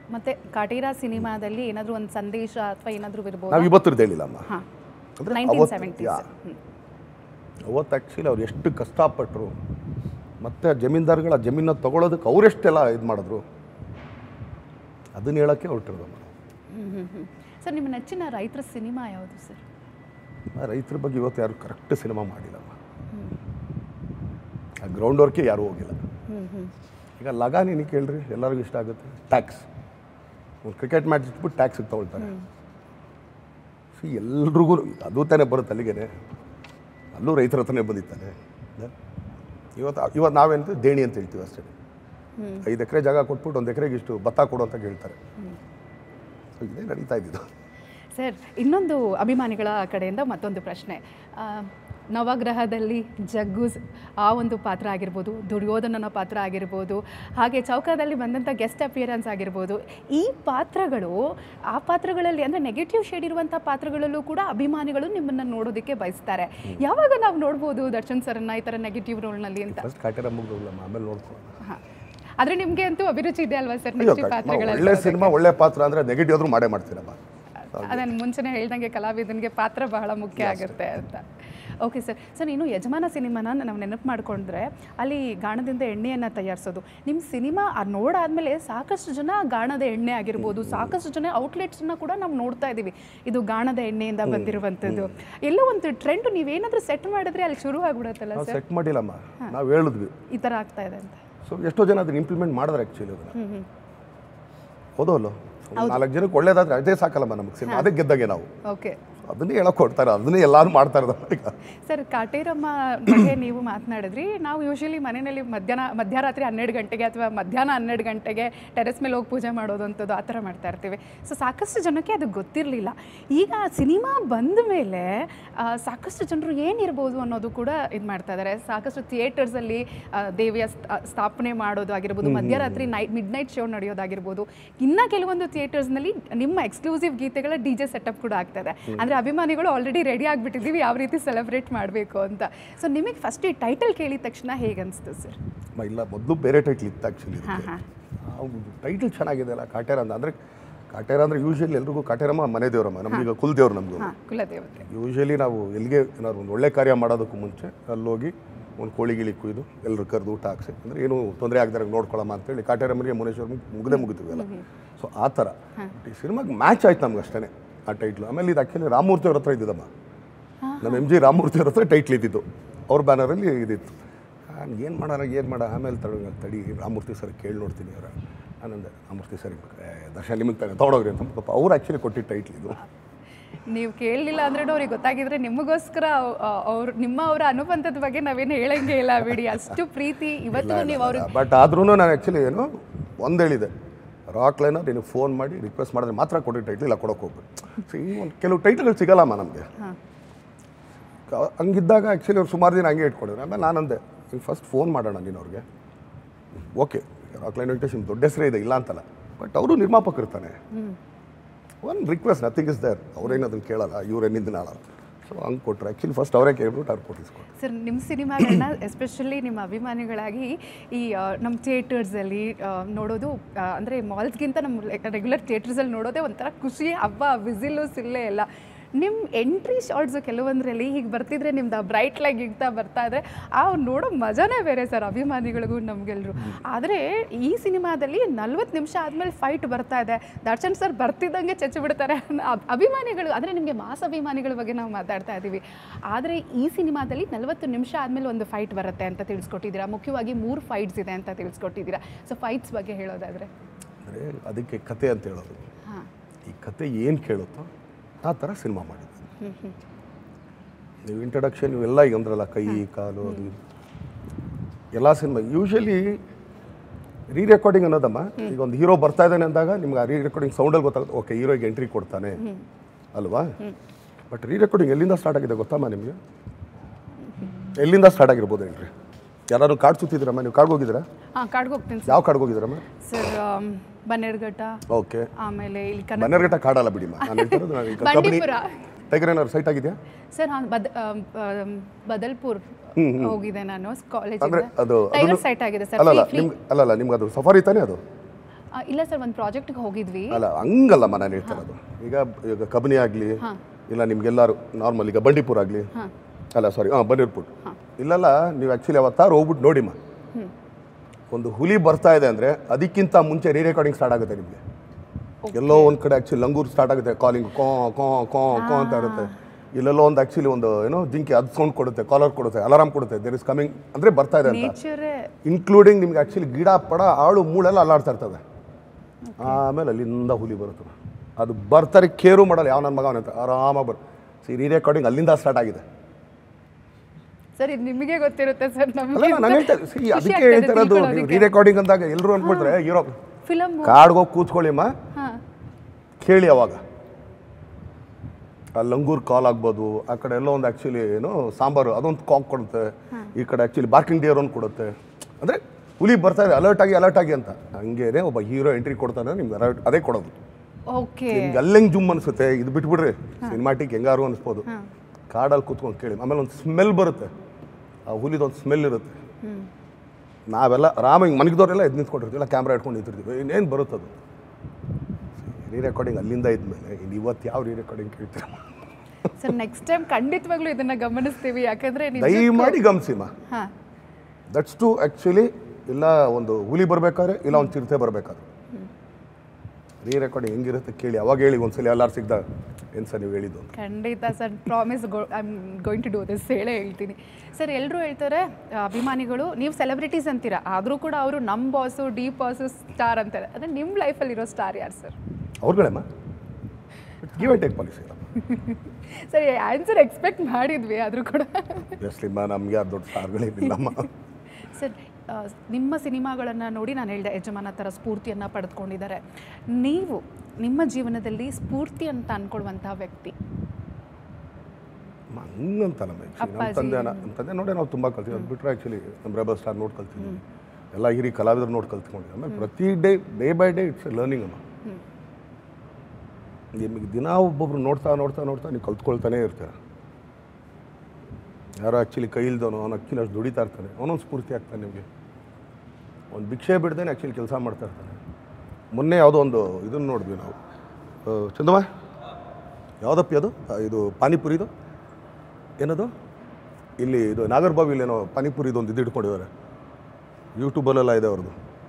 ಮತ್ತೆ ಕಾಟೇರ ಸಿನಿಮಾದಲ್ಲಿ ಏನಾದರೂ ಒಂದು ಸಂದೇಶ ಅಥವಾ ಏನಾದರೂ ಇರ್ಬೋದು ನಾವು ಇವತ್ತರದ್ದು ಹೇಳಿಲ್ಲಮ್ಮ ಹಾಂ ಅಂದರೆ ನೈನ್ಟೀನ್ ಅವತ್ತು ಸೆವೆಂಟೀಸ್ ಯಾ. ಅವತ್ತು ಆ್ಯಕ್ಚುಲಿ ಅವ್ರು ಎಷ್ಟು ಕಷ್ಟಪಟ್ಟರು ಮತ್ತು ಜಮೀನ್ದಾರ್ಗಳ ಜಮೀನ ತೊಗೊಳೋದಕ್ಕೆ ಅವರೆಷ್ಟೆಲ್ಲ ಇದು ಮಾಡಿದ್ರು ಅದನ್ನ ಹೇಳೋಕ್ಕೆ ಹೊರಟಿರೋದಮ್ಮ ಸರ್ ನಿಮ್ಮ ನೆಚ್ಚಿನ ರೈತರ ಸಿನಿಮಾ ಯಾವುದು ಸರ್ ಆ ರೈತರ ಬಗ್ಗೆ ಇವತ್ತು ಯಾರು ಕರೆಕ್ಟ್ ಸಿನಿಮಾ ಮಾಡಿಲ್ಲಮ್ಮ ಆ ಗ್ರೌಂಡ್ ವರ್ಕೆ ಯಾರೂ ಹೋಗಿಲ್ಲ ಈಗ ಲಗಾನ್ ಏನಕ್ಕೆ ಕೇಳ್ರಿ ಎಲ್ಲರಿಗೂ ಇಷ್ಟ ಆಗುತ್ತೆ ಟ್ಯಾಕ್ಸ್ ಒಂದು ಕ್ರಿಕೆಟ್ ಮ್ಯಾಚ್ ಇಟ್ಬಿಟ್ಟು ಟ್ಯಾಕ್ಸಿಗೆ ತೊಗೊಳ್ತಾರೆ ಸಿ ಎಲ್ರಿಗೂ ಅದು ತಾನೇ ಬರುತ್ತೆ ಅಲ್ಲಿಗೆ ಅಲ್ಲೂ ರೈತರ ಹತ್ರನೇ ಬಂದಿತ್ತಾನೆ ಇವತ್ತು ಇವತ್ತು ನಾವೇನಂತ ದೇಣಿ ಅಂತ ಹೇಳ್ತೀವಿ ಅಷ್ಟೇ ಐದು ಎಕರೆ ಜಾಗ ಕೊಟ್ಬಿಟ್ಟು ಒಂದು ಎಕರೆಗೆ ಇಷ್ಟು ಭತ್ತ ಕೊಡು ಅಂತ ಕೇಳ್ತಾರೆ ಸೊ ಇದೇ ನಡೀತಾ ಇದ್ದಿದ್ದು ಸರ್ ಇನ್ನೊಂದು ಅಭಿಮಾನಿಗಳ ಕಡೆಯಿಂದ ಮತ್ತೊಂದು ಪ್ರಶ್ನೆ ಆ, ನವಗ್ರಹದಲ್ಲಿ ಜಗ್ಗೂಸ್ ಆ ಒಂದು ಪಾತ್ರ ಆಗಿರ್ಬೋದು ದುರ್ಯೋಧನನ ಪಾತ್ರ ಆಗಿರ್ಬೋದು ಹಾಗೆ ಚೌಕದಲ್ಲಿ ಬಂದಂಥ ಗೆಸ್ಟ್ ಅಪಿಯರೆನ್ಸ್ ಆಗಿರ್ಬೋದು ಈ ಪಾತ್ರಗಳು ಆ ಪಾತ್ರಗಳಲ್ಲಿ ಅಂದರೆ ನೆಗೆಟಿವ್ ಶೇಡ್ ಇರುವಂಥ ಪಾತ್ರಗಳಲ್ಲೂ ಕೂಡ ಅಭಿಮಾನಿಗಳು ನಿಮ್ಮನ್ನು ನೋಡೋದಕ್ಕೆ ಬಯಸ್ತಾರೆ ಯಾವಾಗ ನಾವು ನೋಡ್ಬೋದು ದರ್ಶನ್ ಸರ್ನ ಈ ಥರ ನೆಗೆಟಿವ್ ರೋಲ್ನಲ್ಲಿ ಅಂತ ಫಸ್ಟ್ ಕಾಟೇರ ಮುಗ್ದೋಗ್ಲಮ್ಮ ಆಮೇಲೆ ನೋಡ್ಕೊಳ್ಳೋಣ ಹಾಂ ಆದರೆ ನಿಮಗೆ ಅಂತೂ ಅಭಿರುಚಿ ಇದೆ ಅಲ್ವಾ ಸರ್ ಅಯ್ಯೋ ನೆಕ್ಸ್ಟ್ ಕಟ್- ಒಳ್ಳೆ ಪಾತ್ರಗಳಲ್ಲಿ ಸಿನಿಮಾ ಒಳ್ಳೆ ಪಾತ್ರ ಅಂದರೆ ನೆಗೆಟಿವ್ ಆದರೂ ಮಾಡೇ ಮಾಡ್ತೀರಮ್ಮ ಅದನ್ನು ಮುಂಚೆನೇ ಹೇಳ್ದಂಗೆ ಕಲಾವಿದನಿಗೆ ಪಾತ್ರ ಬಹಳ ಮುಖ್ಯ ಆಗುತ್ತೆ ಅಂತ ಓಕೆ ಸರ್ ಸರ್ ಇನ್ನು ಯಜಮಾನ ಸಿನಿಮಾನ ನಾವು ನೆನಪು ಮಾಡಿಕೊಂಡ್ರೆ ಅಲ್ಲಿ ಗಾಣದಿಂದ ಎಣ್ಣೆಯನ್ನು ತಯಾರಿಸೋದು ನಿಮ್ಮ ಸಿನಿಮಾ ನೋಡಾದ್ಮೇಲೆ ಸಾಕಷ್ಟು ಜನ ಗಾಣದ ಎಣ್ಣೆ ಆಗಿರ್ಬೋದು ಸಾಕಷ್ಟು ಜನ ಔಟ್ಲೆಟ್ಸ್ನ ಕೂಡ ನಾವು ನೋಡ್ತಾ ಇದ್ದೀವಿ ಇದು ಗಾಣದ ಎಣ್ಣೆಯಿಂದ ಬಂದಿರುವಂಥದ್ದು ಎಲ್ಲೋ ಒಂದು ಟ್ರೆಂಡ್ ನೀವೇನಾದರೂ ಸೆಟ್ ಮಾಡಿದ್ರೆ ಅಲ್ಲಿ ಶುರು ಆಗ್ಬಿಡುತ್ತಲ್ಲ ನಾವು ಸರ್ ಸೆಟ್ ಮಾಡಿಲ್ಲಮ್ಮ ನಾವು ಹೇಳಿದ್ವಿ ಈ ಥರ ಆಗ್ತಾ ಇದೆ ಅಂತ ಸೊ ಎಷ್ಟೋ ಜನ ಅದನ್ನ ಇಂಪ್ಲಿಮೆಂಟ್ ಮಾಡಿದ್ರೆ ಆ್ಯಕ್ಚುಲಿ ಅದನ್ನ ಹ್ಞೂ ಹ್ಞೂ ಹೌದಲ್ಲ ನಾಲ್ಕು ಜನಕ್ಕೆ ಒಳ್ಳೇದಾದ್ರೆ ಅದೇ ಸಾಕಲ್ಲಮ್ಮ ನಮಗೆ ಸಿನಿಮಾ ಅದೇ ಗೆದ್ದಾಗೆ ನಾವು ಓಕೆ ಅದನ್ನೇ ಹೇಳಕ್ ಕೊಡ್ತಾರೆ ಅದನ್ನೇ ಎಲ್ಲರೂ ಮಾಡ್ತಾ ಇರೋದು ಈಗ ಸರ್ ಕಾಟೇರಮ್ಮ ಬಗ್ಗೆ ನೀವು ಮಾತನಾಡಿದ್ರಿ ನಾವು ಯೂಶಲಿ ಮನೆಯಲ್ಲಿ ಮಧ್ಯಾಹ್ನ ಮಧ್ಯರಾತ್ರಿ ಹನ್ನೆರಡು ಗಂಟೆಗೆ ಅಥವಾ ಮಧ್ಯಾಹ್ನ ಹನ್ನೆರಡು ಗಂಟೆಗೆ ಟೆರೆಸ್ ಮೇಲೆ ಹೋಗಿ ಪೂಜೆ ಮಾಡೋದಂಥದ್ದು ಆ ಥರ ಮಾಡ್ತಾ ಇರ್ತೀವಿ ಸೊ ಸಾಕಷ್ಟು ಜನಕ್ಕೆ ಅದು ಗೊತ್ತಿರಲಿಲ್ಲ ಈಗ ಸಿನಿಮಾ ಬಂದ ಮೇಲೆ ಆ, ಸಾಕಷ್ಟು ಜನರು ಏನಿರ್ಬೋದು ಅನ್ನೋದು ಕೂಡ ಇದು ಮಾಡ್ತಾ ಇದ್ದಾರೆ ಸಾಕಷ್ಟು ಥಿಯೇಟರ್ಸಲ್ಲಿ ದೇವಿಯ ಸ್ಥ- ಸ್ಥಾಪನೆ ಮಾಡೋದು ಆಗಿರ್ಬೋದು ಮಧ್ಯರಾತ್ರಿ ನೈಟ್ ಮಿಡ್ ನೈಟ್ ಶೋ ನಡೆಯೋದಾಗಿರ್ಬೋದು ಇನ್ನು ಕೆಲವೊಂದು ಥಿಯೇಟರ್ಸ್ನಲ್ಲಿ ನಿಮ್ಮ ಎಕ್ಸ್ಕ್ಲೂಸಿವ್ ಗೀತೆಗಳ ಡಿ ಜೆ ಸೆಟಪ್ ಕೂಡ ಆಗ್ತದೆ ಅಂದರೆ ಅಭಿಮಾನಿಗಳು ಆಲ್ರೆಡಿ ರೆಡಿ ಆಗಿಬಿಟ್ಟಿದ್ದೀವಿ ಯಾವ ರೀತಿ ಸೆಲೆಬ್ರೇಟ್ ಮಾಡಬೇಕು ಅಂತ ಸೊ ನಿಮಗೆ ಫಸ್ಟ್ ಈ ಟೈಟಲ್ ಕೇಳಿದ ತಕ್ಷಣ ಹೇಗೆ ಅನಿಸ್ತು ಸರ್ ಮ- ಇಲ್ಲ ಮೊದಲು ಬೇರೆ ಟೈಟ್ಲ್ ಇತ್ತು ಆ್ಯಕ್ಚುಲಿ ಹಾಂ ಹಾಂ ಟೈಟ್ಲ್ ಚೆನ್ನಾಗಿದೆ ಅಲ್ಲ ಕಾಟೇರ ಅಂತ ಅಂದರೆ ಕಾಟೇರ ಅಂದರೆ ಯೂಶಲಿ ಎಲ್ರಿಗೂ ಕಾಟೇರಮ್ಮ ಮನೆ ದೇವರಮ್ಮ ನಮಗೀಗ ಕುಲದೇವ್ರು ನಮಗೂ ಹಾಂ ಕುಲದೇವತೆ ಯೂಶಲಿ ನಾವು ಎಲ್ಲಿಗೆ ಏನಾದ್ರು ಒಂದು ಒಳ್ಳೆ ಕಾರ್ಯ ಮಾಡೋದಕ್ಕೂ ಮುಂಚೆ ಅಲ್ಲೋಗಿ ಒಂದು ಕೋಳಿ ಗಿಳಿ ಕುಯ್ದು ಎಲ್ಲರೂ ಕರೆದು ಊಟ ಹಾಕ್ಸಿ ಅಂದರೆ ಏನು ತೊಂದರೆ ಆಗದಾಗ ನೋಡ್ಕೊಳ್ಳಮ್ಮ ಅಂತೇಳಿ ಕಾಟೇರಮ್ಮನಿಗೆ ಮುನೇಶ್ವರ ಮುಗದೆ ಮುಗಿತೀವಿ ಅಲ್ಲ ಸೊ ಆ ಥರ ಈ ಸಿನಿಮಾಗೆ ಮ್ಯಾಚ್ ಆಯ್ತು ನಮ್ಗೆ ಅಷ್ಟೇ ಆ ಟೈಟ್ಲು ಆಮೇಲೆ ಇದು ಆ್ಯಕ್ಚುಲಿ ರಾಮಮೂರ್ತಿ ಅವ್ರ ಹತ್ರ ಇದ್ದಿದ್ದಮ್ಮ ನಮ್ಮ ಎಮ್ ಜಿ ರಾಮಮೂರ್ತಿ ಅವ್ರ ಹತ್ರ ಟೈಟ್ಲ್ ಇದ್ದಿದ್ದು ಅವ್ರ ಬ್ಯಾನರಲ್ಲಿ ಇದಿತ್ತು ನಾನು ಏನು ಮಾಡೋಣ ಏನು ಮಾಡ ಆಮೇಲೆ ತಡ ತಡಿ ರಾಮಮೂರ್ತಿ ಸರ್ ಕೇಳಿ ನೋಡ್ತೀನಿ ಅವರ ನಾನಂದೆ ರಾಮಮೂರ್ತಿ ಸರ್ ದರ್ಶನ ನಿಮಗೆ ತಾನೆ ತೊಗೊಂಡೋಗ್ರಿ ಅಂತ ಪಾಪ ಅವ್ರು ಆ್ಯಕ್ಚುಲಿ ಕೊಟ್ಟಿದ್ದ ಟೈಟ್ಲ್ ಇದು ನೀವು ಕೇಳಲಿಲ್ಲ ಅಂದ್ರೆ ಅವ್ರಿಗೆ ಗೊತ್ತಾಗಿದ್ರೆ ನಿಮಗೋಸ್ಕರ ಅವ್ರು ನಿಮ್ಮ ಅವರ ಅನುಬಂಧದ ಬಗ್ಗೆ ನಾವೇನು ಹೇಳಂಗೆ ಇಲ್ಲ ಬಿಡಿ ಅಷ್ಟು ಪ್ರೀತಿ ಇವತ್ತು ನೀವು ಅವ್ರಿಗೆ ಬಟ್ ಆದ್ರೂ ನಾನು ಆ್ಯಕ್ಚುಲಿ ಏನು ಒಂದು ಹೇಳಿದೆ ರಾಕ್ ಲೈನರ್ ನಿನಗೆ ಫೋನ್ ಮಾಡಿ ರಿಕ್ವೆಸ್ಟ್ ಮಾಡಿದ್ರೆ ಮಾತ್ರ ಕೊಡಿ ಟೈಟ್ಲ್ ಇಲ್ಲ ಕೊಡೋಕೆ ಹೋಗ್ಬೇಕು ಸೊ ಈ ಒಂದು ಕೆಲವು ಟೈಟ್ಲ್ಗಳು ಸಿಗಲ್ಲಮ್ಮ ನಮಗೆ ಹಾಂ ಹಂಗಿದ್ದಾಗ ಆ್ಯಕ್ಚುಲಿ ಅವ್ರು ಸುಮಾರು ದಿನ ಹಂಗೆ ಇಟ್ಕೊಂಡಿದ್ರು ಆಮೇಲೆ ನಾನಂದೆ ಈಗ ಫಸ್ಟ್ ಫೋನ್ ಮಾಡೋಣ ನೀನು ಅವ್ರಿಗೆ ಓಕೆ ರಾಕ್ ಲೈನ್ ವೆಂಕಟೇಶ್ ನಿಮ್ಗೆ ದೊಡ್ಡ ಹೆಸರೇ ಇದೆ ಇಲ್ಲ ಅಂತಲ್ಲ ಬಟ್ ಅವರು ನಿರ್ಮಾಪಕರು ಇರ್ತಾನೆ ಒಂದು ರಿಕ್ವೆಸ್ಟ್ ನಥಿಂಗ್ ಇಸ್ ದೇರ್ ಅವ್ರೇನು ಅದನ್ನು ಕೇಳಲ್ಲ ಇವ್ರೇನಿದ್ದು ನಾಳಲ್ಲ ಸೊ ಹಂಗೆ ಕೊಟ್ಟರು ಆ್ಯಕ್ಚುಲಿ ಫಸ್ಟ್ ಅವರೇ ಕೇಳ್ಬಿಟ್ಟು ಅವ್ರು ಕೊಟ್ಟಿಸ್ಕೊಟ್ರು ಸರ್ ನಿಮ್ಮ ಸಿನಿಮಾಗಳನ್ನ ಎಸ್ಪೆಷಲಿ ನಿಮ್ಮ ಅಭಿಮಾನಿಗಳಾಗಿ ಈ ಆ, ನಮ್ಮ ಥಿಯೇಟರ್ಸಲ್ಲಿ ನೋಡೋದು ಆ, ಅಂದರೆ ಮಾಲ್ಸ್ಗಿಂತ ನಮ್ಮ ರೆಗ್ಯುಲರ್ ಥಿಯೇಟರ್ಸಲ್ಲಿ ನೋಡೋದೇ ಒಂಥರ ಖುಷಿ ಹಬ್ಬ ವಿಸಿಲು ಸಿಲ್ಲೆ ಎಲ್ಲ ನಿಮ್ಮ ಎಂಟ್ರಿ ಶಾರ್ಟ್ಸು ಕೆಲವೊಂದರಲ್ಲಿ ಹೀಗೆ ಬರ್ತಿದ್ರೆ ನಿಮ್ದು ಬ್ರೈಟ್ ಲೈಕ್ ಇಗ್ತಾ ಬರ್ತಾ ಇದ್ರೆ ಆ ನೋಡೋ ಮಜಾನೇ ಬೇರೆ ಸರ್ ಅಭಿಮಾನಿಗಳಿಗೂ ನಮಗೆಲ್ಲರೂ ಆದರೆ ಈ ಸಿನಿಮಾದಲ್ಲಿ ನಲ್ವತ್ತು ನಿಮಿಷ ಆದಮೇಲೆ ಫೈಟ್ ಬರ್ತಾ ಇದೆ ದರ್ಶನ್ ಸರ್ ಬರ್ತಿದ್ದಂಗೆ ಚಚ್ಚಿ ಬಿಡ್ತಾರೆ ಅಬ್- ಅಭಿಮಾನಿಗಳು ಅಂದರೆ ನಿಮಗೆ ಮಾಸ್ ಅಭಿಮಾನಿಗಳ ಬಗ್ಗೆ ನಾವು ಮಾತಾಡ್ತಾ ಇದ್ದೀವಿ ಆದರೆ ಈ ಸಿನಿಮಾದಲ್ಲಿ ನಲವತ್ತು ನಿಮಿಷ ಆದಮೇಲೆ ಒಂದು ಫೈಟ್ ಬರುತ್ತೆ ಅಂತ ತಿಳಿಸ್ಕೊಟ್ಟಿದ್ದೀರಾ ಮುಖ್ಯವಾಗಿ ಮೂರು ಫೈಟ್ಸ್ ಇದೆ ಅಂತ ತಿಳಿಸ್ಕೊಟ್ಟಿದ್ದೀರಾ ಸೊ ಫೈಟ್ಸ್ ಬಗ್ಗೆ ಹೇಳೋದಾದರೆ ಅಂದರೆ ಅದಕ್ಕೆ ಕತೆ ಅಂತ ಹೇಳೋದು ಹಾಂ ಈ ಕತೆ ಏನು ಕೇಳುತ್ತೋ ಆ ಥರ ಸಿನಿಮಾ ಮಾಡಿದ್ದು ನೀವು ಇಂಟ್ರಡಕ್ಷನ್ ಇವೆಲ್ಲ ಈಗ ಅಂದ್ರಲ್ಲ ಕೈ ಕಾಲು ಅದು ಇದು ಎಲ್ಲ ಸಿನಿಮಾ ಯೂಶಲಿ ರೀ ರೆಕಾರ್ಡಿಂಗ್ ಅನ್ನೋದಮ್ಮ ಈಗ ಒಂದು ಹೀರೋ ಬರ್ತಾ ಇದ್ದಾನೆ ಅಂದಾಗ ನಿಮ್ಗೆ ಆ ರೀ ರೆಕಾರ್ಡಿಂಗ್ ಸೌಂಡಲ್ಲಿ ಗೊತ್ತಾಗುತ್ತೆ ಓಕೆ ಹೀರೋಗೆ ಎಂಟ್ರಿ ಕೊಡ್ತಾನೆ ಅಲ್ವಾ ಬಟ್ ರೀ ರೆಕಾರ್ಡಿಂಗ್ ಎಲ್ಲಿಂದ ಸ್ಟಾರ್ಟ್ ಆಗಿದೆ ಗೊತ್ತಮ್ಮ ನಿಮಗೆ ಎಲ್ಲಿಂದ ಸ್ಟಾರ್ಟ್ ಆಗಿರ್ಬೋದು ಎಂಟ್ರಿ ಯಾರು ಕಾಡ್ ಸುತ್ತಿದ್ದೀರಮ್ಮ ನೀವು ಕಾಡ್ಗೆ ಹೋಗಿದ್ದೀರಾ ಹಾಂ ಕಾಡ್ಗೆ ಹೋಗ್ತೀನಿ ಸರ್ ಯಾವ ಕಾಡ್ಗೆ ಹೋಗಿದ್ದೀರಮ್ಮ ಸರ್ ಬನ್ನೇರ್ಘಟ್ಟ ಓಕೆ ಆಮೇಲೆ ಇಲ್ಲಿ ಕನ್ನಡ ಮನೆಯರ್ಗಟ್ಟ ಕಾಡಲ್ಲ ಬಿಡಿಮ್ಮ ನಾನು ಹೇಳ್ತಿರೋದು ನಾನು ಈಗ ಕಬನಿ ಬಂಡೀಪುರ ಟೈಗರ್ ಏನಾದ್ರು ಸೈಟ್ ಆಗಿದೆಯಾ ಸರ್ ಹಾಂ ಬದ್ ಆಮ್, ಆಮ್, ಬದಲ್ಪುರ್ ಹೋಗಿದೆ ನಾನು ಕಾಲೇಜ್ ಅಂದ್ರೆ ಅದು ಟೈಗರ್ ಅದನ್ನು- ಸೈಟ್ ಆಗಿದೆ ಸರ್ ಅಲ್ಲಲ್ಲ ನಿಮ್ಗೆ ಅಲ್ಲಲ್ಲ ನಿಮ್ಗೆ ಅದು ಸಫಾರಿ ತಾನೇ ಅದು ಆ, ಇಲ್ಲ ಸರ್ ಒಂದು ಪ್ರಾಜೆಕ್ಟ್ಗೆ ಹೋಗಿದ್ವಿ ಅಲ್ಲ ಹಂಗಲ್ಲಮ್ಮ ನಾನು ಹೇಳ್ತಿರೋದು ಈಗ ಈಗ ಕಬನಿ ಆಗಲಿ ಇಲ್ಲ ನಿಮ್ಗೆಲ್ಲರೂ ನಾರ್ಮಲ್ ಈಗ ಬಂಡೀಪುರ ಆಗಲಿ ಅಲ್ಲ ಸಾರಿ ಹಾಂ ಬಂಡೀಪುರ ಇಲ್ಲೆಲ್ಲ ನೀವು ಆ್ಯಕ್ಚುಲಿ ಅವತ್ತಾರು ಹೋಗ್ಬಿಟ್ಟು ನೋಡಿಮ್ಮ ಒಂದು ಹುಲಿ ಬರ್ತಾ ಇದೆ ಅಂದರೆ ಅದಕ್ಕಿಂತ ಮುಂಚೆ ರೀ ರೆಕಾರ್ಡಿಂಗ್ ಸ್ಟಾರ್ಟ್ ಆಗುತ್ತೆ ನಿಮಗೆ ಎಲ್ಲೋ ಒಂದು ಕಡೆ ಆ್ಯಕ್ಚುಲಿ ಲಂಗೂರ್ ಸ್ಟಾರ್ಟ್ ಆಗುತ್ತೆ ಕಾಲಿಂಗ್ ಕೋ ಕೋ ಕೋ ಕೋ ಅಂತ ಇರುತ್ತೆ ಇಲ್ಲೆಲ್ಲೋ ಒಂದು ಆ್ಯಕ್ಚುಲಿ ಒಂದು ಏನೋ ಜಿಂಕೆ ಅದು ಸೌಂಡ್ ಕೊಡುತ್ತೆ ಕಾಲರ್ ಕೊಡುತ್ತೆ ಅಲಾರಾಮ್ ಕೊಡುತ್ತೆ ದೇರ್ ಇಸ್ ಕಮಿಂಗ್ ಅಂದರೆ ಬರ್ತಾ ಇದೆ ಅಂತ ನೇಚರೇ ಇನ್ಕ್ಲೂಡಿಂಗ್ ನಿಮ್ಗೆ ಆ್ಯಕ್ಚುಲಿ ಗಿಡ ಪಡ ಆಳು ಮೂಳೆಲ್ಲ ಅಲ್ಲಾಡ್ತಾ ಇರ್ತದೆ ಆಮೇಲೆ ಅಲ್ಲಿಂದ ಹುಲಿ ಬರುತ್ತೆ ಅದು ಬರ್ತಾರೆ ಕೇರು ಮಾಡಲ್ಲ ಯಾವ ನನ್ನ ಮಗ ಅವನಂತ ಆರಾಮಾಗಿ ಬರ್ ಸಿ ರೀ ರೆಕಾರ್ಡಿಂಗ್ ಅಲ್ಲಿಂದ ಸ್ಟಾರ್ಟ್ ಆಗಿದೆ ಸರ್ ಇದು ನಿಮಗೆ ಗೊತ್ತಿರುತ್ತೆ ಸರ್ ಅಲ್ಲ ನಮಗೆ ನಾನು ಹೇಳ್ತಾ ಸಿ ಅದಕ್ಕೆ ಹೇಳ್ತಾ ಇರೋದು ನೀವು ರೀ ರೆಕಾರ್ಡಿಂಗ್ ಅಂದಾಗ ಎಲ್ಲರೂ ಅನ್ಕೊಳ್ತಾರೆ ಇರೋ ಫಿಲಮ್ ಕಾಡ್ಗೆ ಹೋಗಿ ಕೂತ್ಕೊಳ್ಳಿಮ್ಮ ಹಾ ಕೇಳಿ ಅವಾಗ ಆ ಲಂಗೂರ್ ಕಾಲ್ ಆಗ್ಬೋದು ಆ ಕಡೆ ಎಲ್ಲೋ ಒಂದು ಆ್ಯಕ್ಚುಲಿ ಏನು ಸಾಂಬಾರು ಅದೊಂದು ಕಾಕ್ ಕೊಡುತ್ತೆ ಈ ಕಡೆ ಆ್ಯಕ್ಚುಲಿ ಬಾರ್ಕಿಂಗ್ ಡಿಯರ್ ಒಂದು ಕೊಡುತ್ತೆ ಅಂದರೆ ಹುಲಿ ಬರ್ತಾ ಇದೆ ಅಲರ್ಟ್ ಆಗಿ ಅಲರ್ಟ್ ಆಗಿ ಅಂತ ಹಂಗೇನೆ ಒಬ್ಬ ಹೀರೋ ಎಂಟ್ರಿ ಕೊಡ್ತಾನೆ ನಿಮ್ಗೆ ಅಲರ್ಟ್ ಅದೇ ಕೊಡೋದು ಓಕೆ ನಿಮ್ಗೆ ಅಲ್ಲಂಗೆ ಜುಮ್ ಅನಿಸುತ್ತೆ ಇದು ಬಿಟ್ಬಿಡ್ರಿ ಸಿನಿಮಾಟಿಕ್ ಹೆಂಗಾರು ಅನಿಸ್ಬೋದು ಕಾಡಲ್ಲಿ ಕೂತ್ಕೊಂಡು ಕೇಳಿ ಆಮೇಲೆ ಒಂದು ಸ್ಮೆಲ್ ಬರುತ್ತೆ ಆ ಹುಲಿದೊಂದು ಸ್ಮೆಲ್ ಇರುತ್ತೆ ನಾವೆಲ್ಲ ಆರಾಮ ಹಿಂಗೆ ಮನಗಿದವರೆಲ್ಲ ಎದ್ದು ನಿಂತ್ಕೊಂಡಿರ್ತೀವಿ ಕ್ಯಾಮ್ರಾ ಇಟ್ಕೊಂಡು ನಿಂತಿರ್ತೀವಿ ಇನ್ನೇನು ಬರುತ್ತದು ರೀ ರೆಕಾರ್ಡಿಂಗ್ ಅಲ್ಲಿಂದ ಇದ್ಮೇಲೆ ಇನ್ನು ಇವತ್ತು ಯಾವ ರೀ ರೆಕಾರ್ಡಿಂಗ್ ಕೇಳ್ತೀರ ಸರ್ ನೆಕ್ಸ್ಟ್ ಟೈಮ್ ಖಂಡಿತವಾಗ್ಲೂ ಇದನ್ನ ಗಮನಿಸ್ತೀವಿ ಯಾಕಂದ್ರೆ ದಯಮಾಡಿ ಗಮನಿಸಿಮ್ಮ ಹಾ ದಟ್ಸ್ ಟು ಆ್ಯಕ್ಚುಲಿ ಇಲ್ಲ ಒಂದು ಹುಲಿ ಬರಬೇಕಾದ್ರೆ ಇಲ್ಲ ಒಂದು ಚಿರತೆ ಬರಬೇಕಾದ್ರೆ ರೀ ರೆಕಾರ್ಡಿಂಗ್ ಹೆಂಗಿರುತ್ತೆ ಕೇಳಿ ಅವಾಗ ಹೇಳಿ ಒಂದ್ಸಲಿ ಎಲ್ಲಾರು ಸಿಗ್ದಾಗ ಏನು ಸರ್ ನೀವು ಹೇಳಿದ್ದು ಅಂತ ಖಂಡಿತ sir promise I am going to do this ಹೇಳೇ ಹೇಳ್ತೀನಿ ಸರ್ ಎಲ್ಲರೂ ಹೇಳ್ತಾರೆ ಆ, ಅಭಿಮಾನಿಗಳು ನೀವು ಸೆಲೆಬ್ರಿಟೀಸ್ ಅಂತೀರಾ ಆದರೂ ಕೂಡ ಅವರು ನಮ್ಮ ಬಾಸು ಡಿ ಬಾಸು ಸ್ಟಾರ್ ಅಂತಾರೆ ಅಂದರೆ ನಿಮ್ಮ ಲೈಫಲ್ಲಿರೋ ಸ್ಟಾರ್ ಯಾರು ಸರ್ ಅವ್ರುಗಳೇಮ್ಮ give and take policy sir answer expect ಮಾಡಿದ್ವಿ ಆದರೂ ಕೂಡ ಎಸ್ಲಿಮ್ಮ ನಮಗೆ ಅದು ದೊಡ್ಡ ಸಾರ್ಗಳಿದ್ದಿಲ್ಲಮ್ಮ ಸರ್ ಆ, ನಿಮ್ಮ ಸಿನಿಮಾಗಳನ್ನು ನೋಡಿ ನಾನು ಹೇಳಿದೆ ಯಜಮಾನ ಥರ ಸ್ಫೂರ್ತಿಯನ್ನು ಪಡೆದುಕೊಂಡಿದ್ದಾರೆ ನೀವು ನಿಮ್ಮ ಜೀವನದಲ್ಲಿ ಸ್ಫೂರ್ತಿ ಅಂತ ಅಂದ್ಕೊಳ್ಳುವಂತಹ ವ್ಯಕ್ತಿ ಹಂಗಂತಲ್ಲ ನಮ್ಮ ಅಪ್ಪಾಜಿ. ತಂದೆ ನಮ್ಮ ತಂದೆ ನೋಡಿ ನಾವು ತುಂಬ ಕಲ್ತೀವಿ ಅದು ಬಿಟ್ಟರೆ ಆ್ಯಕ್ಚುಲಿ ನಮ್ಮ ರೆಬಲ್ ಸ್ಟಾರ್ ನೋಡಿ ಕಲ್ತೀವಿ ಎಲ್ಲ ಹಿರಿ ಕಲಾವಿದರು ನೋಡಿ ಕಲ್ತ್ಕೊಂಡಿವಿ ಆಮೇಲೆ ಪ್ರತಿ day day by day it's learning ಅಮ್ಮ ನಿಮಗೆ ದಿನ ಒಬ್ಬೊಬ್ರು ನೋಡ್ತಾ ನೋಡ್ತಾ ನೋಡ್ತಾ ನೀವು ಕಲ್ತ್ಕೊಳ್ತಾನೆ ಇರ್ತೀರ ಯಾರೋ ಆ್ಯಕ್ಚುಲಿ ಕೈ ಇಲ್ದವನು ಅವನು ಅಕ್ಕಿನ ಅಷ್ಟು ದುಡಿತಾ ಇರ್ತಾನೆ ಅವನೊಂದು ಸ್ಫೂರ್ತಿ ಆಗ್ತಾನೆ ನಿಮಗೆ ಒಂದು ಭಿಕ್ಷೆ ಬಿಡ್ದೇನೆ ಆ್ಯಕ್ಚುಲಿ ಕೆಲಸ ಮಾಡ್ತಾ ಇರ್ತಾನೆ ಮೊನ್ನೆ ಯಾವುದೋ ಒಂದು ಇದನ್ನು ನೋಡಿದ್ವಿ ನಾವು ಆ, ಚಂದಮ್ಮ ಯಾವುದಪ್ಪಿ ಅದು ಆ, ಇದು ಪಾನಿಪುರಿದು ಏನದು ಇಲ್ಲಿ ಇದು ನಾಗರ್ಬಾವಿಲಿ ಏನೋ ಪಾನಿಪುರಿದು ಒಂದು ಇದು ಇಟ್ಕೊಂಡಿದ್ದಾರೆ ಯೂಟ್ಯೂಬಲ್ಲೆಲ್ಲ ಇದೆ ಅವ್ರದ್ದು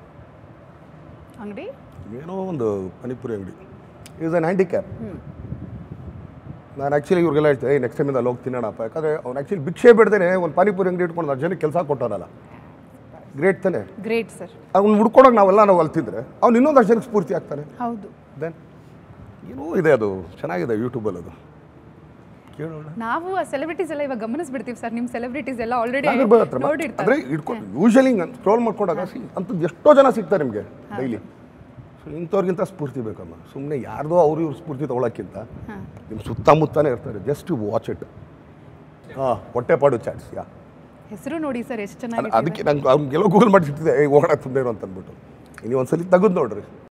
ಅಂಗಡಿ ಏನೋ ಒಂದು ಪಾನಿಪುರಿ ಅಂಗಡಿ ಈಸ್ ಅನ್ ಹ್ಯಾಂಡಿಕ್ಯಾಪ್ ನಾನು ಆ್ಯಕ್ಚುಲಿ ಇವ್ರಿಗೆಲ್ಲ ಹೇಳ್ತೆ ಏ ನೆಕ್ಸ್ಟ್ ಟೈಮಿಂದ ಅಲ್ಲಿ ಹೋಗಿ ತಿನ್ನೋಣಪ್ಪ ಯಾಕಂದರೆ ಅವ್ನು ಆ್ಯಕ್ಚುಲಿ ಭಿಕ್ಷೆ ಬಿಡ್ದೇನೆ ಒಂದು ಪಾನಿಪುರಿ ಅಂಗಡಿ ಇಟ್ಕೊಂಡು ನಾಲ್ಕು ಜನಕ್ಕೆ ಕೆಲಸ ಕೊಟ್ಟವನಲ್ಲ ಗ್ರೇಟ್ ತಾನೆ ಗ್ರೇಟ್ ಸರ್ ಅವ್ನು ಹುಡ್ಕೊಡೋಕೆ ನಾವೆಲ್ಲ ನಾವು ಅಲ್ಲಿ ತಿಂದರೆ ಅವ್ನು ಇನ್ನೊಂದು ಜನಕ್ಕೆ ಸ್ಫೂರ್ತಿ ಆಗ್ತಾನೆ ಹೌದು ದೆನ್ ಏನೋ ಇದೆ ಅದು ಚೆನ್ನಾಗಿದೆ ಯೂಟ್ಯೂಬಲ್ಲಿ ಅದು ಕೇಳೋಣ ನಾವು ಆ ಸೆಲೆಬ್ರಿಟೀಸ್ ಎಲ್ಲ ಇವಾಗ ಗಮನಿಸ್ಬಿಡ್ತೀವಿ ಸರ್ ನಿಮ್ಮ ಸೆಲೆಬ್ರಿಟೀಸ್ ಎಲ್ಲ ಆಲ್ರೆಡಿ ನಾಗರ್ಬಾವಿ ಹತ್ರ ನೋಡಿರ್ತಾರೆ ಅಂದರೆ ಇಟ್ಕೊಂಡು ಯೂಶಲಿ ಸ್ಕ್ರೋಲ್ ಮಾಡ್ಕೊಂಡಾಗ ಸಿ ಅಂಥದ್ದು ಎಷ್ಟೋ ಜನ ಸಿಗ್ತಾರೆ ನಿಮಗೆ ಡೈಲಿ ಸೊ ಇಂಥವ್ರಿಗಿಂತ ಸ್ಫೂರ್ತಿ ಬೇಕಮ್ಮ ಸುಮ್ಮನೆ ಯಾರ್ದೋ ಅವ್ರು ಇವ್ರ ಸ್ಫೂರ್ತಿ ತೊಗೊಳಕ್ಕಿಂತ ನಿಮ್ಮ ಸುತ್ತಮುತ್ತನೇ ಇರ್ತಾರೆ ಜಸ್ಟ್ ವಾಚ್ ಇಟ್ ಹಾಂ ಹೊಟ್ಟೆಪಾಡು ಚಾಟ್ಸ್ ಯಾ ಹೆಸರು ನೋಡಿ ಸರ್ ಎಷ್ಟು ಅಲ್ಲ, ಚೆನ್ನಾಗಿದೆ ಅದಕ್ಕೆ ನಂಗೆ ಅವ್ನಿಗೆಲ್ಲೋ ಗೂಗಲ್ ಮಾಡಿಟ್ಟಿದ್ದೆ ಏ ಹೋಗೋಣ ಸುಮ್ಮನೆ ಇರು ಅಂತ ಅಂದ್ಬಿಟ್ಟು ನೀವು ಒಂದ್ಸಲಿ ತೆಗೆದು ನೋಡ್ರಿ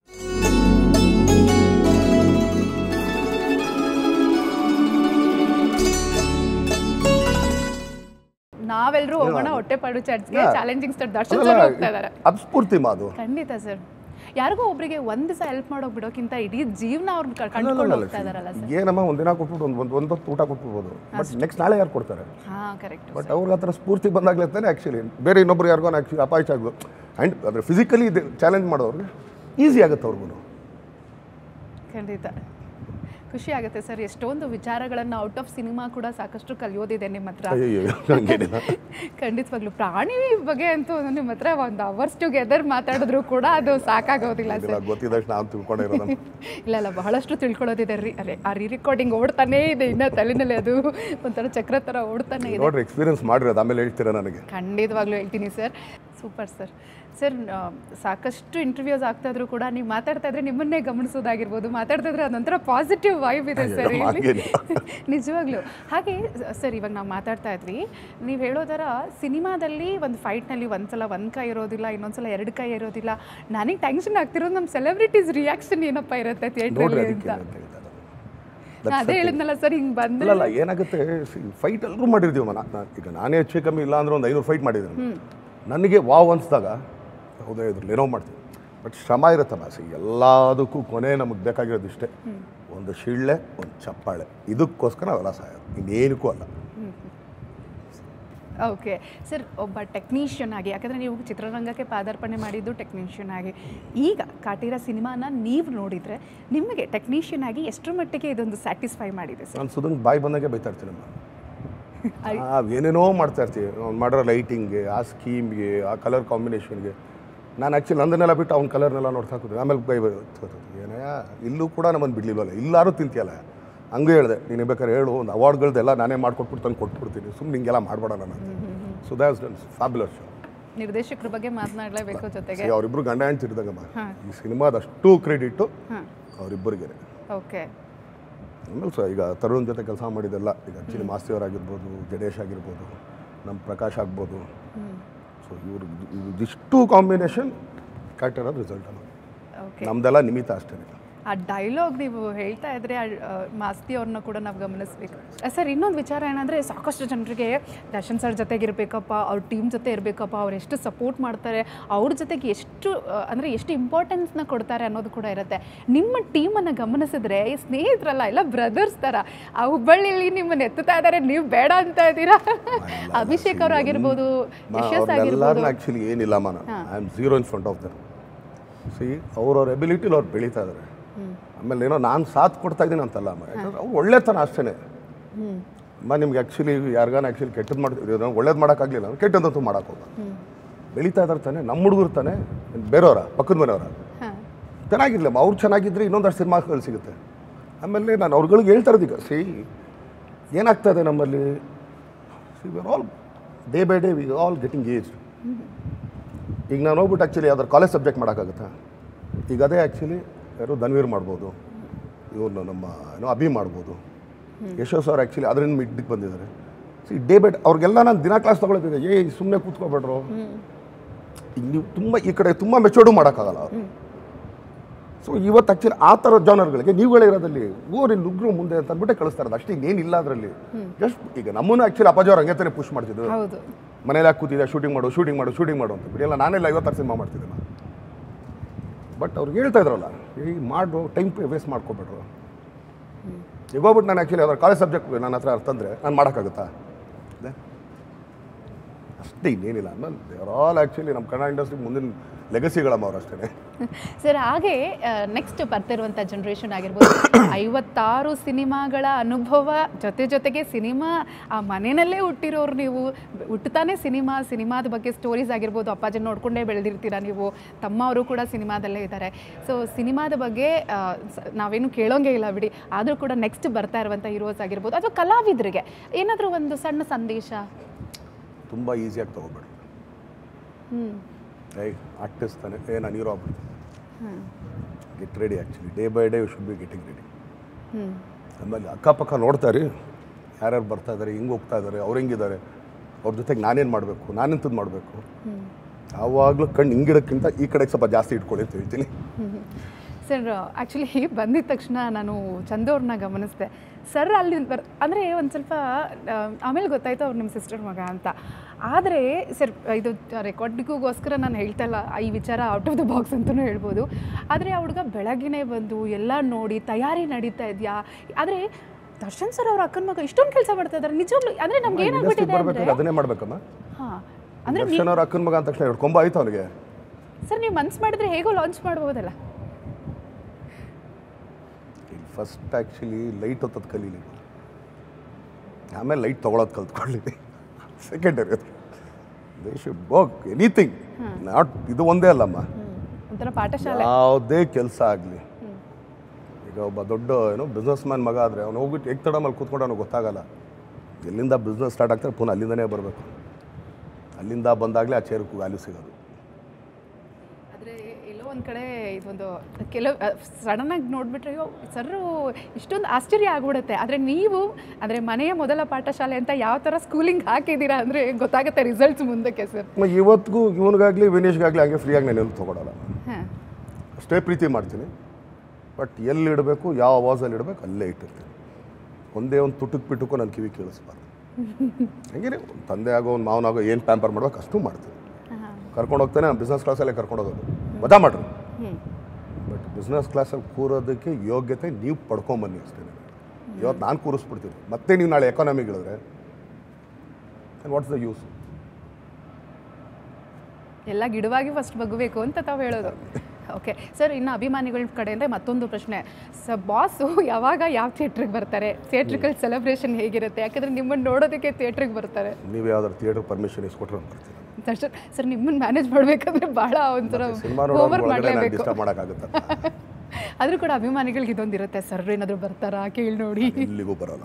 ನಾವೆಲ್ಲರೂ ಹೋಗೋಣ ಹೊಟ್ಟೆಪಾಡು ಚಾಟ್ಸ್ಗೆ Yeah. ಚಾಲೆಂಜಿಂಗ್ ಸ್ಟಾರ್ ದರ್ಶನ್ ಅಲ್ಲ, ಸರ್ ಹೋಗ್ತಾ ಇದ್ದಾರೆ ಅದು ಸ್ಫೂರ್ತಿ ಮಾ ಅದು ಖಂಡಿತ ಸರ್ ಯಾರಿಗೋ ಒಬ್ರಿಗೆ ಒಂದ್ ದಿವಸ ಹೆಲ್ಪ್ ಮಾಡೋಕ್ ಬಿಡೋಕ್ಕಿಂತ ಇಡೀ ಜೀವನ ಅವ್ರನ್ನ ಕಂಡುಕೊಂಡು ಹೋಗ್ತಾ ಇದಾರಲ್ಲ ಸರ್ ಏನಮ್ಮ ಒಂದಿನ ಕೊಟ್ಬಿಟ್ಟು ಒಂದು ಒಂದು ಒಂದು ಹೊತ್ತು ಊಟ ಕೊಟ್ಬಿಡ್ಬೋದು ಬಟ್ ನೆಕ್ಸ್ಟ್ ನಾಳೆ ಯಾರು ಕೊಡ್ತಾರೆ ಹಾ ಕರೆಕ್ಟ್ ಬಟ್ ಅವ್ರಿಗೆ ಆ ಥರ ಸ್ಫೂರ್ತಿ ಬಂದಾಗಲೇ ತಾನೆ ಆ್ಯಕ್ಚುಲಿ ಬೇರೆ ಇನ್ನೊಬ್ರು ಯಾರಿಗೋ ಆ್ಯಕ್ಚುಲಿ ಅಪಾಯ ಆಗ್ಬೋದು ಆ್ಯಂಡ್ ಅಂದರೆ ಫಿಸಿಕಲಿ ಇದು ಚಾಲೆಂಜ್ ಮಾಡೋರಿಗೆ ಈಸಿ ಆಗುತ್ತೆ ಅವ್ರಿಗೂ ಖಂಡಿತ ಖುಷಿ ಆಗುತ್ತೆ ಸರ್ ಎಷ್ಟೊಂದು ವಿಚಾರಗಳನ್ನ ಔಟ್ ಆಫ್ ಸಿನಿಮಾ ಕೂಡ ಸಾಕಷ್ಟು ಕಲಿಯೋದಿದೆ ನಿಮ್ಮ ಹತ್ರ ಅಯ್ಯೋ ಹಂಗೇನಿಲ್ಲ ಖಂಡಿತವಾಗ್ಲು ಪ್ರಾಣಿ ಬಗ್ಗೆ ಅಂತೂ ನಿಮ್ಮ ಹತ್ರ ಒಂದು ಅವರ್ಸ್ ಟುಗೆದರ್ ಮಾತಾಡಿದ್ರು ಕೂಡ ಅದು ಸಾಕಾಗೋದಿಲ್ಲ ಸರ್ ಇಲ್ಲ ಗೊತ್ತಿದ್ದಷ್ಟು ನಾವು ತಿಳ್ಕೊಂಡಿರೋದು ಇಲ್ಲ ಇಲ್ಲ ಬಹಳಷ್ಟು ತಿಳ್ಕೊಳ್ಳೋದಿದೆ ರೀ ಅರೆ ಆ ರೀ ರೆಕಾರ್ಡಿಂಗ್ ಓಡ್ತಾನೇ ಇದೆ ಇನ್ನ ತಲೆನಲ್ಲಿ ಅದು ಒಂಥರ ಚಕ್ರ ಥರ ಓಡ್ತಾನೆ ಇದೆ ನೋಡ್ರಿ ಎಕ್ಸ್ಪೀರಿಯನ್ಸ್ ಮಾಡ್ರಿ ಅದು ಆಮೇಲೆ ಹೇಳ್ತೀರಾ ನನಗೆ ಖಂಡಿತವಾಗ್ಲೂ ಹೇಳ್ತೀನಿ ಸರ್ ಸೂಪರ್ ಸರ್ ಸರ್ ಆ, ಸಾಕಷ್ಟು ಇಂಟರ್ವ್ಯೂಸ್ ಆಗ್ತಾ ಇದ್ರು ಕೂಡ ನೀವು ಮಾತಾಡ್ತಾ ಇದ್ರೆ ನಿಮ್ಮನ್ನೇ ಗಮನಿಸೋದಾಗಿರ್ಬೋದು ಮಾತಾಡ್ತಾ ಇದ್ರೆ ಅದೊಂಥರ ಪಾಸಿಟಿವ್ ವೈಬ್ ಇದೆ ಸರ್ ಅಯ್ಯೋ, ಇಲ್ಲಿ ಹಾಗೇನಿಲ್ಲ. ನಿಜವಾಗ್ಲೂ ಹಾಗೆ ಸರ್ ಇವಾಗ ನಾವು ಮಾತಾಡ್ತಾ ಇದ್ವಿ ನೀವು ಹೇಳೋ ಥರ ಸಿನಿಮಾದಲ್ಲಿ ಒಂದು ಫೈಟ್ನಲ್ಲಿ ಒಂದ್ಸಲ ಒಂದು ಕೈ ಇರೋದಿಲ್ಲ ಇನ್ನೊಂದ್ಸಲ ಎರಡು ಕೈ ಇರೋದಿಲ್ಲ ನನಗೆ ಟೆನ್ಷನ್ ಆಗ್ತಿರೋದು ನಮ್ಮ ಸೆಲೆಬ್ರಿಟೀಸ್ ರಿಯಾಕ್ಷನ್ ಏನಪ್ಪ ಇರುತ್ತೆ ನೋಡ್ರಿ ಥಿಯೇಟ್ರಲ್ಲಿ ಅದಕ್ಕೆ ಅಂತ ಅಂತ ಹೇಳ್ತಾರೆ ನಾ ಅದೇ ಹೇಳಿದ್ನಲ್ಲ ಸರ್ ಹಿಂಗೆ ಬಂದ್ರೆ ಇಲ್ಲ ಇಲ್ಲ ಏನಾಗುತ್ತೆ ಫೈಟ್ ಎಲ್ಲರೂ ಮಾಡಿರ್ತೀವಿ ನಾ ನಾ- ಈಗ ನಾನೇ ಹೆಚ್ಚು ಕಮ್ಮಿ ಇಲ್ಲ ಅಂದ್ರೆ ಒಂದು ಐನೂರು ಫೈಟ್ ಮಾಡಿದ್ದೀನಿ ನನಗೆ ವಾವ್ ಅನ್ಸ್ದಾಗ ಹೌದಾ ಇದ್ರಲ್ಲಿ ಏನೋ ಮಾಡ್ತೀನಿ ಬಟ್ ಶ್ರಮ ಇರುತ್ತಮ್ಮ ಸಿ ಎಲ್ಲದಕ್ಕೂ ಕೊನೆ ನಮಗೆ ಬೇಕಾಗಿರೋದು ಇಷ್ಟೇ ಒಂದು ಶಿಳ್ಳೆ ಒಂದು ಚಪ್ಪಾಳೆ ಇದಕ್ಕೋಸ್ಕರ ನಾವೆಲ್ಲ ಸಾಯೋದು ಇನ್ನೇನಕ್ಕೂ ಅಲ್ಲ ಓಕೆ ಸರ್ ಒಬ್ಬ ಟೆಕ್ನಿಷಿಯನ್ ಆಗಿ ಯಾಕಂದರೆ ನೀವು ಚಿತ್ರರಂಗಕ್ಕೆ ಪಾದಾರ್ಪಣೆ ಮಾಡಿದ್ದು ಟೆಕ್ನಿಷಿಯನ್ ಆಗಿ ಈಗ ಕಾಟಿರ ಸಿನಿಮಾನ ನೀವು ನೋಡಿದರೆ ನಿಮಗೆ ಟೆಕ್ನಿಷಿಯನ್ ಆಗಿ ಎಷ್ಟರ ಮಟ್ಟಿಗೆ ಇದೊಂದು ಸ್ಯಾಟಿಸ್ಫೈ ಮಾಡಿದೆ ಸರ್ ನಾನು ಸುಧನ್ ಬಾಯಿ ಬಂದಾಗೆ ಬೈತಾ ಇರ್ತೀನಮ್ಮ ನಾವು ಏನೇನೋ ಮಾಡ್ತಾ ಇರ್ತೀವಿ ಅವ್ನು ಮಾಡಿರೋ ಲೈಟಿಂಗ್ಗೆ ಆ ಸ್ಕೀಮ್ಗೆ ಆ ಕಲರ್ ಕಾಂಬಿನೇಷನ್ಗೆ ನಾನು ಆ್ಯಕ್ಚುಲಿ ನಂದನ್ನೆಲ್ಲ ಬಿಟ್ಟು ಅವ್ನ ಕಲರ್ನೆಲ್ಲ ನೋಡ್ತಾ ಕೂತೀನಿ ಆಮೇಲೆ ಬೈ ಬೈ ಏನಯ್ಯ ಇಲ್ಲೂ ಕೂಡ ನಮ್ಮನ್ನು ಬಿಡ್ಲಿಲ್ವಲ್ಲ ಇಲ್ಲಾರು ತಿಂತೀಯಲ್ಲ ಹಂಗೆ ಹೇಳಿದೆ ನೀನು ಬೇಕಾದ್ರೆ ಹೇಳು ಒಂದು ಅವಾರ್ಡ್ಗಳ್ದೆಲ್ಲ ನಾನೇ ಮಾಡ್ಕೊಟ್ಬಿಟ್ಟು ತಂದು ಕೊಟ್ಬಿಡ್ತೀನಿ ಸುಮ್ಮನೆ ಹಿಂಗೆಲ್ಲ ಮಾಡ್ಬೇಡ ನಾನು so that's done fabulous show ನಿರ್ದೇಶಕರ ಬಗ್ಗೆ ಮಾತನಾಡಲೇಬೇಕು ಜೊತೆಗೆ ಅವರಿಬ್ಬರು ಗಂಡ ಹೆಂಡ್ತಿರ್ದಂಗಮ್ಮ ಹಾಂ. ಈ ಸಿನಿಮಾದಷ್ಟು ಕ್ರೆಡಿಟ್ಟು ಹಾಂ ಅವರಿಬ್ಬರಿಗೆ ಓಕೆ ಆಮೇಲೆ ಸೊ ಈಗ ತರುಣ್ ಜೊತೆ ಕೆಲಸ ಮಾಡಿದ್ದೆಲ್ಲ ಈಗ ಆ್ಯಕ್ಚುಲಿ ಮಾಸ್ತಿ ಅವರಾಗಿರ್ಬೋದು ಜಡೇಶ್ ಆಗಿರ್ಬೋದು ನಮ್ಮ ಪ್ರಕಾಶ್ ಆಗ್ಬೋದು ಸೊ ಇವರು ಇದಿಷ್ಟು ಕಾಂಬಿನೇಷನ್ ಕರೆಕ್ಟ್ ರಿಸಲ್ಟ್ ಅನ್ನೋದು ಓಕೆ ನಮ್ದೆಲ್ಲ ನಿಮಿತ್ತ ಅಷ್ಟೇ ಆ ಡೈಲಾಗ್ ನೀವು ಹೇಳ್ತಾ ಇದ್ರೆ ಆ, ಆ, ಮಾಸ್ತಿ ಅವ್ರನ್ನ ಕೂಡ ನಾವು ಗಮನಿಸ್ಬೇಕು ಸರ್ ಇನ್ನೊಂದು ವಿಚಾರ ಏನಂದರೆ ಸಾಕಷ್ಟು ಜನರಿಗೆ ದರ್ಶನ್ ಸರ್ ಜೊತೆಗೆ ಇರಬೇಕಪ್ಪ ಅವ್ರ ಟೀಮ್ ಜೊತೆ ಇರಬೇಕಪ್ಪ ಅವ್ರು ಎಷ್ಟು ಸಪೋರ್ಟ್ ಮಾಡ್ತಾರೆ ಅವ್ರ ಜೊತೆಗೆ ಎಷ್ಟು ಆ, ಅಂದರೆ ಎಷ್ಟು ಇಂಪಾರ್ಟೆನ್ಸ್ನ ಕೊಡ್ತಾರೆ ಅನ್ನೋದು ಕೂಡ ಇರುತ್ತೆ ನಿಮ್ಮ ಟೀಮನ್ನು ಗಮನಿಸಿದ್ರೆ ಈ ಸ್ನೇಹಿತರಲ್ಲ ಎಲ್ಲ ಬ್ರದರ್ಸ್ ಥರ ಆ ಹುಬ್ಬಳ್ಳಿಲಿ ನಿಮ್ಮನ್ನು ಎತ್ತುತ್ತಾ ಇದ್ದಾರೆ ನೀವು ಬೇಡ ಅಂತ ಇದ್ದೀರಾ ಅಭಿಷೇಕ್ ಅವ್ರು ಆಗಿರ್ಬೋದು ಯಶಸ್ ಆಗಿರ್ಬೋದು ಅವ್ರನ್ನೆಲ್ಲರನ್ನ ಆ್ಯಕ್ಚುಲಿ ಏನಿಲ್ಲ ಮಾನ I am zero in front of them see ಅವ್ರವ್ರ ಎಬಿಲಿಟಿಲಿ ಅವ್ರು ಬೆಳೀತಾ ಇದ್ದಾರೆ ಆಮೇಲೆ ಏನೋ ನಾನು ಸಾಥ್ ಕೊಡ್ತಾ ಇದ್ದೀನಿ ಅಂತಲ್ಲ ಅಮ್ಮ ಯಾಕಂದ್ರೆ ಅವ್ರು ಒಳ್ಳೆತನ ಅಷ್ಟೇ ಅಮ್ಮ ನಿಮ್ಗೆ ಆ್ಯಕ್ಚುಲಿ ಯಾರಿಗಾನ ಆ್ಯಕ್ಚುಲಿ ಕೆಟ್ಟದ್ದು ಮಾಡ್ತಿದ್ದೀವಿ ನಾವು ಒಳ್ಳೇದು ಮಾಡೋಕ್ಕಾಗಲಿಲ್ಲ ಅಂದ್ರೆ ಕೆಟ್ಟದಂತೂ ಮಾಡೋಕೆ ಹೋಗ ಬೆಳೀತಾ ಇದ್ದಾರೆ ತಾನೆ ನಮ್ಮ ಹುಡುಗರು ತಾನೆ ಬೇರೆಯವರ ಪಕ್ಕದ ಮನೆಯವರ ಹಾಂ ಚೆನ್ನಾಗಿರ್ಲಮ್ಮ ಅವ್ರು ಚೆನ್ನಾಗಿದ್ರೆ ಇನ್ನೊಂದಷ್ಟು ಸಿನಿಮಾಗಳು ಸಿಗುತ್ತೆ ಆಮೇಲೆ ನಾನು ಅವ್ರುಗಳಿಗೆ ಹೇಳ್ತಾ ಇರೋದು ಈಗ ಸಿ ಏನಾಗ್ತಾ ಇದೆ ನಮ್ಮಲ್ಲಿ see we're all day by day we all getting age ಈಗ ನಾನು ಹೋಗ್ಬಿಟ್ಟು ಆ್ಯಕ್ಚುಲಿ ಯಾವ್ದಾರು ಕಾಲೇಜ್ ಸಬ್ಜೆಕ್ಟ್ ಮಾಡೋಕ್ಕಾಗುತ್ತಾ ಈಗ ಅದೇ ಆ್ಯಕ್ಚುಲಿ ಯಾರು ಧನ್ವೀರ್ ಮಾಡ್ಬೋದು ಇವ್ರನ್ನ ನಮ್ಮ ಏನೋ ಅಭಿ ಮಾಡ್ಬೋದು ಯಶೋಸ್ ಅವ್ರು ಆ್ಯಕ್ಚುಲಿ ಅದರಿಂದ ಮಿಡ್ಡಿಗೆ ಬಂದಿದ್ದಾರೆ ಸಿ ಡೇ ಬೈ ಅವ್ರಿಗೆಲ್ಲ ನಾನು ದಿನ ಕ್ಲಾಸ್ ತೊಗೊಳ್ಬೇಕು ಏ ಸುಮ್ಮನೆ ಕೂತ್ಕೊಬೇಡ್ರು ಈಗ ನೀವು ತುಂಬ ಈ ಕಡೆ ತುಂಬ ಮೆಚೂರ್ಡು ಮಾಡೋಕ್ಕಾಗಲ್ಲ ಅವ್ರು ಸೊ ಇವತ್ತು ಆ್ಯಕ್ಚುಲಿ ಆ ಥರ ಜಾನರ್ಗಳಿಗೆ ನೀವುಗಳೇ ಇರೋದಲ್ಲಿ ಊರಿನ ನುಗ್ರು ಮುಂದೆ ಅಂತ ಅಂದ್ಬಿಟ್ಟೆ ಕಳಿಸ್ತಾ ಇರೋದು ಅಷ್ಟೇ ಇನ್ನೇನಿಲ್ಲ ಅದರಲ್ಲಿ ಜಸ್ಟ್ ಈಗ ನಮ್ಮನ್ನು ಆ್ಯಕ್ಚುಲಿ ಅಪ್ಪಾಜಿ ಅವ್ರು ಹಂಗೆ ತಾನೇ ಪುಷ್ ಮಾಡ್ತಿದ್ರು ಹೌದು ಮನೇಲಿ ಹಾಕಿ ಕೂತಿದ್ದೆ ಶೂಟಿಂಗ್ ಮಾಡು ಶೂಟಿಂಗ್ ಮಾಡು ಶೂಟಿಂಗ್ ಮಾಡು ಅಂತ ಬಿಡಿ ಎಲ್ಲ ನಾನೆಲ್ಲ ಐವತ್ತಾರು ಸಿನಿಮಾ ಮಾಡ್ತಿದ್ದೆ ನಾನು ಬಟ್ ಅವ್ರಿಗೆ ಹೇಳ್ತಾ ಇದ್ರಲ್ಲ ಈ ಮಾಡು ಟೈಮ್ ವೇಸ್ಟ್ ಮಾಡ್ಕೊಬೇಡ್ರು ಈಗ ಹೋಗ್ಬಿಟ್ಟು ನಾನು ಆ್ಯಕ್ಚುಲಿ ಅದ್ರ ಕಾಲೇಜ್ ಸಬ್ಜೆಕ್ಟ್ ನನ್ನ ಹತ್ರ ಅಂತಂದರೆ ನಾನು ಮಾಡೋಕ್ಕಾಗುತ್ತಾ ಇದೆ ಅಷ್ಟೇ ಇನ್ನೇನಿಲ್ಲ ಆಮೇಲೆ ದೇವರ್ ಆಲ್ ಆ್ಯಕ್ಚುಲಿ ನಮ್ಮ ಕನ್ನಡ ಇಂಡಸ್ಟ್ರಿ ಮುಂದಿನ ಲೆಗಸಿಗಳಮ್ಮ ಅವ್ರು ಅಷ್ಟೇ ಸರ್ ಹಾಗೆ ನೆಕ್ಸ್ಟ್ ಬರ್ತಿರುವಂಥ ಜನ್ರೇಷನ್ ಆಗಿರ್ಬೋದು ಐವತ್ತಾರು ಸಿನಿಮಾಗಳ ಅನುಭವ ಜೊತೆ ಜೊತೆಗೆ ಸಿನಿಮಾ ಆ ಮನೆಯಲ್ಲೇ ಹುಟ್ಟಿರೋರು ನೀವು ಹುಟ್ಟುತ್ತಾನೆ ಸಿನಿಮಾ ಸಿನಿಮಾದ ಬಗ್ಗೆ ಸ್ಟೋರೀಸ್ ಆಗಿರ್ಬೋದು ಅಪ್ಪಾಜಿ ನೋಡ್ಕೊಂಡೇ ಬೆಳೆದಿರ್ತೀರ ನೀವು ತಮ್ಮ ಅವರು ಕೂಡ ಸಿನಿಮಾದಲ್ಲೇ ಇದ್ದಾರೆ ಸೊ ಸಿನಿಮಾದ ಬಗ್ಗೆ ಆ, ಸ- ನಾವೇನು ಕೇಳೋಂಗೇ ಇಲ್ಲ ಬಿಡಿ ಆದರೂ ಕೂಡ ನೆಕ್ಸ್ಟ್ ಬರ್ತಾ ಇರುವಂಥ ಹೀರೋಸ್ ಆಗಿರ್ಬೋದು ಅಥವಾ ಕಲಾವಿದರಿಗೆ ಏನಾದರೂ ಒಂದು ಸಣ್ಣ ಸಂದೇಶ ತುಂಬ ಈಸಿಯಾಗಿ ತೊಗೊಬೇಡಿ ಹ್ಞೂ ಏಯ್ ಆರ್ಟಿಸ್ಟ್ ತಾನೆ ಏ ನಾನು ಹೀರೋ ಆಗ್ಬಿಡ್ತೀನಿ ಹ್ಞೂ get ready actually day by day you should be getting ready ಹ್ಞೂ ಆಮೇಲೆ ಅಕ್ಕಪಕ್ಕ ನೋಡ್ತಾರೆ ಯಾರ್ಯಾರು ಬರ್ತಾ ಇದ್ದಾರೆ ಹಿಂಗೆ ಹೋಗ್ತಾ ಇದ್ದಾರೆ ಅವ್ರು ಹೆಂಗಿದ್ದಾರೆ ಅವ್ರ ಜೊತೆಗೆ ನಾನೇನು ಮಾಡಬೇಕು ನಾನೆಂಥದ್ದು ಮಾಡಬೇಕು ಯಾವಾಗಲೂ ಕಣ್ಣು ಹಿಂಗಿಡೋಕ್ಕಿಂತ ಈ ಕಡೆಗೆ ಸ್ವಲ್ಪ ಜಾಸ್ತಿ ಇಟ್ಕೊಳ್ಳಿ ಅಂತ ಹೇಳ್ತೀನಿ ಸರ್ ಆ್ಯಕ್ಚುಲಿ ಬಂದಿದ ತಕ್ಷಣ ನಾನು ಚಂದವ್ರನ್ನ ಗಮನಿಸಿದೆ ಸರ್ ಅಲ್ಲಿ ಬರ್ ಅಂದರೆ ಒಂದು ಸ್ವಲ್ಪ ಆ, ಆಮೇಲೆ ಗೊತ್ತಾಯ್ತು ಅವ್ರು ನಿಮ್ಮ ಸಿಸ್ಟರ್ ಮಗ ಅಂತ ಆದರೆ ಸರ್ ಇದು ರೆಕಾರ್ಡಿಗೋಸ್ಕರ ನಾನು ಹೇಳ್ತಾ ಇಲ್ಲ ಈ ವಿಚಾರ ಔಟ್ ಆಫ್ ದ ಬಾಕ್ಸ್ ಅಂತಲೂ ಹೇಳ್ಬೋದು ಆದರೆ ಆ ಹುಡುಗ ಬೆಳಗ್ಗೆನೇ ಬಂದು ಎಲ್ಲ ನೋಡಿ ತಯಾರಿ ನಡೀತಾ ಇದೆಯಾ ಆದರೆ ದರ್ಶನ್ ಸರ್ ಅವ್ರ ಅಕ್ಕನ ಮಗ ಇಷ್ಟೊಂದು ಕೆಲಸ ಮಾಡ್ತಾ ಇದ್ದಾರೆ ನಿಜವಾಗ್ಲೂ ಅಂದರೆ ನಮ್ಗೆ ಇಂಡಸ್ಟ್ರಿಗೆ ಏನಾಗ್ಬಿಟ್ಟಿದೆ ಅಂದರೆ ಬರ್ಬೇಕಾದ್ರೆ ಅದನ್ನೇ ಮಾಡ್ಬೇಕಮ್ಮ ಹಾಂ ಅಂದರೆ ದರ್ಶನ್ ಅವ್ರ ಅಕ್ಕನ ಮಗ ಅಂದ ತಕ್ಷಣ ಎರಡು ಕೊಂಬ ಆಯ್ತು ಅವನಿಗೆ ಸರ್ ನೀವು ಮನ್ಸು ಮಾಡಿದ್ರೆ ಹೇಗೋ ಲಾಂಚ್ ಮಾಡ್ಬೋದಲ್ಲ ಫಸ್ಟ್ ಆ್ಯಕ್ಚುಲಿ ಲೈಟ್ ಹೊತ್ತದ್ದು ಕಲೀಲಿ ಆಮೇಲೆ ಲೈಟ್ ತೊಗೊಳೋದು ಕಲ್ತ್ಕೊಳ್ಳಿ ಸೆಕೆಂಡರಿ ಅದು they should work anything not ಇದು ಒಂದೇ ಅಲ್ಲಮ್ಮ ಒಂಥರ ಪಾಠಶಾಲೆ ಯಾವುದೇ ಕೆಲಸ ಆಗಲಿ ಈಗ ಒಬ್ಬ ದೊಡ್ಡ ಏನೋ ಬಿಸ್ನೆಸ್ ಮ್ಯಾನ್ ಮಗ ಆದರೆ ಅವ್ನು ಹೋಗ್ಬಿಟ್ಟು ಎಗ್ ತಡ ಮೇಲೆ ಕೂತ್ಕೊಂಡು ಅವ್ನಿಗೆ ಗೊತ್ತಾಗಲ್ಲ ಎಲ್ಲಿಂದ ಬಿಸ್ನೆಸ್ ಸ್ಟಾರ್ಟ್ ಆಗ್ತಾರೆ ಪುನಃ ಅಲ್ಲಿಂದನೇ ಬರಬೇಕು ಅಲ್ಲಿಂದ ಬಂದಾಗಲೇ ಆ ಚೇರಕ್ಕೂ ವ್ಯಾಲ್ಯೂ ಸಿಗೋದು ಆದರೆ ಎಲ್ಲೋ ಒಂದು ಕಡೆ ಇದೊಂದು ಕೆಲವು ಸಡನ್ನಾಗಿ ನೋಡಿಬಿಟ್ರೆ ಅಯ್ಯೋ ಸರ್ ಇಷ್ಟೊಂದು ಆಶ್ಚರ್ಯ ಆಗ್ಬಿಡುತ್ತೆ ಆದರೆ ನೀವು ಅಂದರೆ ಮನೆಯ ಮೊದಲ ಪಾಠಶಾಲೆ ಅಂತ ಯಾವ ಥರ ಸ್ಕೂಲಿಂಗ್ ಹಾಕಿದ್ದೀರಾ ಅಂದರೆ ಗೊತ್ತಾಗುತ್ತೆ ರಿಸಲ್ಟ್ಸ್ ಮುಂದಕ್ಕೆ ಸರ್ ಮ- ಇವತ್ತಿಗೂ ಇವನಿಗಾಗಲಿ ವಿನೀಶ್ಗಾಗಲಿ ಹಂಗೆ ಫ್ರೀಯಾಗಿ ನಾನು ಎಲ್ಲೂ ತೊಗೊಳಲ್ಲ ಹಾಂ ಅಷ್ಟೇ ಪ್ರೀತಿ ಮಾಡ್ತೀನಿ ಬಟ್ ಎಲ್ಲಿ ಇಡಬೇಕು ಯಾವ ಆವಾಜಲ್ಲಿ ಇಡಬೇಕು ಅಲ್ಲೇ ಇಟ್ಟಿರ್ತೀನಿ ಒಂದೇ ಒಂದು ತುಟುಕ್ ಪಿಟುಕು ನನ್ನ ಕಿವಿ ಕೇಳಿಸ್ಬಾರ್ದು ಹಂಗೇನೆ ಒಂದ್ ತಂದೆ ಆಗೋ ಒಂದು ಮಾವನಾಗೋ ಏನು ಪ್ಯಾಂಪರ್ ಮಾಡ್ಬೇಕು ಅಷ್ಟು ಮಾಡ್ತೀನಿ ಹಾಂ ಕರ್ಕೊಂಡು ಹೋಗ್ತಾನೆ ನಾನು ಬಿಸ್ನೆಸ್ ಕ್ಲಾಸಲ್ಲೇ ಕರ್ಕೊಂಡು ಹೋಗೋದು ಮಜಾ ಮಾಡ್ರಿ ಹ್ಞೂ ಬಟ್ ಬಿಸ್ನೆಸ್ ಕ್ಲಾಸಲ್ಲಿ ಕೂರೋದಕ್ಕೆ ಯೋಗ್ಯತೆ ನೀವು ಪಡ್ಕೊಂಬನ್ನಿ ಅಷ್ಟೇ ಇವತ್ತು ನಾನು ಕೂರಿಸ್ಬಿಡ್ತೀನಿ ಮತ್ತೆ ನೀವು ನಾಳೆ ಎಕಾನಮಿಗೆ ಹೇಳಿದ್ರೆ ವಾಟ್ಸ್ ದ ಯೂಸ್ ಎಲ್ಲ ಗಿಡವಾಗಿ ಫಸ್ಟ್ ಬಗ್ಬೇಕು ಅಂತ ತಾವು ಹೇಳೋದು ಓಕೆ ಸರ್ ಇನ್ನು ಅಭಿಮಾನಿಗಳ ಕಡೆಯಿಂದ ಮತ್ತೊಂದು ಪ್ರಶ್ನೆ ಸ ಬಾಸು ಯಾವಾಗ ಯಾವ ಥಿಯೇಟ್ರಿಗೆ ಬರ್ತಾರೆ ಥಿಯೇಟ್ರಿಕಲ್ ಸೆಲೆಬ್ರೇಷನ್ ಹೇಗಿರುತ್ತೆ ಯಾಕಂದರೆ ನಿಮ್ಮನ್ನು ನೋಡೋದಕ್ಕೆ ಥಿಯೇಟ್ರಿಗೆ ಬರ್ತಾರೆ ನೀವು ಯಾವ್ದಾರು ಥಿಯೇಟರ್ ಪರ್ಮಿಷನ್ ಇಸ್ಕೊಟ್ರೆ ನಾನು ಬರ್ತೀನಿ ದರ್ಶನ್ ಸರ್ ನಿಮ್ಮನ್ನು ಮ್ಯಾನೇಜ್ ಮಾಡಬೇಕಂದ್ರೆ ಭಾಳ ಒಂಥರ ಸಿನಿಮಾ ಹೋಮ್ವರ್ಕ್ ನೋಡೋಕೆ ನಾನು ಮಾಡಲೇಬೇಕು ಡಿಸ್ಟರ್ಬ್ ಮಾಡೋಕ್ಕಾಗುತ್ತಲ್ಲ ಆದರೂ ಕೂಡ ಅಭಿಮಾನಿಗಳಿಗೆ ಇದೊಂದಿರುತ್ತೆ ಸರ್ ಏನಾದರೂ ಬರ್ತಾರಾ ಕೇಳಿ ನೋಡಿ ಇಲ್ಲಿಗೂ ಬರೋಲ್ಲ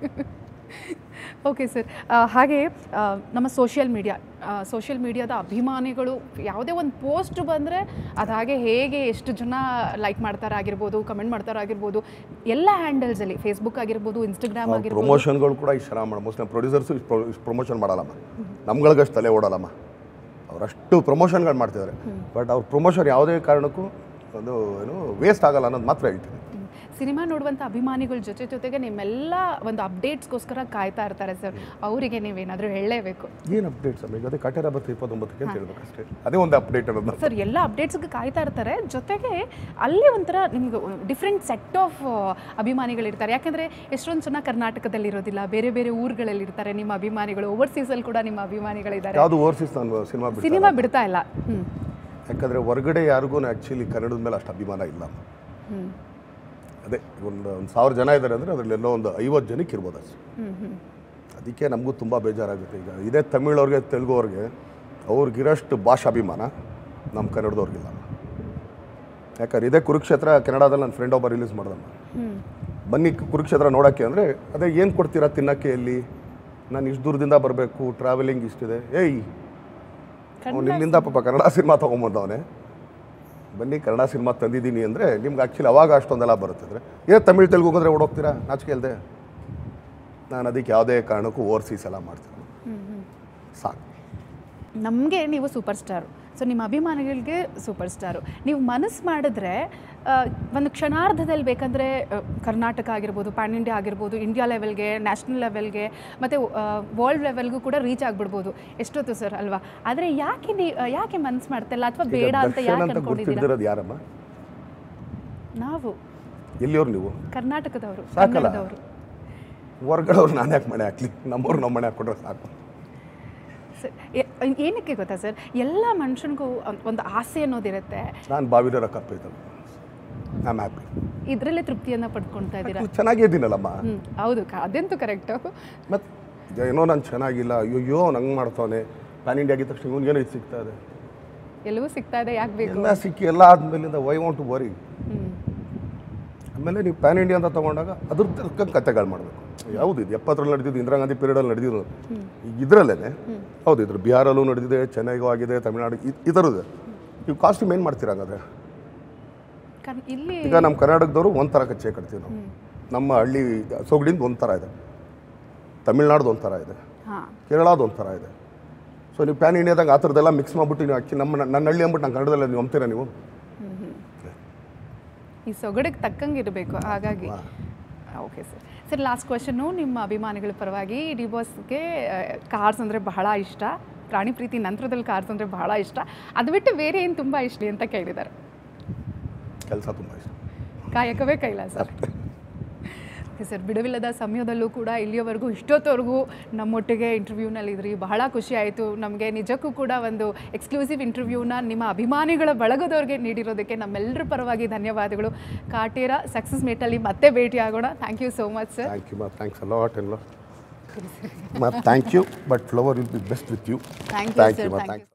ಓಕೆ ಸರ್ ಹಾಗೆ ಆ, ನಮ್ಮ ಸೋಷಿಯಲ್ ಮೀಡಿಯಾ ಸೋಷಿಯಲ್ ಮೀಡಿಯಾದ ಅಭಿಮಾನಿಗಳು ಯಾವುದೇ ಒಂದು ಪೋಸ್ಟ್ ಬಂದರೆ ಅದು ಹಾಗೆ ಹೇಗೆ ಎಷ್ಟು ಜನ ಲೈಕ್ ಮಾಡ್ತಾರಾಗಿರ್ಬೋದು ಕಮೆಂಟ್ ಮಾಡ್ತಾರಾಗಿರ್ಬೋದು ಎಲ್ಲ ಹ್ಯಾಂಡಲ್ಸಲ್ಲಿ ಫೇಸ್ಬುಕ್ ಆಗಿರ್ಬೋದು ಇನ್ಸ್ಟಾಗ್ರಾಮ್ ಆಗಿರ್ಬೋದು ಪ್ರಮೋಷನ್ಗಳು ಕೂಡ ಇಷ್ಟು ಚೆನ್ನಾಗಿ ಮಾಡಿ ಮೋಸ್ಟ್ ನಮ್ಮ ಪ್ರೊಡ್ಯೂಸರ್ಸು ಇಷ್ಟು ಪ್ರಮೋಷನ್ ಮಾಡಲ್ಲಮ್ಮ ನಮ್ಗಳಿಗಷ್ಟು ತಲೆ ಓಡಲ್ಲಮ್ಮ ಅವರಷ್ಟು ಪ್ರಮೋಷನ್ಗಳು ಮಾಡ್ತಿದ್ದಾರೆ ಬಟ್ ಅವ್ರ ಪ್ರಮೋಷನ್ ಯಾವುದೇ ಕಾರಣಕ್ಕೂ ಒಂದು ಏನು ವೇಸ್ಟ್ ಆಗಲ್ಲ ಅನ್ನೋದು ಮಾತ್ರ ಹೇಳ್ತೀನಿ ಸಿನಿಮಾ ನೋಡುವಂಥ ಅಭಿಮಾನಿಗಳ ಜೊತೆ ಜೊತೆಗೆ ನಿಮ್ಮೆಲ್ಲ ಒಂದು ಅಪ್ಡೇಟ್ಸ್ಗೋಸ್ಕರ ಕಾಯ್ತಾ ಇರ್ತಾರೆ ಸರ್ ಅವರಿಗೆ ನೀವೇನಾದರೂ ಹೇಳಲೇಬೇಕು ಏನು ಅಪ್ಡೇಟ್ಸ್ ಅಮ್ಮ ಈಗ ಅದೇ ಕಟೇರ ಬತ್ತು ಇಪ್ಪತ್ತೊಂಬತ್ತಕ್ಕೆ ಅಂತ ಹೇಳ್ಬೇಕಷ್ಟೇ ಅದೇ ಒಂದು ಅಪ್ಡೇಟ್ ಅನ್ನೋದು ಸರ್ ಎಲ್ಲ ಅಪ್ಡೇಟ್ಸ್ಗೆ ಕಾಯ್ತಾ ಇರ್ತಾರೆ ಜೊತೆಗೆ ಅಲ್ಲಿ ಒಂಥರ ನಿಮ್ಗೆ ಡಿಫ್ರೆಂಟ್ ಸೆಟ್ ಆಫ್ ಅಭಿಮಾನಿಗಳಿರ್ತಾರೆ ಯಾಕಂದರೆ ಎಷ್ಟೊಂದು ಜನ ಕರ್ನಾಟಕದಲ್ಲಿ ಇರೋದಿಲ್ಲ ಬೇರೆ ಬೇರೆ ಊರುಗಳಲ್ಲಿ ಇರ್ತಾರೆ ನಿಮ್ಮ ಅಭಿಮಾನಿಗಳು ಓವರ್ಸೀಸಲ್ಲಿ ಕೂಡ ನಿಮ್ಮ ಅಭಿಮಾನಿಗಳಿದ್ದಾರೆ ಯಾವುದು ಓವರ್ಸೀಸ್ ನಾನು ಸಿನಿಮಾ ಬಿಡ್ತೀನಿ ಸಿನಿಮಾ ಬಿಡ್ತಾ ಇಲ್ಲ ಹ್ಞೂ ಯಾಕಂದರೆ ಹೊರಗಡೆ ಯಾರಿಗೂ ಆ್ಯಕ್ಚುಲಿ ಕನ್ನಡದ ಮೇಲೆ ಅಷ್ಟು ಅಭಿಮಾನ ಇಲ್ಲ ಹ್ಞೂ ಅದೇ ಒಂದು ಒಂದು ಸಾವಿರ ಜನ ಇದ್ದಾರೆ ಅಂದರೆ ಅದರಲ್ಲೆಲ್ಲೋ ಒಂದು ಐವತ್ತು ಜನಕ್ಕೆ ಇರ್ಬೋದು ಅಷ್ಟೇ ಹ್ಞೂ ಹ್ಞೂ ಅದಕ್ಕೆ ನಮಗೂ ತುಂಬ ಬೇಜಾರಾಗುತ್ತೆ ಈಗ ಇದೇ ತಮಿಳವ್ರಿಗೆ ತೆಲುಗುವ್ರಿಗೆ ಅವ್ರಿಗಿರೋಷ್ಟು ಭಾಷಾಭಿಮಾನ ನಮ್ಮ ಕನ್ನಡದವ್ರಿಗಿಲ್ಲ ಯಾಕಂದ್ರೆ ಇದೇ ಕುರುಕ್ಷೇತ್ರ ಕೆನಡಾದಲ್ಲಿ ನನ್ನ ಫ್ರೆಂಡ್ ಒಬ್ಬ ರಿಲೀಸ್ ಮಾಡ್ದಮ್ಮ ಹ್ಞೂ ಬನ್ನಿ ಕುರುಕ್ಷೇತ್ರ ನೋಡೋಕ್ಕೆ ಅಂದರೆ ಅದೇ ಏನು ಕೊಡ್ತೀರಾ ತಿನ್ನೋಕ್ಕೆ ಎಲ್ಲಿ ನಾನು ಇಷ್ಟು ದೂರದಿಂದ ಬರಬೇಕು ಟ್ರಾವೆಲಿಂಗ್ ಇಷ್ಟಿದೆ ಏಯ್ ಅವ್ನು ಇಲ್ಲಿಂದ ಪಾಪ ಕನ್ನಡ ಸಿನಿಮಾ ತೊಗೊಂಬಂದವನೇ ಬನ್ನಿ ಕನ್ನಡ ಸಿನಿಮಾ ತಂದಿದ್ದೀನಿ ಅಂದರೆ ನಿಮ್ಗೆ ಆ್ಯಕ್ಚುಲಿ ಅವಾಗ ಅಷ್ಟೊಂದೆಲ್ಲ ಬರುತ್ತಿದ್ರೆ ಏ ತಮಿಳ್ ತೆಲುಗು ಹೋಗಿದ್ರೆ ಓಡೋಗ್ತೀರಾ ನಾಚಿಕೆ ಇಲ್ಲದೆ ನಾನು ಅದಕ್ಕೆ ಯಾವುದೇ ಕಾರಣಕ್ಕೂ ಓವರ್ಸೀಸ್ ಎಲ್ಲ ಮಾಡ್ತೀನಿ ಹ್ಞೂ ಹ್ಞೂ ಸಾಕು ನಮಗೆ ನೀವು ಸೂಪರ್ ಸ್ಟಾರು ಸೊ ನಿಮ್ಮ ಅಭಿಮಾನಿಗಳಿಗೆ ಸೂಪರ್ ಸ್ಟಾರು ನೀವು ಮನಸ್ಸು ಮಾಡಿದ್ರೆ ಆ, ಒಂದು ಕ್ಷಣಾರ್ಧದಲ್ಲಿ ಬೇಕಂದರೆ ಆ, ಕರ್ನಾಟಕ ಆಗಿರ್ಬೋದು ಪ್ಯಾನ್ ಇಂಡಿಯಾ ಆಗಿರ್ಬೋದು ಇಂಡಿಯಾ ಲೆವೆಲ್ಗೆ ನ್ಯಾಷನಲ್ ಲೆವೆಲ್ಗೆ ಮತ್ತು ವರ್ಲ್ಡ್ ಲೆವೆಲ್ಗೂ ಕೂಡ ರೀಚ್ ಆಗಿಬಿಡ್ಬೋದು ಎಷ್ಟೊತ್ತು ಸರ್ ಅಲ್ವಾ ಆದರೆ ಯಾಕೆ ನೀವು ಯಾಕೆ ಮನಸ್ಸು ಮಾಡ್ತಿಲ್ಲ ಅಥವಾ ಬೇಡ ಅಂತ ದರ್ಶನ್ ಯಾಕೆ ಅಂತ ಅನ್ಕೊಂಡಿದ್ದೀರಾ ಗೊತ್ತಿದ್ದಿರೋದು ಯಾರಮ್ಮ ನಾವು ಎಲ್ಲಿಯವ್ರು ನೀವು ಕರ್ನಾಟಕದವರು ಸಾಕಲ್ಲ? ಕನ್ನಡದವರು ಹೊರ್ಗಡೆ ಅವ್ರು ನಾನು ಯಾಕೆ ಮನೆ ಹಾಕ್ಲಿ ನಮ್ಮವ್ರು ನಮ್ಮ ಮನೆ ಹಾಕ್ಕೊಂಡ್ರೆ ಸಾಕು ಸರ್ ಏ- ಏನಕ್ಕೆ ಗೊತ್ತಾ ಸರ್ ಎಲ್ಲ ಮನುಷ್ಯನಿಗೂ ಒಂದ್- ಒಂದು ಆಸೆ ಅನ್ನೋದಿರುತ್ತೆ ನಾನು ಬಾವಿದರ ಕಪ್ಪಿದ್ದಲ್ಲ ನಾನು ಹ್ಯಾಪಿ ಇದರಲ್ಲೇ ತೃಪ್ತಿಯನ್ನು ಪಡ್ಕೊಳ್ತಾ ಇದ್ದೀರಾ ಚೆನ್ನಾಗೇ ಇದ್ದೀನಲ್ಲಮ್ಮ ಹ್ಞೂ ಹೌದು ಕ- ಅದಂತೂ ಕರೆಕ್ಟು ಮತ್ತು ಏನೋ ನಾನು ಚೆನ್ನಾಗಿಲ್ಲ ಅಯ್ಯೋ ನಂಗೆ ಮಾಡ್ತಾನೆ ಪ್ಯಾನ್ ಇಂಡಿಯಾ ಆಗಿದ ತಕ್ಷಣ ಇವ್ನಿಗೇನೋ ಇದು ಸಿಗ್ತಾ ಇದೆ ಎಲ್ಲವೂ ಸಿಗ್ತಾ ಇದೆ ಯಾಕೆ ಬೇಕು ಎಲ್ಲ ಸಿಕ್ಕಿ ಎಲ್ಲ ಆದ್ಮೇಲಿಂದ ವೈ ವಾಂಟ್ ಟು ವರಿ ಹ್ಞೂ ಆಮೇಲೆ ನೀವು ಪ್ಯಾನ್ ಇಂಡಿಯಾ ಅಂತ ತೊಗೊಂಡಾಗ ಅದ್ರ ತಕ್ಕಂಗೆ ಕತೆಗಳು ಮಾಡಬೇಕು ಯಾವುದು ಇದು ಎಪ್ಪತ್ತರಲ್ಲಿ ನಡೆದಿದ್ದು ಇಂದಿರಾ ಗಾಂಧಿ ಪೀರಿಯಡಲ್ಲಿ ನಡೆದಿದ್ದು ಈಗ ಇದರಲ್ಲೇ ಹೌದು ಇದ್ರ ಬಿಹಾರಲ್ಲೂ ನಡೆದಿದೆ ಚೆನ್ನೈಗೂ ಆಗಿದೆ ತಮಿಳ್ನಾಡು ಈ- ಈ ಥರದ್ದು ನೀವು ಕಾಸ್ಟ್ಯೂಮ್ ಏನು ಮಾಡ್ತೀರಾ ಹಾಗಾದ್ರೆ ಕರ್ ಇಲ್ಲಿ ಈಗ ನಮ್ಮ ಕರ್ನಾಟಕದವರು ಒಂಥರ ಕಚ್ಚೆ ಕಟ್ತೀವಿ ನಾವು ನಮ್ಮ ಹಳ್ಳಿ ಸೊಗಡಿಂದ ಒಂಥರ ಇದೆ ತಮಿಳ್ನಾಡ್ದು ಒಂಥರ ಇದೆ ಹಾಂ ಕೇರಳದ ಒಂಥರ ಇದೆ ಸೊ ನೀವು ಪ್ಯಾನ್ ಇಂಡಿಯಾದಾಗ ಆ ಥರದ್ದೆಲ್ಲ ಮಿಕ್ಸ್ ಮಾಡ್ಬಿಟ್ಟು ನೀವು ಆ್ಯಕ್ಚುಲಿ ನಮ್ಮ ನನ್ನ ಹಳ್ಳಿ ಅಂದ್ಬಿಟ್ಟು ನಾನು ಕನ್ನಡದಲ್ಲಿ ನೀವು ನಂಬ್ತೀರಾ ನೀವು ಈ ಸೊಗಡಿಗೆ ತಕ್ಕಂಗೆ ಇರಬೇಕು ಹಾಗಾಗಿ okay sir sir last question ನಿಮ್ಮ ಅಭಿಮಾನಿಗಳ ಪರವಾಗಿ ಡಿ ಬಾಸ್ಗೆ ಕಾರ್ಸ್ ಅಂದರೆ ಬಹಳ ಇಷ್ಟ ಪ್ರಾಣಿ ಪ್ರೀತಿ ನಂತರದಲ್ಲಿ ಕಾರ್ಸ್ ಅಂದರೆ ಬಹಳ ಇಷ್ಟ ಅದು ಬಿಟ್ಟು ಬೇರೆ ಏನು ತುಂಬ ಇಷ್ಟ ಅಂತ ಕೇಳಿದ್ದಾರೆ ಕೆಲಸ ತುಂಬ ಇಷ್ಟ ಕಾಯಕವೇ ಕೈಲಾಸ ಓಕೆ ಸರ್ ಬಿಡುವಿಲ್ಲದ ಸಮಯದಲ್ಲೂ ಕೂಡ ಇಲ್ಲಿಯವರೆಗೂ ಇಷ್ಟೊತ್ತವರೆಗೂ ನಮ್ಮೊಟ್ಟಿಗೆ ಇಂಟರ್ವ್ಯೂನಲ್ಲಿದ್ರಿ ಬಹಳ ಖುಷಿ ಆಯಿತು ನಮಗೆ ನಿಜಕ್ಕೂ ಕೂಡ ಒಂದು ಎಕ್ಸ್ಕ್ಲೂಸಿವ್ ಇಂಟರ್ವ್ಯೂನ ನಿಮ್ಮ ಅಭಿಮಾನಿಗಳ ಬಳಗದವ್ರಿಗೆ ನೀಡಿರೋದಕ್ಕೆ ನಮ್ಮೆಲ್ಲರ ಪರವಾಗಿ ಧನ್ಯವಾದಗಳು ಕಾಟೇರ ಸಕ್ಸಸ್ ಮೀಟಲ್ಲಿ ಮತ್ತೆ ಭೇಟಿ ಆಗೋಣ thank you so much sir thank you ಮಾ ಥ್ಯಾಂಕ್ಸ್ ಅಲಾಟ್ ಎಲ್ಲ ಮಾ thank you but flower will be best with you thank you thank sir you ಮಾ ಥ್ಯಾಂಕ್ ಥ್ಯಾಂಕ್ ಯು